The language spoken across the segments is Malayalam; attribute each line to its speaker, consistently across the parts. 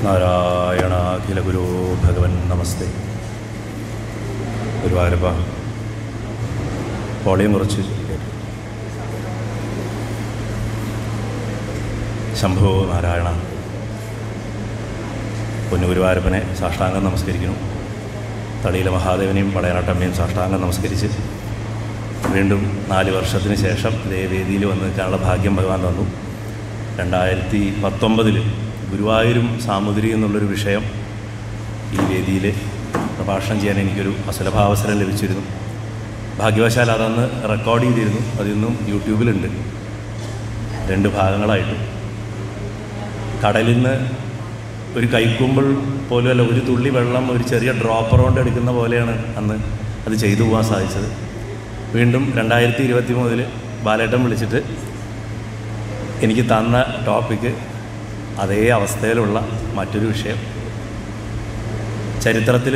Speaker 1: നാരായണാഖില ഗുരു ഭഗവൻ നമസ്തേ ഗുരുവായൂരപ്പ വോളിയം കുറച്ച് കേട്ടു. ശംഭോ നാരായണ പൊന്നു ഗുരുവായൂരപ്പനെ സാഷ്ടാംഗം നമസ്കരിക്കുന്നു തളിയിലെ മഹാദേവനെയും പടയനാട്ടമ്മയും സാഷ്ടാംഗം നമസ്കരിച്ച് വീണ്ടും നാല് വർഷത്തിന് ശേഷം ഇതേ വേദിയിൽ വന്ന് നിൽക്കാനുള്ള ഭാഗ്യം ഭഗവാൻ തന്നു രണ്ടായിരത്തി പത്തൊമ്പതിൽ ഗുരുവായൂരും സാമുദ്രിയും എന്നുള്ളൊരു വിഷയം ഈ വേദിയിൽ പ്രഭാഷണം ചെയ്യാൻ എനിക്കൊരു അസുലഭാവസരം ലഭിച്ചിരുന്നു ഭാഗ്യവശാൽ അതന്ന് റെക്കോർഡ് ചെയ്തിരുന്നു അതിന്നും യൂട്യൂബിലുണ്ട് രണ്ട് ഭാഗങ്ങളായിട്ട് കടലിൽ നിന്ന് ഒരു കൈക്കുമ്പിൾ പോലും അല്ല ഒരു തുള്ളി വെള്ളം ഒരു ചെറിയ ഡ്രോപ്പർ കൊണ്ട് എടുക്കുന്ന പോലെയാണ് അന്ന് അത് ചെയ്തു പോകാൻ സാധിച്ചത് വീണ്ടും രണ്ടായിരത്തി ഇരുപത്തി മൂന്നിൽ ബാലേട്ടൻ വിളിച്ചിട്ട് എനിക്ക് തന്ന ടോപ്പിക്ക് അതേ അവസ്ഥയിലുള്ള മറ്റൊരു വിഷയം ചരിത്രത്തിൽ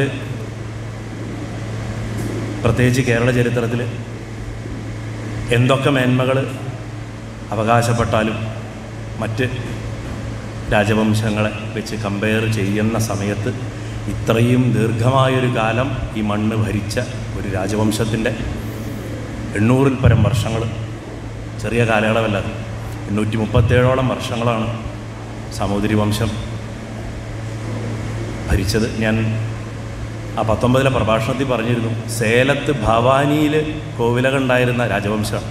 Speaker 1: പ്രത്യേകിച്ച് കേരള ചരിത്രത്തിൽ എന്തൊക്കെ മേന്മകൾ അവകാശപ്പെട്ടാലും മറ്റ് രാജവംശങ്ങളെ വെച്ച് കമ്പയർ ചെയ്യുന്ന സമയത്ത് ഇത്രയും ദീർഘമായൊരു കാലം ഈ മണ്ണ് ഭരിച്ച ഒരു രാജവംശത്തിൻ്റെ എണ്ണൂറിൽ പരം വർഷങ്ങൾ ചെറിയ കാലയളവല്ല അത് എണ്ണൂറ്റി മുപ്പത്തേഴോളം വർഷങ്ങളാണ് സാമൂതിരി വംശം ഭരിച്ചത് ഞാൻ ആ പത്തൊമ്പതിലെ പ്രഭാഷണത്തിൽ പറഞ്ഞിരുന്നു സേലത്ത് ഭവാനിയിൽ കോവിലകളുണ്ടായിരുന്ന രാജവംശമാണ്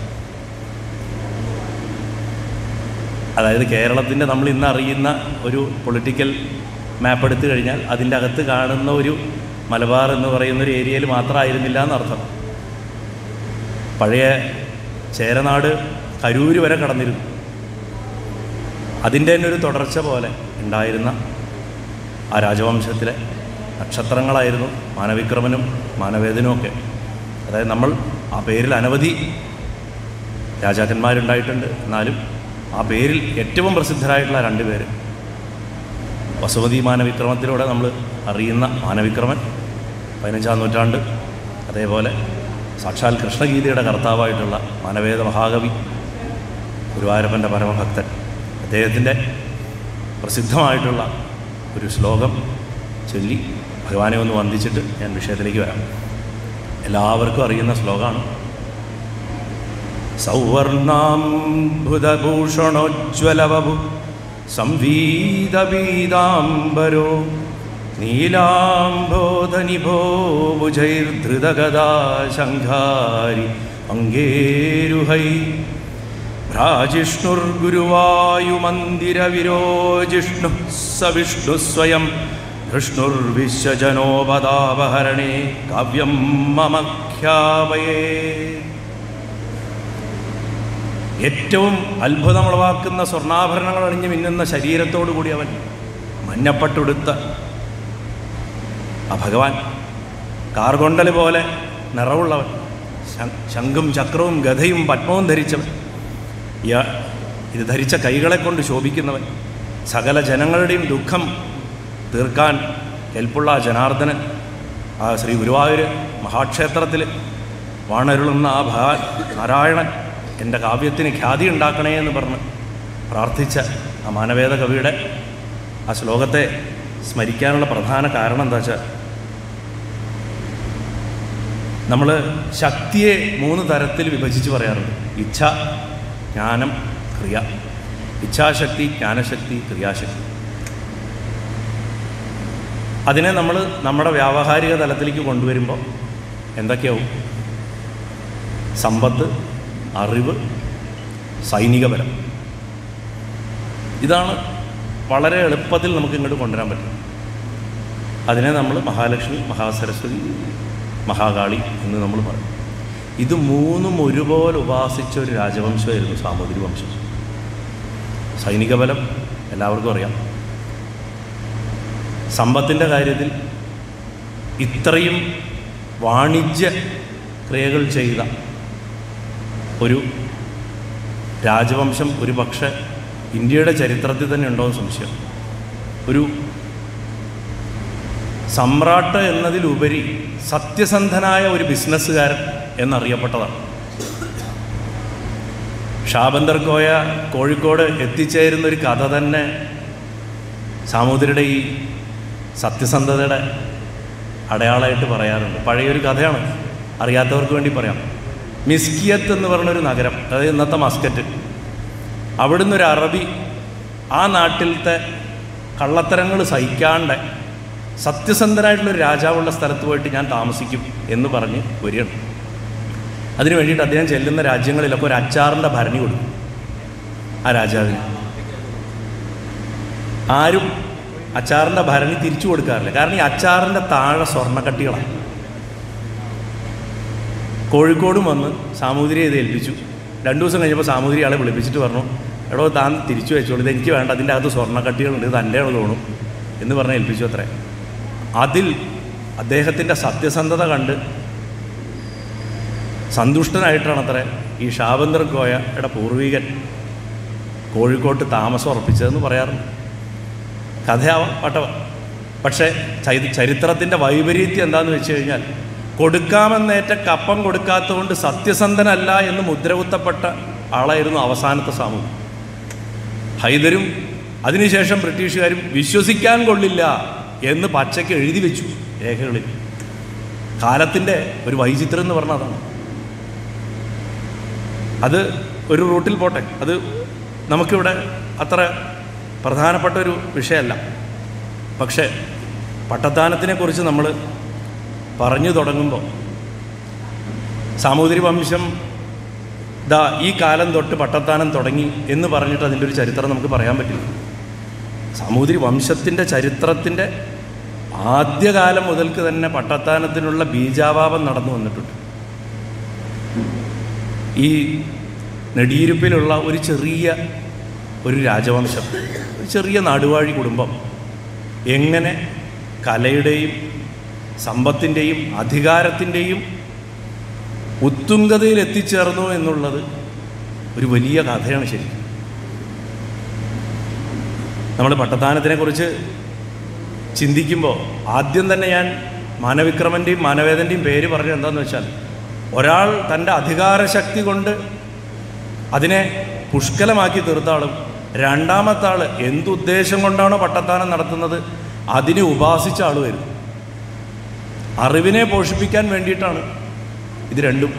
Speaker 1: അതായത് കേരളത്തിൻ്റെ നമ്മൾ ഇന്ന് അറിയുന്ന ഒരു പൊളിറ്റിക്കൽ മാപ്പ് എടുത്തു കഴിഞ്ഞാൽ അതിൻ്റെ അകത്ത് കാണുന്ന ഒരു മലബാർ എന്ന് പറയുന്ന ഒരു ഏരിയയിൽ മാത്രമായിരുന്നില്ല എന്നർത്ഥം പഴയ ചേരനാട് കരൂര് വരെ കടന്നിരുന്നു അതിൻ്റെ തന്നെ ഒരു തുടർച്ച പോലെ ഉണ്ടായിരുന്ന ആ രാജവംശത്തിലെ നക്ഷത്രങ്ങളായിരുന്നു മാനവിക്രമനും മാനവേദനും ഒക്കെ അതായത് നമ്മൾ ആ പേരിൽ അനവധി രാജാക്കന്മാരുണ്ടായിട്ടുണ്ട് എന്നാലും ആ പേരിൽ ഏറ്റവും പ്രസിദ്ധരായിട്ടുള്ള രണ്ട് പേര് വസുമതി മാനവിക്രമത്തിലൂടെ നമ്മൾ അറിയുന്ന മാനവിക്രമൻ പതിനഞ്ചാം നൂറ്റാണ്ട് അതേപോലെ സാക്ഷാൽ കൃഷ്ണഗീതയുടെ കർത്താവായിട്ടുള്ള മാനവേദ മഹാകവി ഗുരുവായൂരപ്പൻ്റെ പരമഭക്തൻ അദ്ദേഹത്തിൻ്റെ പ്രസിദ്ധമായിട്ടുള്ള ഒരു ശ്ലോകം ചൊല്ലി ഭഗവാനെ ഒന്ന് വന്ദിച്ചിട്ട് ഞാൻ വിഷയത്തിലേക്ക് വരാം എല്ലാവർക്കും അറിയുന്ന ശ്ലോകമാണ് സൗവർണാംബുധഭൂഷണോജ്വലവഭു സംവീതപീതാംബരോ നീലാംബോധനിഭോ ഭുജൈർധൃതഗദാ ശംഖാരി അങ്കേരുഹൈ ഭ്രാജിഷ്ണുർഗുരുവായുമന്ദിരവിരോജിഷ്ണു സ വിഷ്ണു സ്വയം ധൃഷ്ണുർവിശ്വജനോപദാപഹരണേ കാവ്യം മമ ഖ്യാപയേ ഏറ്റവും അത്ഭുതമുളവാക്കുന്ന സ്വർണ്ണാഭരണങ്ങൾ അണിഞ്ഞ് മിന്നുന്ന ശരീരത്തോടു കൂടി അവൻ മഞ്ഞപ്പട്ടുടുത്ത ആ ഭഗവാൻ കാർകൊണ്ടൽ പോലെ നിറവുള്ളവൻ ശ- ശംഖും ചക്രവും ഗതയും പത്മവും ധരിച്ചവൻ യ- ഇത് ധരിച്ച കൈകളെ കൊണ്ട് ശോഭിക്കുന്നവൻ സകല ജനങ്ങളുടെയും ദുഃഖം തീർക്കാൻ കെൽപ്പുള്ള ആ ജനാർദ്ദനൻ ആ ശ്രീ ഗുരുവായൂർ മഹാക്ഷേത്രത്തിൽ വാണരുളുന്ന ആ ഭഗവാൻ നാരായണൻ എൻ്റെ കാവ്യത്തിന് ഖ്യാതി ഉണ്ടാക്കണേ എന്ന് പറഞ്ഞ് പ്രാർത്ഥിച്ച ആ മാനവേദ കവിയുടെ ആ ശ്ലോകത്തെ സ്മരിക്കാനുള്ള പ്രധാന കാരണം എന്താ വെച്ചാൽ നമ്മൾ ശക്തിയെ മൂന്ന് തരത്തിൽ വിഭജിച്ച് പറയാറുണ്ട് ഇച്ഛ ജ്ഞാനം ക്രിയ ഇച്ഛാശക്തി ജ്ഞാനശക്തി ക്രിയാശക്തി അതിനെ നമ്മൾ നമ്മുടെ വ്യാവഹാരിക തലത്തിലേക്ക് കൊണ്ടുവരുമ്പോൾ എന്തൊക്കെയാവും സമ്പത്ത് അറിവ് സൈനികപരം ഇതാണ് വളരെ എളുപ്പത്തിൽ നമുക്ക് ഇങ്ങോട്ട് കൊണ്ടുവരാൻ പറ്റും അതിനെ നമ്മൾ മഹാലക്ഷ്മി മഹാസരസ്വതി മഹാകാളി എന്ന് നമ്മൾ പറയും ഇത് മൂന്നും ഒരുപോലെ ഉപാസിച്ച ഒരു രാജവംശമായിരുന്നു സാമൂതിരി വംശം സൈനിക ബലം എല്ലാവർക്കും അറിയാം സമ്പത്തിൻ്റെ കാര്യത്തിൽ ഇത്രയും വാണിജ്യ ക്രിയകൾ ചെയ്ത ഒരു രാജവംശം ഒരു പക്ഷേ ഇന്ത്യയുടെ ചരിത്രത്തിൽ തന്നെ ഉണ്ടോ എന്ന് സംശയം ഒരു സമ്രാട്ട് എന്നതിലുപരി സത്യസന്ധനായ ഒരു ബിസിനസ്സുകാരൻ എന്നറിയപ്പെട്ടതാണ് ഷാബന്ദർ കോയ കോഴിക്കോട് എത്തിച്ചേരുന്ന ഒരു കഥ തന്നെ സാമൂതിരിയുടെ ഈ സത്യസന്ധതയുടെ അടയാളമായിട്ട് പറയാറുണ്ട് പഴയൊരു കഥയാണ് അറിയാത്തവർക്ക് വേണ്ടി പറയാം മിസ്കിയത്ത് എന്ന് പറഞ്ഞൊരു നഗരം അതായത് ഇന്നത്തെ മസ്കറ്റ് അവിടുന്ന് ഒരു അറബി ആ നാട്ടിലത്തെ കള്ളത്തരങ്ങൾ സഹിക്കാണ്ട് സത്യസന്ധനായിട്ടുള്ളൊരു രാജാവുള്ള സ്ഥലത്ത് പോയിട്ട് ഞാൻ താമസിക്കും എന്ന് പറഞ്ഞ് വരികയാണ് അതിനു വേണ്ടിയിട്ട് അദ്ദേഹം ചെല്ലുന്ന രാജ്യങ്ങളിലൊക്കെ ഒരു അച്ചാറിൻ്റെ ഭരണി കൊടുക്കും ആ രാജാവിന് ആരും അച്ചാറിൻ്റെ ഭരണി തിരിച്ചു കൊടുക്കാറില്ല കാരണം ഈ അച്ചാറിൻ്റെ താഴെ സ്വർണ്ണക്കട്ടികളാണ് കോഴിക്കോടും വന്ന് സാമൂതിരിയെ ഇത് ഏൽപ്പിച്ചു രണ്ടു ദിവസം കഴിഞ്ഞപ്പോൾ സാമൂതിരി ആളെ വിളിപ്പിച്ചിട്ട് പറഞ്ഞു എടോ താൻ തിരിച്ചു വെച്ചോളൂ ഇത് എനിക്ക് വേണ്ട അതിൻ്റെ അകത്ത് സ്വർണ്ണക്കട്ടികളുണ്ട് ഇത് തൻ്റെ ആണ് തോന്നും എന്ന് പറഞ്ഞ് ഏൽപ്പിച്ചു അത്രേ അതിൽ അദ്ദേഹത്തിൻ്റെ സത്യസന്ധത കണ്ട് സന്തുഷ്ടനായിട്ടാണ് അത്ര ഈ ഷാബന്ദർ ഗോയയുടെ പൂർവികൻ കോഴിക്കോട്ട് താമസം ഉറപ്പിച്ചതെന്ന് പറയാറുണ്ട് കഥയാവാം പട്ടവ പക്ഷേ ചരി ചരിത്രത്തിൻ്റെ വൈപരീത്യം എന്താണെന്ന് വെച്ച് കഴിഞ്ഞാൽ കൊടുക്കാമെന്നേറ്റ കപ്പം കൊടുക്കാത്തതുകൊണ്ട് സത്യസന്ധനല്ല എന്ന് മുദ്രകുത്തപ്പെട്ട ആളായിരുന്നു അവസാനത്തെ സാമൂഹ്യം ഹൈദരും അതിനുശേഷം ബ്രിട്ടീഷുകാരും വിശ്വസിക്കാൻ കൊള്ളില്ല എന്ന് പച്ചയ്ക്ക് എഴുതി വെച്ചു രേഖകളിൽ കാലത്തിൻ്റെ ഒരു വൈചിത്രം എന്ന് പറഞ്ഞാൽ അതാണ് അത് ഒരു റൂട്ടിൽ പോട്ടെ അത് നമുക്കിവിടെ അത്ര പ്രധാനപ്പെട്ട ഒരു വിഷയമല്ല പക്ഷേ പട്ടത്താനത്തിനെ കുറിച്ച് നമ്മൾ പറഞ്ഞു തുടങ്ങുമ്പോൾ സാമൂതിരി വംശം ദാ ഈ കാലം തൊട്ട് പട്ടത്താനം തുടങ്ങി എന്ന് പറഞ്ഞിട്ട് അതിൻ്റെ ഒരു ചരിത്രം നമുക്ക് പറയാൻ പറ്റില്ല സാമൂതിരി വംശത്തിൻ്റെ ചരിത്രത്തിൻ്റെ ആദ്യകാലം മുതൽക്ക് തന്നെ പട്ടത്താനത്തിനുള്ള ബീജാവാപം നടന്നു വന്നിട്ടുണ്ട് ഈ നെടിയിരുപ്പിലുള്ള ഒരു ചെറിയ ഒരു രാജവംശം ഒരു ചെറിയ നാടുവാഴി കുടുംബം എങ്ങനെ കലയുടെയും സമ്പത്തിൻ്റെയും അധികാരത്തിൻ്റെയും ഉത്തുംഗതയിൽ എത്തിച്ചേർന്നു എന്നുള്ളത് ഒരു വലിയ കഥയാണ് ശരിക്കും നമ്മൾ പട്ടത്താനത്തിനെക്കുറിച്ച് ചിന്തിക്കുമ്പോൾ ആദ്യം തന്നെ ഞാൻ മാനവിക്രമൻ്റെയും മാനവേദൻ്റെയും പേര് പറഞ്ഞത് എന്താണെന്ന് വെച്ചാൽ ഒരാൾ തൻ്റെ അധികാരശക്തി കൊണ്ട് അതിനെ പുഷ്കലമാക്കി തീർത്ത ആളും രണ്ടാമത്തെ ആൾ എന്തുദ്ദേശം കൊണ്ടാണോ പട്ടത്താനം നടത്തുന്നത് അതിനെ ഉപാസിച്ച ആൾ വരും അറിവിനെ പോഷിപ്പിക്കാൻ വേണ്ടിയിട്ടാണ് ഇത് രണ്ടും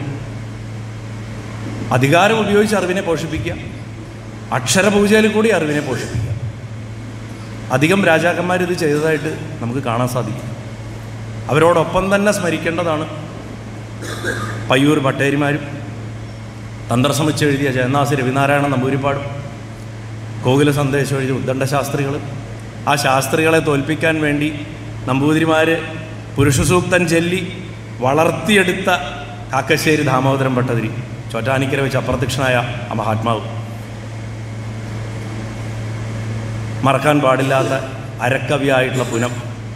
Speaker 1: അധികാരം ഉപയോഗിച്ച് അറിവിനെ പോഷിപ്പിക്കുക അക്ഷരപൂജയിൽ കൂടി അറിവിനെ പോഷിപ്പിക്കുക അധികം രാജാക്കന്മാർ ഇത് ചെയ്തതായിട്ട് നമുക്ക് കാണാൻ സാധിക്കും അവരോടൊപ്പം തന്നെ സ്മരിക്കേണ്ടതാണ് പയ്യൂർ ഭട്ടേരിമാരും തന്ത്രസമിച്ച് എഴുതിയ ജയനാസ് രവിനാരായണ നമ്പൂരിപ്പാടും കോകില സന്ദേശം എഴുതിയ ഉദ്ദണ്ഡ ശാസ്ത്രികൾ ആ ശാസ്ത്രികളെ തോൽപ്പിക്കാൻ വേണ്ടി നമ്പൂതിരിമാർ പുരുഷസൂക്തൻ ചൊല്ലി വളർത്തിയെടുത്ത കാക്കശ്ശേരി ദാമോദരൻ ഭട്ടതിരി ചോറ്റാനിക്കര വെച്ച് അപ്രത്യക്ഷനായ ആ മഹാത്മാവ് മറക്കാൻ പാടില്ലാത്ത അരക്കവിയായിട്ടുള്ള പുനം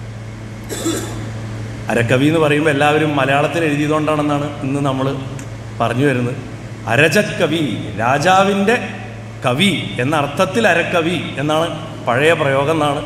Speaker 1: അരക്കവി എന്ന് പറയുമ്പോൾ എല്ലാവരും മലയാളത്തിൽ എഴുതിയതുകൊണ്ടാണെന്നാണ് ഇന്ന് നമ്മൾ പറഞ്ഞു വരുന്നത് അരജക്കവി രാജാവിൻ്റെ കവി എന്ന അർത്ഥത്തിൽ അരക്കവി എന്നാണ് പഴയ പ്രയോഗം എന്നാണ്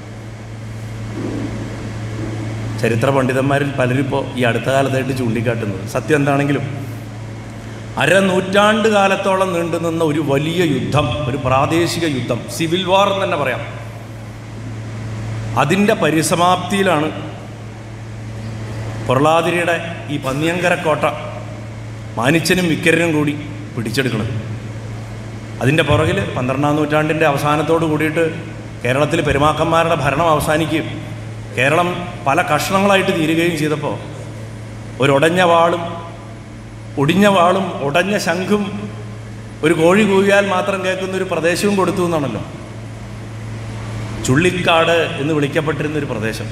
Speaker 1: ചരിത്ര പണ്ഡിതന്മാരിൽ പലരും ഇപ്പോൾ ഈ അടുത്ത കാലത്തായിട്ട് ചൂണ്ടിക്കാട്ടുന്നത് സത്യം എന്താണെങ്കിലും അരനൂറ്റാണ്ട് കാലത്തോളം നീണ്ടുനിന്ന ഒരു വലിയ യുദ്ധം ഒരു പ്രാദേശിക യുദ്ധം സിവിൽ വാർ എന്ന് തന്നെ പറയാം അതിൻ്റെ പരിസമാപ്തിയിലാണ് പൊറളാതിരിയുടെ ഈ പന്നിയങ്കര കോട്ട മാനിച്ചനും വിക്കരനും കൂടി പിടിച്ചെടുക്കുന്നത് അതിൻ്റെ പുറകിൽ പന്ത്രണ്ടാം നൂറ്റാണ്ടിൻ്റെ അവസാനത്തോട് കൂടിയിട്ട് കേരളത്തിൽ പെരുമാക്കന്മാരുടെ ഭരണം അവസാനിക്കുകയും കേരളം പല കഷ്ണങ്ങളായിട്ട് തീരുകയും ചെയ്തപ്പോൾ ഒരു ഉടഞ്ഞ വാളും ഒടിഞ്ഞ വാളും ഉടഞ്ഞ ശംഖും ഒരു കോഴി കൂവിയാൽ മാത്രം കേൾക്കുന്ന ഒരു പ്രദേശവും കൊടുത്തു എന്നാണല്ലോ ചുള്ളിക്കാട് എന്ന് വിളിക്കപ്പെട്ടിരുന്ന ഒരു പ്രദേശം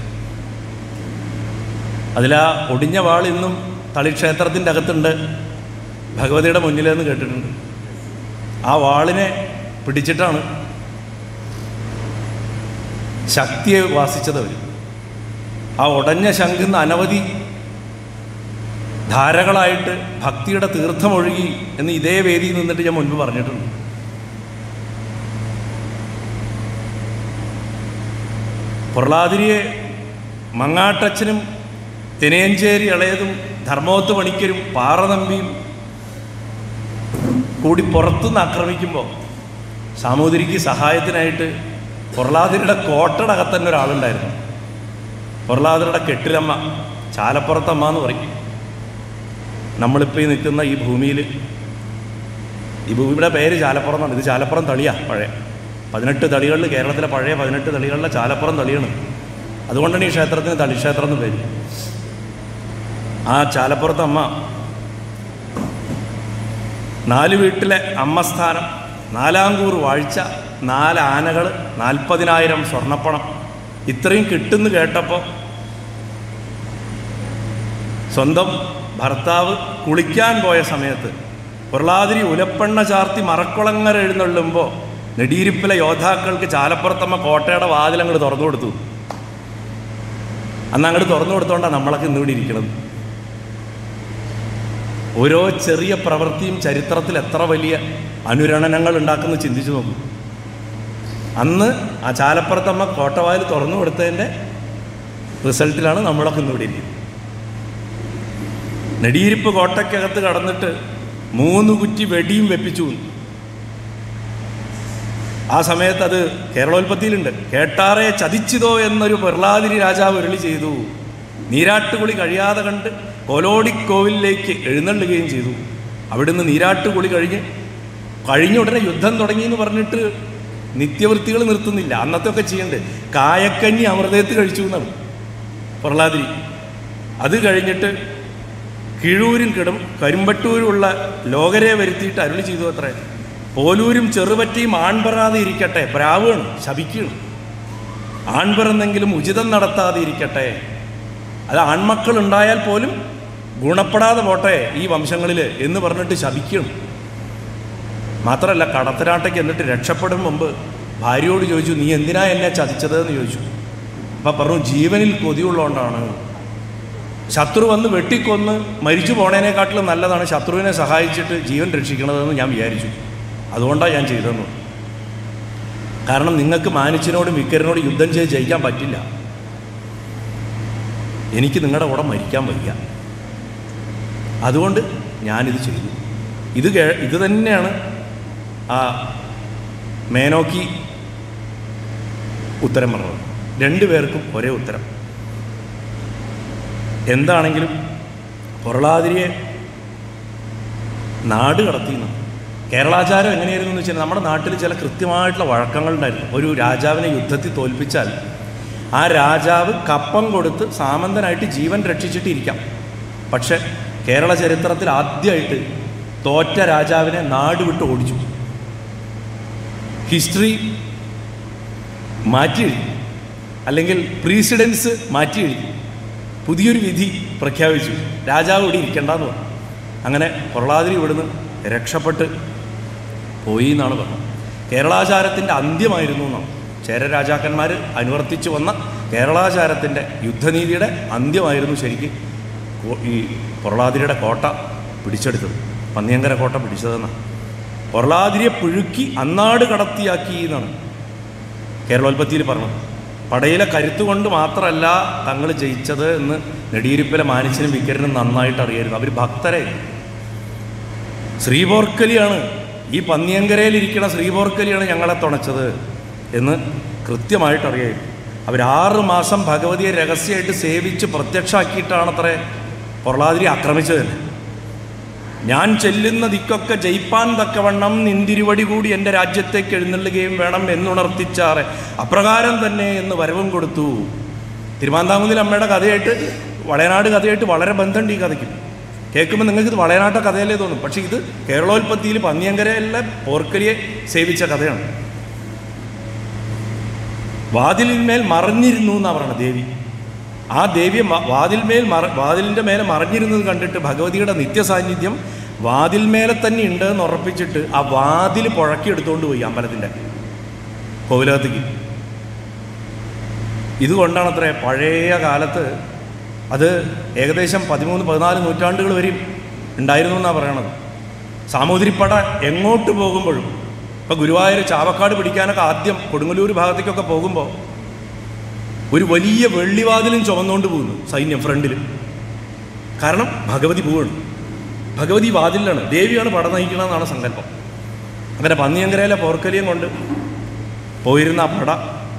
Speaker 1: അതിലാ ഒടിഞ്ഞ വാൾ ഇന്നും തളിക്ഷേത്രത്തിൻ്റെ അകത്തുണ്ട് ഭഗവതിയുടെ മുന്നിലെന്ന് കേട്ടിട്ടുണ്ട് ആ വാളിനെ പിടിച്ചിട്ടാണ് ശക്തിയെ വാസിച്ചത് അവർ ആ ഉടഞ്ഞ ശംഖുന്ന അനവധി ധാരകളായിട്ട് ഭക്തിയുടെ തീർത്ഥമൊഴുകി എന്ന് ഇതേ വേദിയിൽ നിന്നിട്ട് ഞാൻ മുൻപ് പറഞ്ഞിട്ടുണ്ട് പൊറളാതിരിയെ മങ്ങാട്ടച്ചനും തിനയഞ്ചേരി ഇളയതും ധർമ്മോത്ത് പണിക്കരും പാറനമ്പിയും കൂടി പുറത്തുനിന്ന് ആക്രമിക്കുമ്പോൾ സാമൂതിരിക്ക് സഹായത്തിനായിട്ട് പൊറലാതിരുടെ കോട്ടയുടെ അകത്ത് തന്നെ ഒരാളുണ്ടായിരുന്നു പൊറലാതിരുടെ കെട്ടിലമ്മ ചാലപ്പുറത്തമ്മ എന്ന് പറയും നമ്മളിപ്പോൾ ഈ നിൽക്കുന്ന ഈ ഭൂമിയിൽ ഈ ഭൂമിയുടെ പേര് ചാലപ്പുറം എന്നാണ് ഇത് ചാലപ്പുറം തളിയാ പഴയ പതിനെട്ട് തളികളിൽ കേരളത്തിലെ പഴയ പതിനെട്ട് തളികളിലെ ചാലപ്പുറം തളിയാണ് അതുകൊണ്ടാണ് ഈ ക്ഷേത്രത്തിന് തളിക്ഷേത്രം എന്ന് പേര് ആ ചാലപ്പുറത്തെ അമ്മ നാല് വീട്ടിലെ അമ്മസ്ഥാനം നാലാംകൂർ വാഴ്ച നാല് ആനകൾ നാൽപ്പതിനായിരം സ്വർണ്ണപ്പണം ഇത്രയും കിട്ടുന്നു കേട്ടപ്പോൾ സ്വന്തം ഭർത്താവ് കുളിക്കാൻ പോയ സമയത്ത് പൊരുളാതിരി ഉലപ്പെണ്ണ ചാർത്തി മറക്കുളങ്ങര എഴുന്നള്ളുമ്പോൾ നെടിയിരിപ്പിലെ യോദ്ധാക്കൾക്ക് ചാലപ്പുറത്തമ്മ കോട്ടയുടെ വാതിലങ്ങോട്ട് തുറന്നു കൊടുത്തു അന്ന് അങ്ങോട്ട് തുറന്നു കൊടുത്തോണ്ടാണ് നമ്മളൊക്കെ ഇന്നിവിടെ ഇരിക്കുന്നത് ഓരോ ചെറിയ പ്രവൃത്തിയും ചരിത്രത്തിൽ എത്ര വലിയ അനുരണനങ്ങൾ ഉണ്ടാക്കുന്നു ചിന്തിച്ചു നോക്കൂ അന്ന് ആ ചാലപ്പുറത്തമ്മ കോട്ടവാതിൽ തുറന്നു കൊടുത്തതിൻ്റെ റിസൾട്ടിലാണ് നമ്മളൊക്കെ ഇന്നിവിടെ ഇരിക്കുന്നത് നെടിയിരിപ്പ് കോട്ടയ്ക്കകത്ത് കടന്നിട്ട് മൂന്ന് കുറ്റി വെടിയും വെപ്പിച്ചു ആ സമയത്ത് അത് കേരളോൽപ്പത്തിയിലുണ്ട് കേട്ടാറെ ചതിച്ചിതോ എന്നൊരു പെർളാതിരി രാജാവ് ഉരുളി ചെയ്തു നീരാട്ടുകുളി കഴിയാതെ കണ്ട് കോലോടിക്കോവിലേക്ക് എഴുന്നള്ളുകയും ചെയ്തു അവിടുന്ന് നീരാട്ടുകുളി കഴിഞ്ഞ് കഴിഞ്ഞ ഉടനെ യുദ്ധം തുടങ്ങി എന്ന് പറഞ്ഞിട്ട് നിത്യവൃത്തികൾ നിർത്തുന്നില്ല അന്നത്തെ ഒക്കെ ചെയ്യണ്ട് കായക്കഞ്ഞി അമൃതയത്ത് കഴിച്ചു എന്നാണ് പ്രഹ്ലാദിരി അത് കഴിഞ്ഞിട്ട് കിഴൂരും കിടും കരിമ്പട്ടൂരുമുള്ള ലോകരെ വരുത്തിയിട്ട് അരുളി ചെയ്തു അത്രേ പോലൂരും ചെറുപറ്റിയും ആൺപെറാതെ ഇരിക്കട്ടെ പ്രാവാണ് ശപിക്കണം ആൺപിറന്നെങ്കിലും ഉചിതം നടത്താതെ ഇരിക്കട്ടെ അത് ആൺമക്കൾ ഉണ്ടായാൽ പോലും ഗുണപ്പെടാതെ പോട്ടെ ഈ വംശങ്ങളിൽ എന്ന് പറഞ്ഞിട്ട് ശപിക്കണം മാത്രമല്ല കടത്തനാട്ടയ്ക്ക് എന്നിട്ട് രക്ഷപ്പെടും മുമ്പ് ഭാര്യയോട് ചോദിച്ചു നീ എന്തിനാ എന്നെ ചതിച്ചത് എന്ന് ചോദിച്ചു അപ്പം പറഞ്ഞു ജീവനിൽ കൊതിയുള്ളതുകൊണ്ടാണ് ശത്രു വന്ന് വെട്ടിക്കൊന്ന് മരിച്ചു പോണേനെക്കാട്ടിലും നല്ലതാണ് ശത്രുവിനെ സഹായിച്ചിട്ട് ജീവൻ രക്ഷിക്കണതെന്ന് ഞാൻ വിചാരിച്ചു അതുകൊണ്ടാണ് ഞാൻ ചെയ്തതെന്ന് കാരണം നിങ്ങൾക്ക് മാനിച്ചിനോടും വിക്കരനോടും യുദ്ധം ചെയ്ത് ജയിക്കാൻ പറ്റില്ല എനിക്ക് നിങ്ങളുടെ കൂടെ മരിക്കാൻ വയ്യ അതുകൊണ്ട് ഞാനിത് ചെയ്തു ഇത് കേ ഇത് തന്നെയാണ് ആ മേനോക്കി ഉത്തരം പറഞ്ഞത് രണ്ടുപേർക്കും ഒരേ ഉത്തരം എന്താണെങ്കിലും പൊറളാതിരിയെ നാട് കടത്തിയെന്ന് കേരളാചാരം എങ്ങനെയായിരുന്നു എന്ന് വെച്ചാൽ നമ്മുടെ നാട്ടിൽ ചില കൃത്യമായിട്ടുള്ള വഴക്കങ്ങളുണ്ടായിരുന്നു ഒരു രാജാവിനെ യുദ്ധത്തിൽ തോൽപ്പിച്ചാൽ ആ രാജാവ് കപ്പം കൊടുത്ത് സാമന്തനായിട്ട് ജീവൻ രക്ഷിച്ചിട്ട് ഇരിക്കാം പക്ഷെ കേരള ചരിത്രത്തിൽ ആദ്യമായിട്ട് തോറ്റ രാജാവിനെ നാട് വിട്ട് ഓടിച്ചു ഹിസ്റ്ററി മാറ്റി എഴുതി അല്ലെങ്കിൽ പ്രീസിഡൻസ് മാറ്റി എഴുതി പുതിയൊരു വിധി പ്രഖ്യാപിച്ചു രാജാവ് ഇവിടെ ഇരിക്കേണ്ടെന്ന് പറഞ്ഞു അങ്ങനെ കൊറളാതിരി ഇവിടുന്ന് രക്ഷപ്പെട്ട് പോയി എന്നാണ് പറഞ്ഞത് കേരളാചാരത്തിൻ്റെ അന്ത്യമായിരുന്നു എന്നാണ് ചേര രാജാക്കന്മാർ അനുവർത്തിച്ചു വന്ന കേരളാചാരത്തിൻ്റെ യുദ്ധനീതിയുടെ അന്ത്യമായിരുന്നു ശരിക്കും കോ- ഈ പൊറളാതിരിയുടെ കോട്ട പിടിച്ചെടുത്തത് പന്നിയങ്കര കോട്ട പിടിച്ചതെന്നാണ് പൊറളാതിരിയെ പുഴുക്കി അന്നാട് കടത്തിയാക്കി എന്നാണ് കേരളോൽപ്പത്തിയിൽ പറഞ്ഞത് പടയിലെ കരുത്തുകൊണ്ട് മാത്രമല്ല തങ്ങൾ ജയിച്ചത് എന്ന് നെടിയിരിപ്പിലെ മാനിച്ചിനും വിക്കരനും നന്നായിട്ട് അറിയായിരുന്നു അവർ ഭക്തരെ ശ്രീപോർക്കലിയാണ് ഈ പന്നിയങ്കരയിലിരിക്കുന്ന ശ്രീപോർക്കലിയാണ് ഞങ്ങളെ തുണച്ചത് എന്ന് കൃത്യമായിട്ട് അറിയായിരുന്നു അവർ ആറ് മാസം ഭഗവതിയെ രഹസ്യമായിട്ട് സേവിച്ച് പ്രത്യക്ഷമാക്കിയിട്ടാണത്രേ പൊറളാതിരി ആക്രമിച്ചത് തന്നെ ഞാൻ ചെല്ലുന്ന ദിക്കൊക്കെ ജയിപ്പാൻ തക്കവണ്ണം നിന്തിരുവടി കൂടി എൻ്റെ രാജ്യത്തേക്ക് എഴുന്നള്ളുകയും വേണം എന്നുണർത്തിച്ചാറെ അപ്രകാരം തന്നെ എന്ന് വരവും കൊടുത്തു തിരുമാന്താങ്കുന്നിൽ അമ്മയുടെ കഥയായിട്ട് വളയനാട് കഥയായിട്ട് വളരെ ബന്ധമുണ്ട് ഈ കഥയ്ക്ക് കേൾക്കുമ്പോൾ നിങ്ങൾക്ക് ഇത് വളയനാട്ട കഥയല്ലേ തോന്നും പക്ഷേ ഇത് കേരളോൽപ്പത്തിയിൽ പന്നിയങ്കരയിലെ പോർക്കരിയെ സേവിച്ച കഥയാണ് വാതിലിന്മേൽ മറഞ്ഞിരുന്നു എന്നാണ് പറയുന്നത് ദേവി ആ ദേവിയെ മ- വാതിൽമേൽ മറ വാതിലിൻ്റെ മേലെ മറഞ്ഞിരുന്നത് കണ്ടിട്ട് ഭഗവതിയുടെ നിത്യസാന്നിധ്യം വാതിൽമേലെ തന്നെ ഉണ്ട് എന്ന് ഉറപ്പിച്ചിട്ട് ആ വാതിൽ പുഴക്കി എടുത്തുകൊണ്ട് പോയി അമ്പലത്തിൻ്റെ കോവിലകത്തേക്ക് ഇതുകൊണ്ടാണ് അത്ര പഴയ കാലത്ത് അത് ഏകദേശം പതിമൂന്ന് പതിനാല് നൂറ്റാണ്ടുകൾ വരെയും ഉണ്ടായിരുന്നു എന്നാണ് പറയണത് സാമൂതിരിപ്പട എങ്ങോട്ട് പോകുമ്പോഴും ഇപ്പോൾ ഗുരുവായൂർ ചാവക്കാട് പിടിക്കാനൊക്കെ ആദ്യം കൊടുങ്ങല്ലൂർ ഭാഗത്തേക്കൊക്കെ പോകുമ്പോൾ ഒരു വലിയ വെള്ളിവാതിലും ചുമന്നുകൊണ്ട് പോകുന്നു സൈന്യം ഫ്രണ്ടിൽ കാരണം ഭഗവതി പോവാണ് ഭഗവതി വാതിലാണ് ദേവിയാണ് പട നയിക്കണമെന്നാണ് സങ്കല്പം അങ്ങനെ പന്നിയങ്കരയിലെ പോർക്കലിയും കൊണ്ട് പോയിരുന്ന ആ പട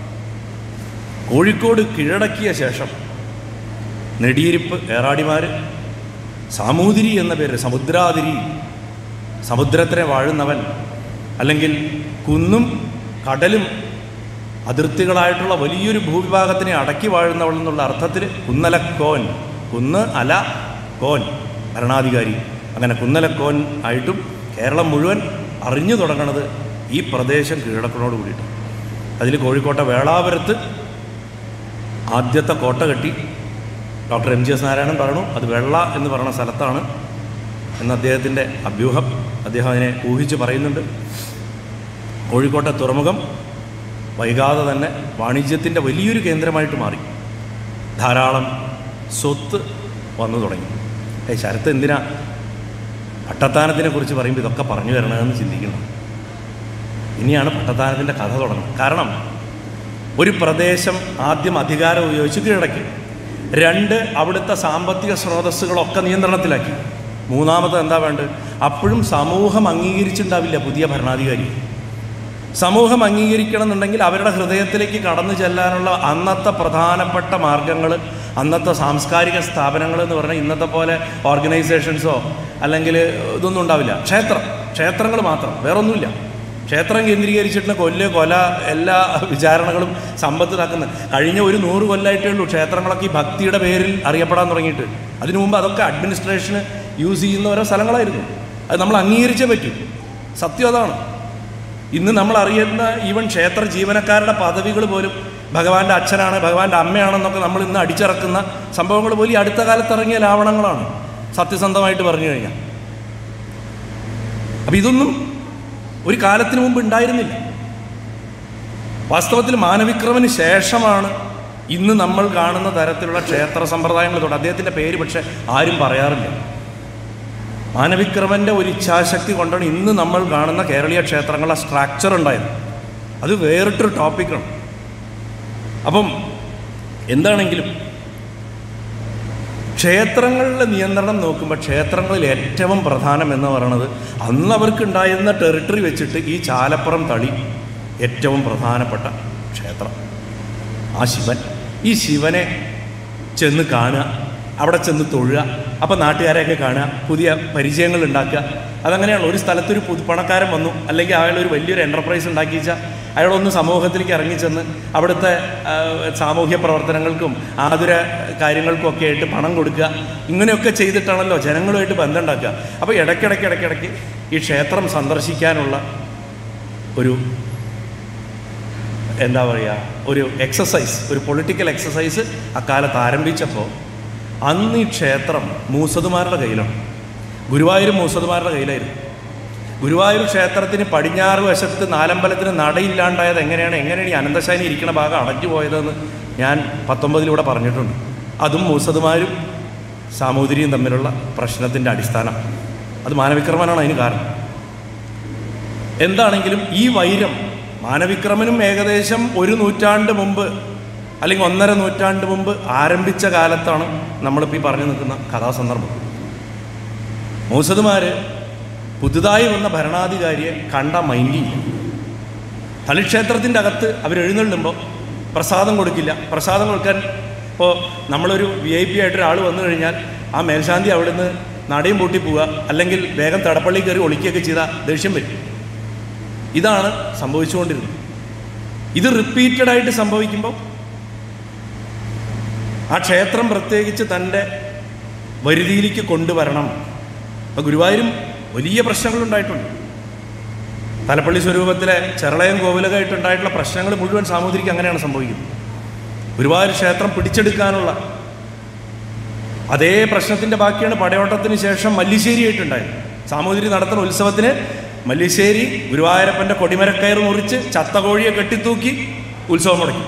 Speaker 1: കോഴിക്കോട് കീഴടക്കിയ ശേഷം നെടിയിരിപ്പ് ഏറാടിമാർ സാമൂതിരി എന്ന പേര് സമുദ്രാതിരി സമുദ്രത്തിനെ വാഴുന്നവൻ അല്ലെങ്കിൽ കുന്നും കടലും അതിർത്തികളായിട്ടുള്ള വലിയൊരു ഭൂവിഭാഗത്തിനെ അടക്കി വാഴുന്നവൾ എന്നുള്ള അർത്ഥത്തിൽ കുന്നലക്കോൻ കുന്ന് അല കോൻ ഭരണാധികാരി അങ്ങനെ കുന്നലക്കോൻ ആയിട്ടും കേരളം മുഴുവൻ അറിഞ്ഞു തുടങ്ങണത് ഈ പ്രദേശം കീഴടക്കണോട് കൂടിയിട്ട് അതിൽ കോഴിക്കോട്ടെ വേളാപുരത്ത് ആദ്യത്തെ കോട്ട കെട്ടി doctor M G S Narayanan പറഞ്ഞു അത് വെള്ള എന്ന് പറയുന്ന സ്ഥലത്താണ് എന്ന് അദ്ദേഹത്തിൻ്റെ അഭ്യൂഹം അദ്ദേഹം അതിനെ ഊഹിച്ച് പറയുന്നുണ്ട് കോഴിക്കോട്ടെ തുറമുഖം വൈകാതെ തന്നെ വാണിജ്യത്തിൻ്റെ വലിയൊരു കേന്ദ്രമായിട്ട് മാറി ധാരാളം സ്വത്ത് വന്നു തുടങ്ങി ഏ ശരത്ത് എന്തിനാ പട്ടത്താനത്തിനെ കുറിച്ച് പറയുമ്പോൾ ഇതൊക്കെ പറഞ്ഞു തരണമെന്ന് ചിന്തിക്കണം ഇനിയാണ് പട്ടത്താനത്തിൻ്റെ കഥ തുടങ്ങുന്നത് കാരണം ഒരു പ്രദേശം ആദ്യം അധികാരം ഉപയോഗിച്ച് കീഴടക്കി രണ്ട് അവിടുത്തെ സാമ്പത്തിക സ്രോതസ്സുകളൊക്കെ നിയന്ത്രണത്തിലാക്കി മൂന്നാമത് എന്താ വേണ്ടത് അപ്പോഴും സമൂഹം അംഗീകരിച്ചിട്ടുണ്ടാവില്ല പുതിയ ഭരണാധികാരി സമൂഹം അംഗീകരിക്കണം എന്നുണ്ടെങ്കിൽ അവരുടെ ഹൃദയത്തിലേക്ക് കടന്നു ചെല്ലാനുള്ള അന്നത്തെ പ്രധാനപ്പെട്ട മാർഗങ്ങൾ അന്നത്തെ സാംസ്കാരിക സ്ഥാപനങ്ങൾ എന്ന് പറഞ്ഞാൽ ഇന്നത്തെ പോലെ ഓർഗനൈസേഷൻസോ അല്ലെങ്കിൽ ഇതൊന്നും ഉണ്ടാവില്ല ക്ഷേത്രം ക്ഷേത്രങ്ങൾ മാത്രം വേറൊന്നുമില്ല ക്ഷേത്രം കേന്ദ്രീകരിച്ചിട്ട് കൊല്ല് കൊല എല്ലാ വിചാരണകളും സമ്പത്ത് ഇതാക്കുന്നത് കഴിഞ്ഞ ഒരു നൂറ് കൊല്ലമായിട്ടേ ഉള്ളൂ ക്ഷേത്രങ്ങളൊക്കെ ഈ ഭക്തിയുടെ പേരിൽ അറിയപ്പെടാൻ തുടങ്ങിയിട്ട് അതിനു മുമ്പ് അതൊക്കെ അഡ്മിനിസ്ട്രേഷന് യൂസ് ചെയ്യുന്ന ഓരോ സ്ഥലങ്ങളായിരുന്നു അത് നമ്മൾ അംഗീകരിച്ചേ പറ്റൂ സത്യം അതാണ് ഇന്ന് നമ്മൾ അറിയുന്ന ഈവൻ ക്ഷേത്ര ജീവനക്കാരുടെ പദവികൾ പോലും ഭഗവാന്റെ അച്ഛനാണ് ഭഗവാന്റെ അമ്മയാണെന്നൊക്കെ നമ്മൾ ഇന്ന് അടിച്ചിറക്കുന്ന സംഭവങ്ങൾ പോലും ഈ അടുത്ത കാലത്ത് ഇറങ്ങിയ ലാവണങ്ങളാണ് സത്യസന്ധമായിട്ട് പറഞ്ഞു കഴിഞ്ഞാൽ അപ്പം ഇതൊന്നും ഒരു കാലത്തിന് മുമ്പ് ഉണ്ടായിരുന്നില്ല വാസ്തവത്തിൽ മാനവിക്രമന് ശേഷമാണ് ഇന്ന് നമ്മൾ കാണുന്ന തരത്തിലുള്ള ക്ഷേത്ര സമ്പ്രദായങ്ങൾ തൊട്ട് അദ്ദേഹത്തിൻ്റെ പേര് പക്ഷെ ആരും പറയാറില്ല മാനവിക്രമൻ്റെ ഒരു ഇച്ഛാശക്തി കൊണ്ടാണ് ഇന്ന് നമ്മൾ കാണുന്ന കേരളീയ ക്ഷേത്രങ്ങളുടെ സ്ട്രക്ചർ ഉണ്ടായത് അത് വേറിട്ടൊരു ടോപ്പിക്കാണ് അപ്പം എന്താണെങ്കിലും ക്ഷേത്രങ്ങളിലെ നിയന്ത്രണം നോക്കുമ്പോൾ ക്ഷേത്രങ്ങളിൽ ഏറ്റവും പ്രധാനം എന്ന് പറയുന്നത് അന്ന് അവർക്ക് ഉണ്ടായിരുന്ന ടെറിട്ടറി വെച്ചിട്ട് ഈ ചാലപ്പുറം തളി ഏറ്റവും പ്രധാനപ്പെട്ട ക്ഷേത്രം ആ ശിവൻ ഈ ശിവനെ ചെന്ന് കാണുക അവിടെ ചെന്ന് തൊഴുക അപ്പം നാട്ടുകാരെയൊക്കെ കാണുക പുതിയ പരിചയങ്ങൾ ഉണ്ടാക്കുക അതങ്ങനെയാണ് ഒരു സ്ഥലത്തൊരു പുതുപ്പണക്കാരൻ വന്നു അല്ലെങ്കിൽ അയാൾ ഒരു വലിയൊരു എൻ്റർപ്രൈസ് ഉണ്ടാക്കി വെച്ചാൽ അയാളൊന്ന് സമൂഹത്തിലേക്ക് ഇറങ്ങിച്ചെന്ന് അവിടുത്തെ ആ, സാമൂഹ്യ പ്രവർത്തനങ്ങൾക്കും ആതുര കാര്യങ്ങൾക്കും ഒക്കെ ആയിട്ട് പണം കൊടുക്കുക ഇങ്ങനെയൊക്കെ ചെയ്തിട്ടാണല്ലോ ജനങ്ങളുമായിട്ട് ബന്ധം ഉണ്ടാക്കുക അപ്പോൾ ഇടയ്ക്കിടയ്ക്ക് ഇടയ്ക്കിടയ്ക്ക് ഈ ക്ഷേത്രം സന്ദർശിക്കാനുള്ള ഒരു എന്താ പറയുക ഒരു എക്സസൈസ് ഒരു പൊളിറ്റിക്കൽ എക്സസൈസ് അക്കാലത്ത് ആരംഭിച്ചപ്പോൾ അന്ന് ഈ ക്ഷേത്രം മൂസതുമാരുടെ കയ്യിലാണ് ഗുരുവായൂർ മൂസതുമാരുടെ കയ്യിലായിരുന്നു ഗുരുവായൂർ ക്ഷേത്രത്തിന് പടിഞ്ഞാറ് വശത്ത് നാലമ്പലത്തിന് നടയില്ലാണ്ടായത് എങ്ങനെയാണ് എങ്ങനെയാണ് ഈ അനന്തശാനി ഇരിക്കുന്ന ഭാഗം അടഞ്ഞു പോയതെന്ന് ഞാൻ പത്തൊമ്പതിലൂടെ പറഞ്ഞിട്ടുണ്ട് അതും മൂസതുമാരും സാമൂതിരിയും തമ്മിലുള്ള പ്രശ്നത്തിൻ്റെ അടിസ്ഥാനം അത് മാനവിക്രമനാണ് അതിന് കാരണം എന്താണെങ്കിലും ഈ വൈരം മാനവിക്രമനും ഏകദേശം ഒരു നൂറ്റാണ്ട് മുമ്പ് അല്ലെങ്കിൽ ഒന്നര നൂറ്റാണ്ട് മുമ്പ് ആരംഭിച്ച കാലത്താണ് നമ്മളിപ്പോൾ ഈ പറഞ്ഞു നിൽക്കുന്ന കഥാസന്ദർഭം മൂസതുമാർ പുതുതായി വന്ന ഭരണാധികാരിയെ കണ്ട മൈൻഡില്ല തളിക്ഷേത്രത്തിൻ്റെ അകത്ത് അവർ എഴുന്നള്ളുമ്പോൾ പ്രസാദം കൊടുക്കില്ല പ്രസാദം കൊടുക്കാൻ ഇപ്പോൾ നമ്മളൊരു വി ഐ പി ആയിട്ട് ഒരാൾ വന്നു കഴിഞ്ഞാൽ ആ മേൽശാന്തി അവിടുന്ന് നടയും പൂട്ടി പോവുക അല്ലെങ്കിൽ വേഗം തടപ്പള്ളി കയറി ഒളിക്കുകയൊക്കെ ചെയ്താൽ ദേഷ്യം വരും ഇതാണ് സംഭവിച്ചുകൊണ്ടിരുന്നത് ഇത് റിപ്പീറ്റഡ് ആയിട്ട് സംഭവിക്കുമ്പോൾ ആ ക്ഷേത്രം പ്രത്യേകിച്ച് തൻ്റെ വരുതിയിലേക്ക് കൊണ്ടുവരണം അപ്പോൾ ഗുരുവായൂരും വലിയ പ്രശ്നങ്ങളുണ്ടായിട്ടുണ്ട് തലപ്പള്ളി സ്വരൂപത്തിലെ ചെറളയം കോവിലകമായിട്ടുണ്ടായിട്ടുള്ള പ്രശ്നങ്ങൾ മുഴുവൻ സാമൂതിരിക്ക് അങ്ങനെയാണ് സംഭവിക്കുന്നത് ഗുരുവായൂർ ക്ഷേത്രം പിടിച്ചെടുക്കാനുള്ള അതേ പ്രശ്നത്തിൻ്റെ ബാക്കിയാണ് പടയോട്ടത്തിന് ശേഷം മല്ലിശ്ശേരിയായിട്ടുണ്ടായത് സാമൂതിരി നടത്തുന്ന ഉത്സവത്തിന് മല്ലിശ്ശേരി ഗുരുവായൂരപ്പൻ്റെ കൊടിമരക്കയർ മുറിച്ച് ചത്തകോഴിയെ കെട്ടിത്തൂക്കി ഉത്സവം മുടക്കി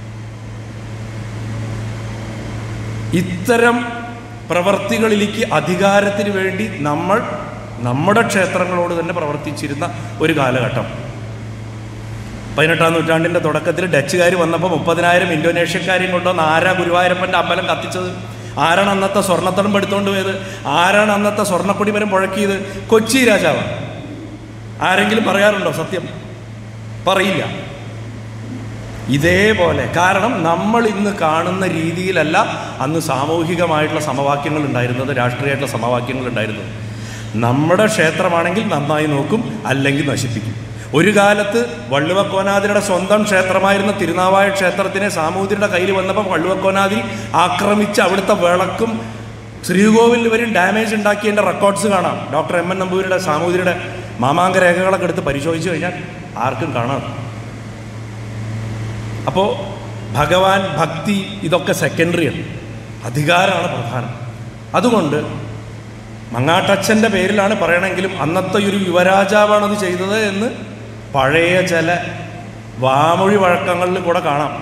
Speaker 1: ഇത്തരം പ്രവർത്തികളിലേക്ക് അധികാരത്തിന് വേണ്ടി നമ്മൾ നമ്മുടെ ക്ഷേത്രങ്ങളോട് തന്നെ പ്രവർത്തിച്ചിരുന്ന ഒരു കാലഘട്ടം പതിനെട്ടാം നൂറ്റാണ്ടിൻ്റെ തുടക്കത്തിൽ ഡച്ചുകാർ വന്നപ്പോൾ മുപ്പതിനായിരം ഇന്തോനേഷ്യക്കാരെയും കൊണ്ടുവന്ന് ആരാ ഗുരുവായൂരപ്പൻ്റെ അമ്പലം കത്തിച്ചത് ആരാണ് അന്നത്തെ സ്വർണ്ണത്തടം എടുത്തുകൊണ്ട് പോയത് ആരാണ് അന്നത്തെ സ്വർണ്ണക്കൊടിമരം മുഴക്കിയത് കൊച്ചി രാജാവാണ് ആരെങ്കിലും പറയാറുണ്ടോ സത്യം പറയില്ല ഇതേപോലെ കാരണം നമ്മൾ ഇന്ന് കാണുന്ന രീതിയിലല്ല അന്ന് സാമൂഹികമായിട്ടുള്ള സമവാക്യങ്ങൾ ഉണ്ടായിരുന്നത് രാഷ്ട്രീയമായിട്ടുള്ള സമവാക്യങ്ങൾ ഉണ്ടായിരുന്നത് നമ്മുടെ ക്ഷേത്രമാണെങ്കിൽ നന്നായി നോക്കും അല്ലെങ്കിൽ നശിപ്പിക്കും ഒരു കാലത്ത് വള്ളുവക്കോനാതിരുടെ സ്വന്തം ക്ഷേത്രമായിരുന്ന തിരുനാവായ ക്ഷേത്രത്തിനെ സാമൂതിരിയുടെ കയ്യിൽ വന്നപ്പോൾ വള്ളുവക്കോനാതിരി ആക്രമിച്ച് അവിടുത്തെ വിളക്കും ശ്രീകോവിൽ വരും ഡാമേജ് ഉണ്ടാക്കിയതിൻ്റെ റെക്കോർഡ്സ് കാണാം ഡോക്ടർ എം എൻ നമ്പൂരിയുടെ സാമൂതിരിയുടെ മാമാങ്ക രേഖകളൊക്കെ എടുത്ത് പരിശോധിച്ച് കഴിഞ്ഞാൽ ആർക്കും കാണാം അപ്പോൾ ഭഗവാൻ ഭക്തി ഇതൊക്കെ സെക്കൻഡറിയാണ് അധികാരമാണ് പ്രധാനം അതുകൊണ്ട് മങ്ങാട്ടച്ഛൻ്റെ പേരിലാണ് പറയണമെങ്കിലും അന്നത്തെ ഒരു യുവരാജാവാണ് അത് ചെയ്തത് എന്ന് പഴയ ചില വാമൊഴി വഴക്കങ്ങളിൽ കൂടെ കാണാം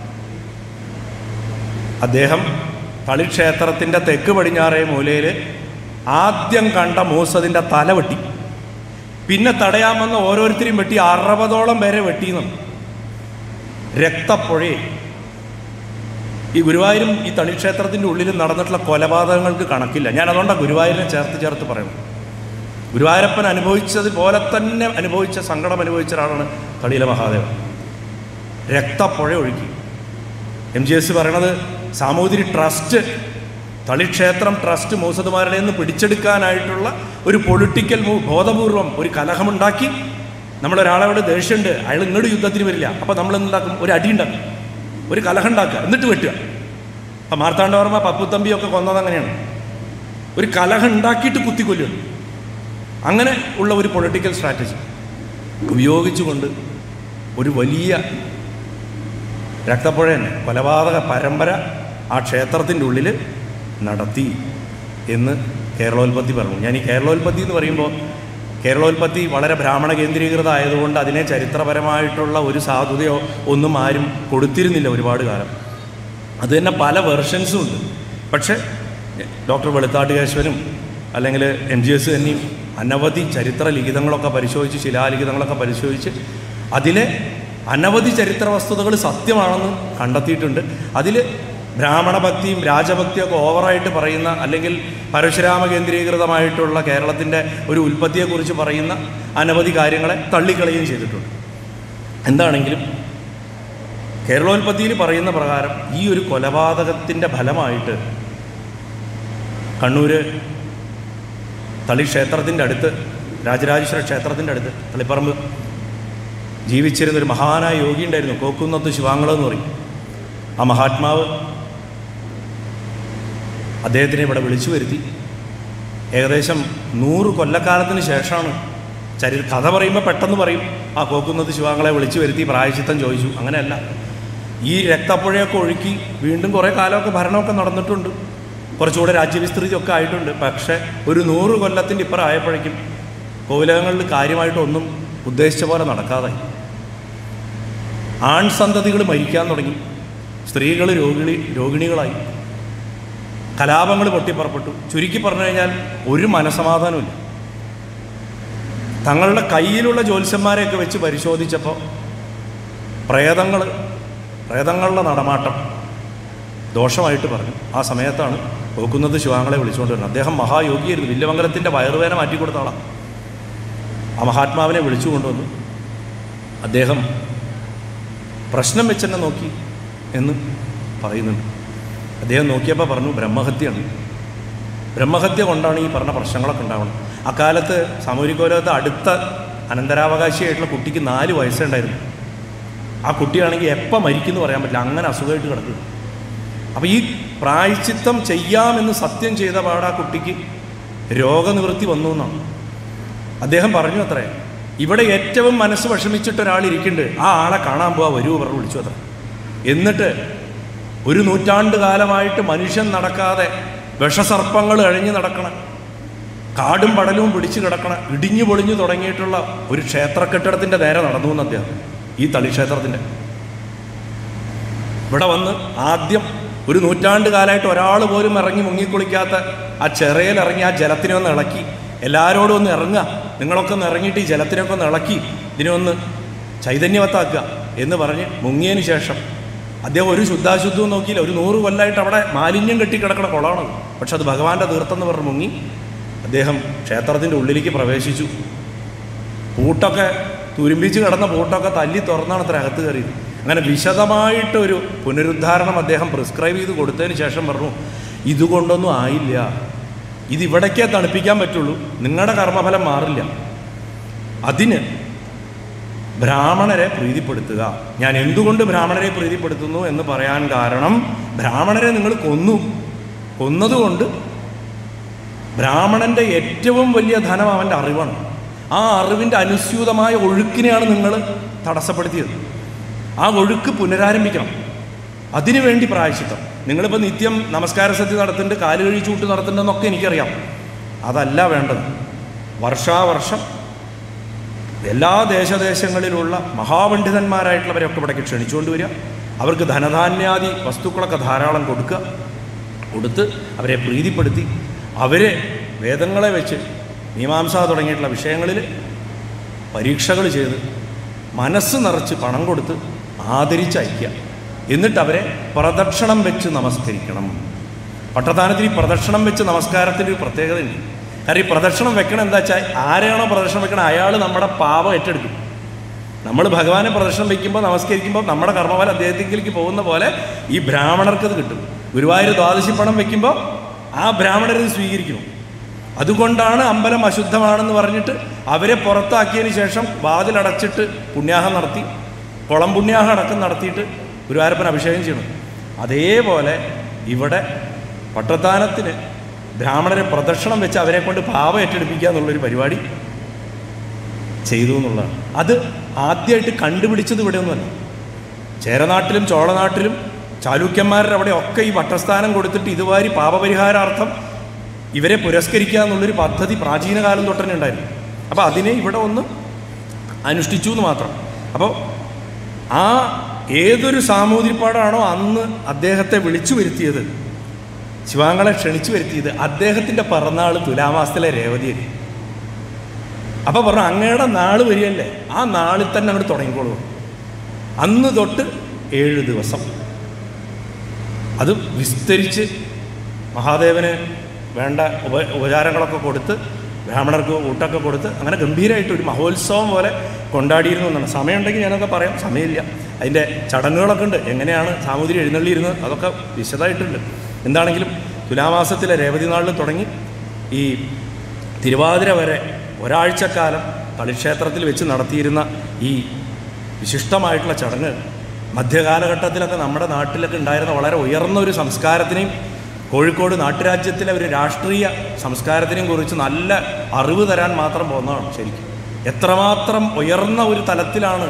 Speaker 1: അദ്ദേഹം കളിക്ഷേത്രത്തിൻ്റെ തെക്ക് പടിഞ്ഞാറേ മൂലയിൽ ആദ്യം കണ്ട മൂസതിൻ്റെ തല വെട്ടി പിന്നെ തടയാമെന്ന് ഓരോരുത്തരെയും വെട്ടി അറുപതോളം പേരെ വെട്ടിയെന്നും രക്തപ്പുഴയെ ഈ ഗുരുവായൂരും ഈ തളിക്ഷേത്രത്തിൻ്റെ ഉള്ളിൽ നടന്നിട്ടുള്ള കൊലപാതകങ്ങൾക്ക് കണക്കില്ല ഞാൻ അതുകൊണ്ടാണ് ഗുരുവായൂരിനെ ചേർത്ത് ചേർത്ത് പറയുന്നത് ഗുരുവായൂരപ്പൻ അനുഭവിച്ചത് പോലെ തന്നെ അനുഭവിച്ച സങ്കടം അനുഭവിച്ച ഒരാളാണ് തളിയിലെ മഹാദേവൻ രക്തപ്പുഴ ഒഴുക്കി എം ജി എസ് പറയണത് സാമൂതിരി ട്രസ്റ്റ് തളിക്ഷേത്രം ട്രസ്റ്റ് മൂസതുമാരുടെ നിന്ന് പിടിച്ചെടുക്കാനായിട്ടുള്ള ഒരു പൊളിറ്റിക്കൽ മൂവ് ബോധപൂർവം ഒരു കലഹമുണ്ടാക്കി നമ്മളൊരാളോട് ദേഷ്യമുണ്ട് അയാൾ ഇങ്ങോട്ട് യുദ്ധത്തിന് വരില്ല അപ്പോൾ നമ്മൾ എന്താക്കും ഒരു അടി ഉണ്ടാക്കും ഒരു കലഹം ഉണ്ടാക്കുക എന്നിട്ട് വെട്ടുക അപ്പം മാർത്താണ്ഡവർമ്മ പപ്പുത്തമ്പിയൊക്കെ കൊന്നത് അങ്ങനെയാണ് ഒരു കലഹം ഉണ്ടാക്കിയിട്ട് കുത്തിക്കൊല്ലുകയാണ് അങ്ങനെ ഉള്ള ഒരു പൊളിറ്റിക്കൽ സ്ട്രാറ്റജി ഉപയോഗിച്ചുകൊണ്ട് ഒരു വലിയ രക്തപ്പുഴ തന്നെ കൊലപാതക പരമ്പര ആ ക്ഷേത്രത്തിൻ്റെ ഉള്ളിൽ നടത്തി എന്ന് കേരളോൽപത്തി പറഞ്ഞു ഞാൻ ഈ കേരളോൽപത്തി എന്ന് പറയുമ്പോൾ കേരളോൽപത്തി വളരെ ബ്രാഹ്മണ കേന്ദ്രീകൃത ആയതുകൊണ്ട് അതിനെ ചരിത്രപരമായിട്ടുള്ള ഒരു സാധുതയോ ഒന്നും ആരും കൊടുത്തിരുന്നില്ല ഒരുപാട് കാലം അത് തന്നെ പല വെർഷൻസും ഉണ്ട് പക്ഷേ ഡോക്ടർ വെളുത്താട്ടുകേശ്വരും അല്ലെങ്കിൽ എം ജി എസ് തന്നെയും അനവധി ചരിത്ര ലിഖിതങ്ങളൊക്കെ പരിശോധിച്ച് ശിലാലിഖിതങ്ങളൊക്കെ പരിശോധിച്ച് അതിലെ അനവധി ചരിത്ര വസ്തുതകൾ സത്യമാണെന്ന് കണ്ടെത്തിയിട്ടുണ്ട് അതിൽ ബ്രാഹ്മണ ഭക്തിയും രാജഭക്തിയൊക്കെ ഓവറായിട്ട് പറയുന്ന അല്ലെങ്കിൽ പരശുരാമ കേന്ദ്രീകൃതമായിട്ടുള്ള കേരളത്തിൻ്റെ ഒരു ഉൽപ്പത്തിയെക്കുറിച്ച് പറയുന്ന അനവധി കാര്യങ്ങളെ തള്ളിക്കളയുകയും ചെയ്തിട്ടുണ്ട് എന്താണെങ്കിലും കേരളോൽപ്പത്തിയിൽ പറയുന്ന പ്രകാരം ഈ ഒരു കൊലപാതകത്തിൻ്റെ ഫലമായിട്ട് കണ്ണൂര് തളി ക്ഷേത്രത്തിൻ്റെ അടുത്ത് രാജരാജേശ്വര ക്ഷേത്രത്തിൻ്റെ അടുത്ത് തളിപ്പറമ്പ് ജീവിച്ചിരുന്ന ഒരു മഹാനായ യോഗി ഉണ്ടായിരുന്നു കോക്കുന്നത്ത് ശിവാങ്കള എന്ന് പറയും ആ മഹാത്മാവ് അദ്ദേഹത്തിനെ ഇവിടെ വിളിച്ചു വരുത്തി ഏകദേശം നൂറ് കൊല്ലക്കാലത്തിന് ശേഷമാണ് ചരി കഥ പറയുമ്പോൾ പെട്ടെന്ന് പറയും ആ കോക്കുന്നത് ശിവാങ്ങളെ വിളിച്ചു വരുത്തി പ്രായച്ചിത്തം ചോദിച്ചു അങ്ങനെയല്ല ഈ രക്തപ്പുഴയൊക്കെ ഒഴുക്കി വീണ്ടും കുറേ കാലമൊക്കെ ഭരണമൊക്കെ നടന്നിട്ടുണ്ട് കുറച്ചുകൂടെ രാജ്യവിസ്തൃതിയൊക്കെ ആയിട്ടുണ്ട് പക്ഷേ ഒരു നൂറ് കൊല്ലത്തിൻ്റെ ഇപ്പുറം ആയപ്പോഴേക്കും കോവിലകങ്ങളിൽ കാര്യമായിട്ടൊന്നും ഉദ്ദേശിച്ച പോലെ നടക്കാതായി ആൺസന്തതികൾ മരിക്കാൻ തുടങ്ങി സ്ത്രീകൾ രോഗിണി രോഗിണികളായി കലാപങ്ങൾ പൊട്ടിപ്പുറപ്പെട്ടു ചുരുക്കി പറഞ്ഞു കഴിഞ്ഞാൽ ഒരു മനസമാധാനമില്ല തങ്ങളുടെ കയ്യിലുള്ള ജ്യോത്സ്യന്മാരെയൊക്കെ വെച്ച് പരിശോധിച്ചപ്പോൾ പ്രേതങ്ങൾ പ്രേതങ്ങളുടെ നടമാട്ടം ദോഷമായിട്ട് പറഞ്ഞു ആ സമയത്താണ് പോക്കുന്നത് ശിവാങ്ങളെ വിളിച്ചുകൊണ്ട് വരുന്നത് അദ്ദേഹം മഹായോഗിയായിരുന്നു വില്യമംഗലത്തിൻ്റെ വയറുവേന മാറ്റിക്കൊടുത്ത ആളാണ് ആ മഹാത്മാവിനെ വിളിച്ചു കൊണ്ടുവന്നു അദ്ദേഹം പ്രശ്നം വെച്ചെന്നെ നോക്കി എന്ന് പറയുന്നുണ്ട് അദ്ദേഹം നോക്കിയപ്പോൾ പറഞ്ഞു ബ്രഹ്മഹത്യയാണ് ബ്രഹ്മഹത്യ കൊണ്ടാണ് ഈ പറഞ്ഞ പ്രശ്നങ്ങളൊക്കെ ഉണ്ടാവുന്നത് അക്കാലത്ത് സാമൂഹികോലത്തെ അടുത്ത അനന്തരാവകാശിയായിട്ടുള്ള കുട്ടിക്ക് നാല് വയസ്സേ ഉണ്ടായിരുന്നു ആ കുട്ടിയാണെങ്കിൽ എപ്പോൾ മരിക്കുമെന്ന് പറയാൻ പറ്റില്ല അങ്ങനെ അസുഖമായിട്ട് കിടക്കുക അപ്പോൾ ഈ പ്രായച്ചിത്തം ചെയ്യാമെന്ന് സത്യം ചെയ്ത പാട് ആ കുട്ടിക്ക് രോഗനിവൃത്തി വന്നു എന്നാണ് അദ്ദേഹം പറഞ്ഞു അത്രേ ഇവിടെ ഏറ്റവും മനസ്സ് വിഷമിച്ചിട്ട് ഒരാൾ ഇരിക്കുന്നുണ്ട് ആ ആളെ കാണാൻ പോവാ വരൂ പറഞ്ഞു വിളിച്ചു അത്ര എന്നിട്ട് ഒരു നൂറ്റാണ്ട് കാലമായിട്ട് മനുഷ്യൻ നടക്കാതെ വിഷസർപ്പങ്ങൾ അഴിഞ്ഞു നടക്കണം കാടും പടലും പിടിച്ചു കിടക്കണം ഇടിഞ്ഞു പൊളിഞ്ഞു തുടങ്ങിയിട്ടുള്ള ഒരു ക്ഷേത്ര കെട്ടിടത്തിൻ്റെ നേരെ നടന്നു എന്ന് അദ്ദേഹം ഈ തളിക്ഷേത്രത്തിൻ്റെ ഇവിടെ വന്ന് ആദ്യം ഒരു നൂറ്റാണ്ട് കാലമായിട്ട് ഒരാൾ പോലും ഇറങ്ങി മുങ്ങിക്കുളിക്കാത്ത ആ ചെറയിൽ ഇറങ്ങി ആ ജലത്തിനെ ഒന്ന് ഇളക്കി എല്ലാവരോടും ഒന്ന് ഇറങ്ങുക നിങ്ങളൊക്കെ ഒന്ന് ഇറങ്ങിയിട്ട് ഈ ജലത്തിനൊക്കെ ഒന്ന് ഇളക്കി ഇതിനെ ഒന്ന് ചൈതന്യവത്താക്കുക എന്ന് പറഞ്ഞ് മുങ്ങിയതിന് ശേഷം അദ്ദേഹം ഒരു ശുദ്ധാശുദ്ധവും നോക്കിയില്ല ഒരു നൂറ് കൊല്ലമായിട്ട് അവിടെ മാലിന്യം കെട്ടിക്കിടക്കണ കുളമാണത് പക്ഷെ അത് ഭഗവാന്റെ തീർത്തെന്ന് പറഞ്ഞ് മുങ്ങി അദ്ദേഹം ക്ഷേത്രത്തിൻ്റെ ഉള്ളിലേക്ക് പ്രവേശിച്ചു പൂട്ടൊക്കെ തുരുമ്പിച്ച് കിടന്ന പൂട്ടൊക്കെ തല്ലി തുറന്നാണ് അത്ര അകത്ത് കയറിയത് അങ്ങനെ വിശദമായിട്ട് ഒരു പുനരുദ്ധാരണം അദ്ദേഹം പ്രിസ്ക്രൈബ് ചെയ്ത് കൊടുത്തതിന് ശേഷം പറഞ്ഞു ഇതുകൊണ്ടൊന്നും ആയില്ല ഇത് ഇവിടേക്കേ തണുപ്പിക്കാൻ പറ്റുള്ളൂ നിങ്ങളുടെ കർമ്മഫലം മാറില്ല അതിന് ബ്രാഹ്മണരെ പ്രീതിപ്പെടുത്തുക ഞാൻ എന്തുകൊണ്ട് ബ്രാഹ്മണരെ പ്രീതിപ്പെടുത്തുന്നു എന്ന് പറയാൻ കാരണം ബ്രാഹ്മണരെ നിങ്ങൾ കൊന്നു കൊന്നതുകൊണ്ട് ബ്രാഹ്മണന്റെ ഏറ്റവും വലിയ ധനം അവൻ്റെ അറിവാണ് ആ അറിവിൻ്റെ അനുസ്യൂതമായ ഒഴുക്കിനെയാണ് നിങ്ങൾ തടസ്സപ്പെടുത്തിയത് ആ ഒഴുക്ക് പുനരാരംഭിക്കണം അതിനുവേണ്ടി പ്രായശ്ചിത്തം നിങ്ങളിപ്പോൾ നിത്യം നമസ്കാര സദ്യ നടത്തുന്നുണ്ട് കാല് കഴിച്ചൂട്ട് നടത്തുന്നുണ്ടെന്നൊക്കെ എനിക്കറിയാം അതല്ല വേണ്ടത് വർഷാവർഷം എല്ലാ ദേശദേശങ്ങളിലുള്ള മഹാപണ്ഡിതന്മാരായിട്ടുള്ളവരെയൊക്കെ ഇവിടേക്ക് ക്ഷണിച്ചുകൊണ്ട് വരിക അവർക്ക് ധനധാന്യാദി വസ്തുക്കളൊക്കെ ധാരാളം കൊടുക്കുക കൊടുത്ത് അവരെ പ്രീതിപ്പെടുത്തി അവരെ വേദങ്ങളെ വെച്ച് മീമാംസ തുടങ്ങിയിട്ടുള്ള വിഷയങ്ങളിൽ പരീക്ഷകൾ ചെയ്ത് മനസ്സ് നിറച്ച് പണം കൊടുത്ത് ആദരിച്ചയക്കുക എന്നിട്ട് അവരെ പ്രദക്ഷിണം വെച്ച് നമസ്കരിക്കണം പട്ടത്താനത്തിന് ഈ പ്രദക്ഷിണം വെച്ച് നമസ്കാരത്തിൻ്റെ ഒരു പ്രത്യേകതയുണ്ട് കാരണം ഈ പ്രദക്ഷിണം വെക്കണം എന്താ വെച്ചാൽ ആരെയാണോ പ്രദക്ഷിണം വെക്കണം അയാൾ നമ്മുടെ പാപം ഏറ്റെടുക്കും നമ്മൾ ഭഗവാനെ പ്രദർശനം വയ്ക്കുമ്പോൾ നമസ്കരിക്കുമ്പോൾ നമ്മുടെ കർമ്മഫലം അദ്ദേഹത്തിലേക്ക് പോകുന്ന പോലെ ഈ ബ്രാഹ്മണർക്ക് അത് കിട്ടും ഗുരുവായൂർ ദ്വാദശി പണം വെക്കുമ്പോൾ ആ ബ്രാഹ്മണർ ഇത് സ്വീകരിക്കും അതുകൊണ്ടാണ് അമ്പലം അശുദ്ധമാണെന്ന് പറഞ്ഞിട്ട് അവരെ പുറത്താക്കിയതിന് ശേഷം വാതിലടച്ചിട്ട് പുണ്യാഹം നടത്തി കുളം പുണ്യാഹം അടക്കം നടത്തിയിട്ട് ഗുരുവായൂരപ്പൻ അഭിഷേകം ചെയ്യണം അതേപോലെ ഇവിടെ പട്ടത്താനത്തിന് ബ്രാഹ്മണരെ പ്രദക്ഷിണം വെച്ച് അവരെ കൊണ്ട് പാവം ഏറ്റെടുപ്പിക്കുക എന്നുള്ളൊരു പരിപാടി ചെയ്തു എന്നുള്ളതാണ് അത് ആദ്യമായിട്ട് കണ്ടുപിടിച്ചത് ഇവിടെ ഒന്നുമല്ല ചേരനാട്ടിലും ചോളനാട്ടിലും ചാലൂക്യന്മാരുടെ അവിടെ ഒക്കെ ഈ വട്ടസ്ഥാനം കൊടുത്തിട്ട് ഇതുവാരി പാപപരിഹാരാർത്ഥം ഇവരെ പുരസ്കരിക്കുക എന്നുള്ളൊരു പദ്ധതി പ്രാചീന കാലം തൊട്ട് തന്നെ ഉണ്ടായിരുന്നു അപ്പോൾ അതിനെ ഇവിടെ ഒന്ന് അനുഷ്ഠിച്ചു എന്ന് മാത്രം അപ്പോൾ ആ ഏതൊരു സാമൂതിരിപ്പാടാണോ അന്ന് അദ്ദേഹത്തെ വിളിച്ചു വരുത്തിയത് ശിവാങ്ങളെ ക്ഷണിച്ചു വരുത്തിയത് അദ്ദേഹത്തിൻ്റെ പിറന്നാൾ തുലാമാസത്തിലെ രേവതിയല്ലേ അപ്പോൾ പറഞ്ഞു അങ്ങയുടെ നാൾ വരികയല്ലേ ആ നാളിൽ തന്നെ അങ്ങോട്ട് തുടങ്ങിക്കോളൂ അന്ന് തൊട്ട് ഏഴ് ദിവസം അത് വിസ്തരിച്ച് മഹാദേവന് വേണ്ട ഉപ ഉപചാരങ്ങളൊക്കെ കൊടുത്ത് ബ്രാഹ്മണർക്ക് ഊട്ടൊക്കെ കൊടുത്ത് അങ്ങനെ ഗംഭീരമായിട്ട് ഒരു മഹോത്സവം പോലെ കൊണ്ടാടിയിരുന്നു എന്നാണ് സമയമുണ്ടെങ്കിൽ ഞാനൊക്കെ പറയാം സമയമില്ല അതിൻ്റെ ചടങ്ങുകളൊക്കെ ഉണ്ട് എങ്ങനെയാണ് സാമൂതിരി എഴുന്നള്ളിയിരുന്നത് അതൊക്കെ വിശദമായിട്ടുണ്ട് എന്താണെങ്കിലും തുലാമാസത്തിലെ രേവതി നാളിൽ തുടങ്ങി ഈ തിരുവാതിര വരെ ഒരാഴ്ചക്കാലം കളിക്ഷേത്രത്തിൽ വെച്ച് നടത്തിയിരുന്ന ഈ വിശിഷ്ടമായിട്ടുള്ള ചടങ്ങ് മധ്യകാലഘട്ടത്തിലൊക്കെ നമ്മുടെ നാട്ടിലൊക്കെ ഉണ്ടായിരുന്ന വളരെ ഉയർന്ന ഒരു സംസ്കാരത്തിനെയും കോഴിക്കോട് നാട്ടുരാജ്യത്തിലെ ഒരു രാഷ്ട്രീയ സംസ്കാരത്തിനെയും കുറിച്ച് നല്ല അറിവ് തരാൻ മാത്രം പോകുന്നതാണ് ശരിക്കും എത്രമാത്രം ഉയർന്ന ഒരു തലത്തിലാണ്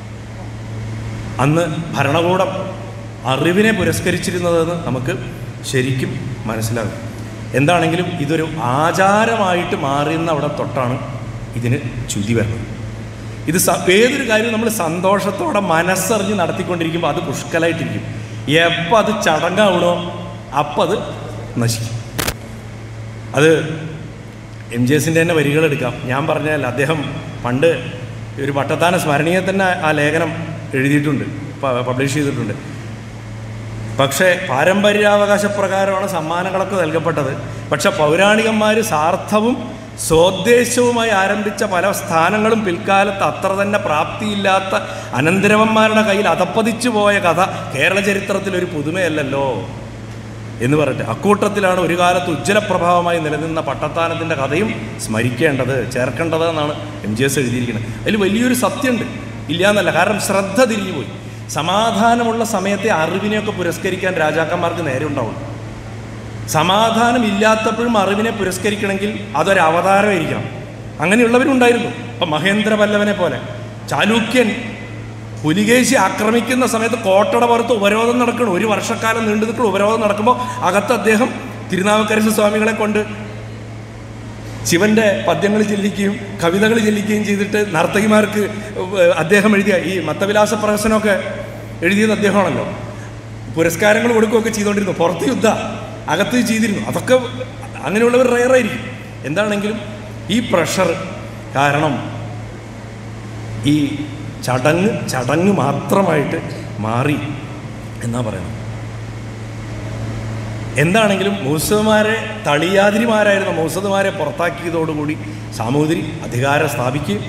Speaker 1: അന്ന് ഭരണകൂടം അറിവിനെ പുരസ്കരിച്ചിരുന്നതെന്ന് നമുക്ക് ശരിക്കും മനസ്സിലാകും എന്താണെങ്കിലും ഇതൊരു ആചാരമായിട്ട് മാറുന്ന അവിടെ തൊട്ടാണ് ഇതിന് ചുതി വരുന്നത് ഇത് സ ഏതൊരു കാര്യം നമ്മൾ സന്തോഷത്തോടെ മനസ്സറിഞ്ഞ് നടത്തിക്കൊണ്ടിരിക്കുമ്പോൾ അത് പുഷ്കലായിട്ടിരിക്കും എപ്പോൾ അത് ചടങ്ങാവണോ അപ്പം അത് നശിക്കും അത് എം ജി എസിൻ്റെ തന്നെ വരികൾ എടുക്കാം ഞാൻ പറഞ്ഞാൽ അദ്ദേഹം പണ്ട് ഒരു പട്ടത്താന സ്മരണീയ തന്നെ ആ ലേഖനം എഴുതിയിട്ടുണ്ട് പ- പബ്ലിഷ് ചെയ്തിട്ടുണ്ട് പക്ഷേ പാരമ്പര്യാവകാശ പ്രകാരമാണ് സമ്മാനങ്ങളൊക്കെ നൽകപ്പെട്ടത് പക്ഷെ പൗരാണികന്മാർ സാർത്ഥവും സ്വോദ്ദേശവുമായി ആരംഭിച്ച പല സ്ഥാനങ്ങളും പിൽക്കാലത്ത് അത്ര തന്നെ പ്രാപ്തിയില്ലാത്ത അനന്തരവന്മാരുടെ കയ്യിൽ അതപ്പതിച്ചു പോയ കഥ കേരള ചരിത്രത്തിൽ ഒരു പുതുമയല്ലല്ലോ എന്ന് പറഞ്ഞിട്ട് അക്കൂട്ടത്തിലാണ് ഒരു കാലത്ത് ഉജ്ജ്വലപ്രഭാവമായി നിലനിന്ന പട്ടത്താനത്തിൻ്റെ കഥയും സ്മരിക്കേണ്ടത് ചേർക്കേണ്ടത് എന്നാണ് എം ജി എസ് എഴുതിയിരിക്കുന്നത് അതിൽ വലിയൊരു സത്യമുണ്ട് ഇല്ല എന്നല്ല കാരണം ശ്രദ്ധ തിരിഞ്ഞുപോയി സമാധാനമുള്ള സമയത്തെ അറിവിനെയൊക്കെ പുരസ്കരിക്കാൻ രാജാക്കന്മാർക്ക് നേരെ ഉണ്ടാവുള്ളൂ സമാധാനം ഇല്ലാത്തപ്പോഴും അറിവിനെ പുരസ്കരിക്കണമെങ്കിൽ അതൊരു അവതാരമായിരിക്കണം അങ്ങനെയുള്ളവരുണ്ടായിരുന്നു ഇപ്പം മഹേന്ദ്ര പല്ലവനെ പോലെ ചാലൂക്യൻ പുലികേശി ആക്രമിക്കുന്ന സമയത്ത് കോട്ടട പുറത്ത് ഉപരോധം നടക്കണം ഒരു വർഷക്കാലം നീണ്ടു നിൽക്കുന്ന ഉപരോധം നടക്കുമ്പോൾ അകത്ത് അദ്ദേഹം തിരുനാവുക്കരശ സ്വാമികളെ കൊണ്ട് ശിവന്റെ പദ്യങ്ങൾ ചെല്ലിക്കുകയും കവിതകൾ ചെല്ലിക്കുകയും ചെയ്തിട്ട് നർത്തകിമാർക്ക് ഏഹ്, അദ്ദേഹം എഴുതിയ ഈ മത്തവിലാസ പ്രഹസനമൊക്കെ എഴുതിയത് അദ്ദേഹമാണല്ലോ പുരസ്കാരങ്ങൾ കൊടുക്കുകയൊക്കെ ചെയ്തുകൊണ്ടിരുന്നു പുറത്ത് യുദ്ധ അകത്ത് ചെയ്തിരുന്നു അതൊക്കെ അങ്ങനെയുള്ളവർ റയറായിരിക്കും എന്താണെങ്കിലും ഈ പ്രഷർ കാരണം ഈ ചടങ്ങ് ചടങ്ങ് മാത്രമായിട്ട് മാറി എന്നാ പറയുന്നത് എന്താണെങ്കിലും മൂസമാരെ തളിയാതിരിമാരായിരുന്ന മൂസതുമാരെ പുറത്താക്കിയതോടുകൂടി സാമൂതിരി അധികാരം സ്ഥാപിക്കുകയും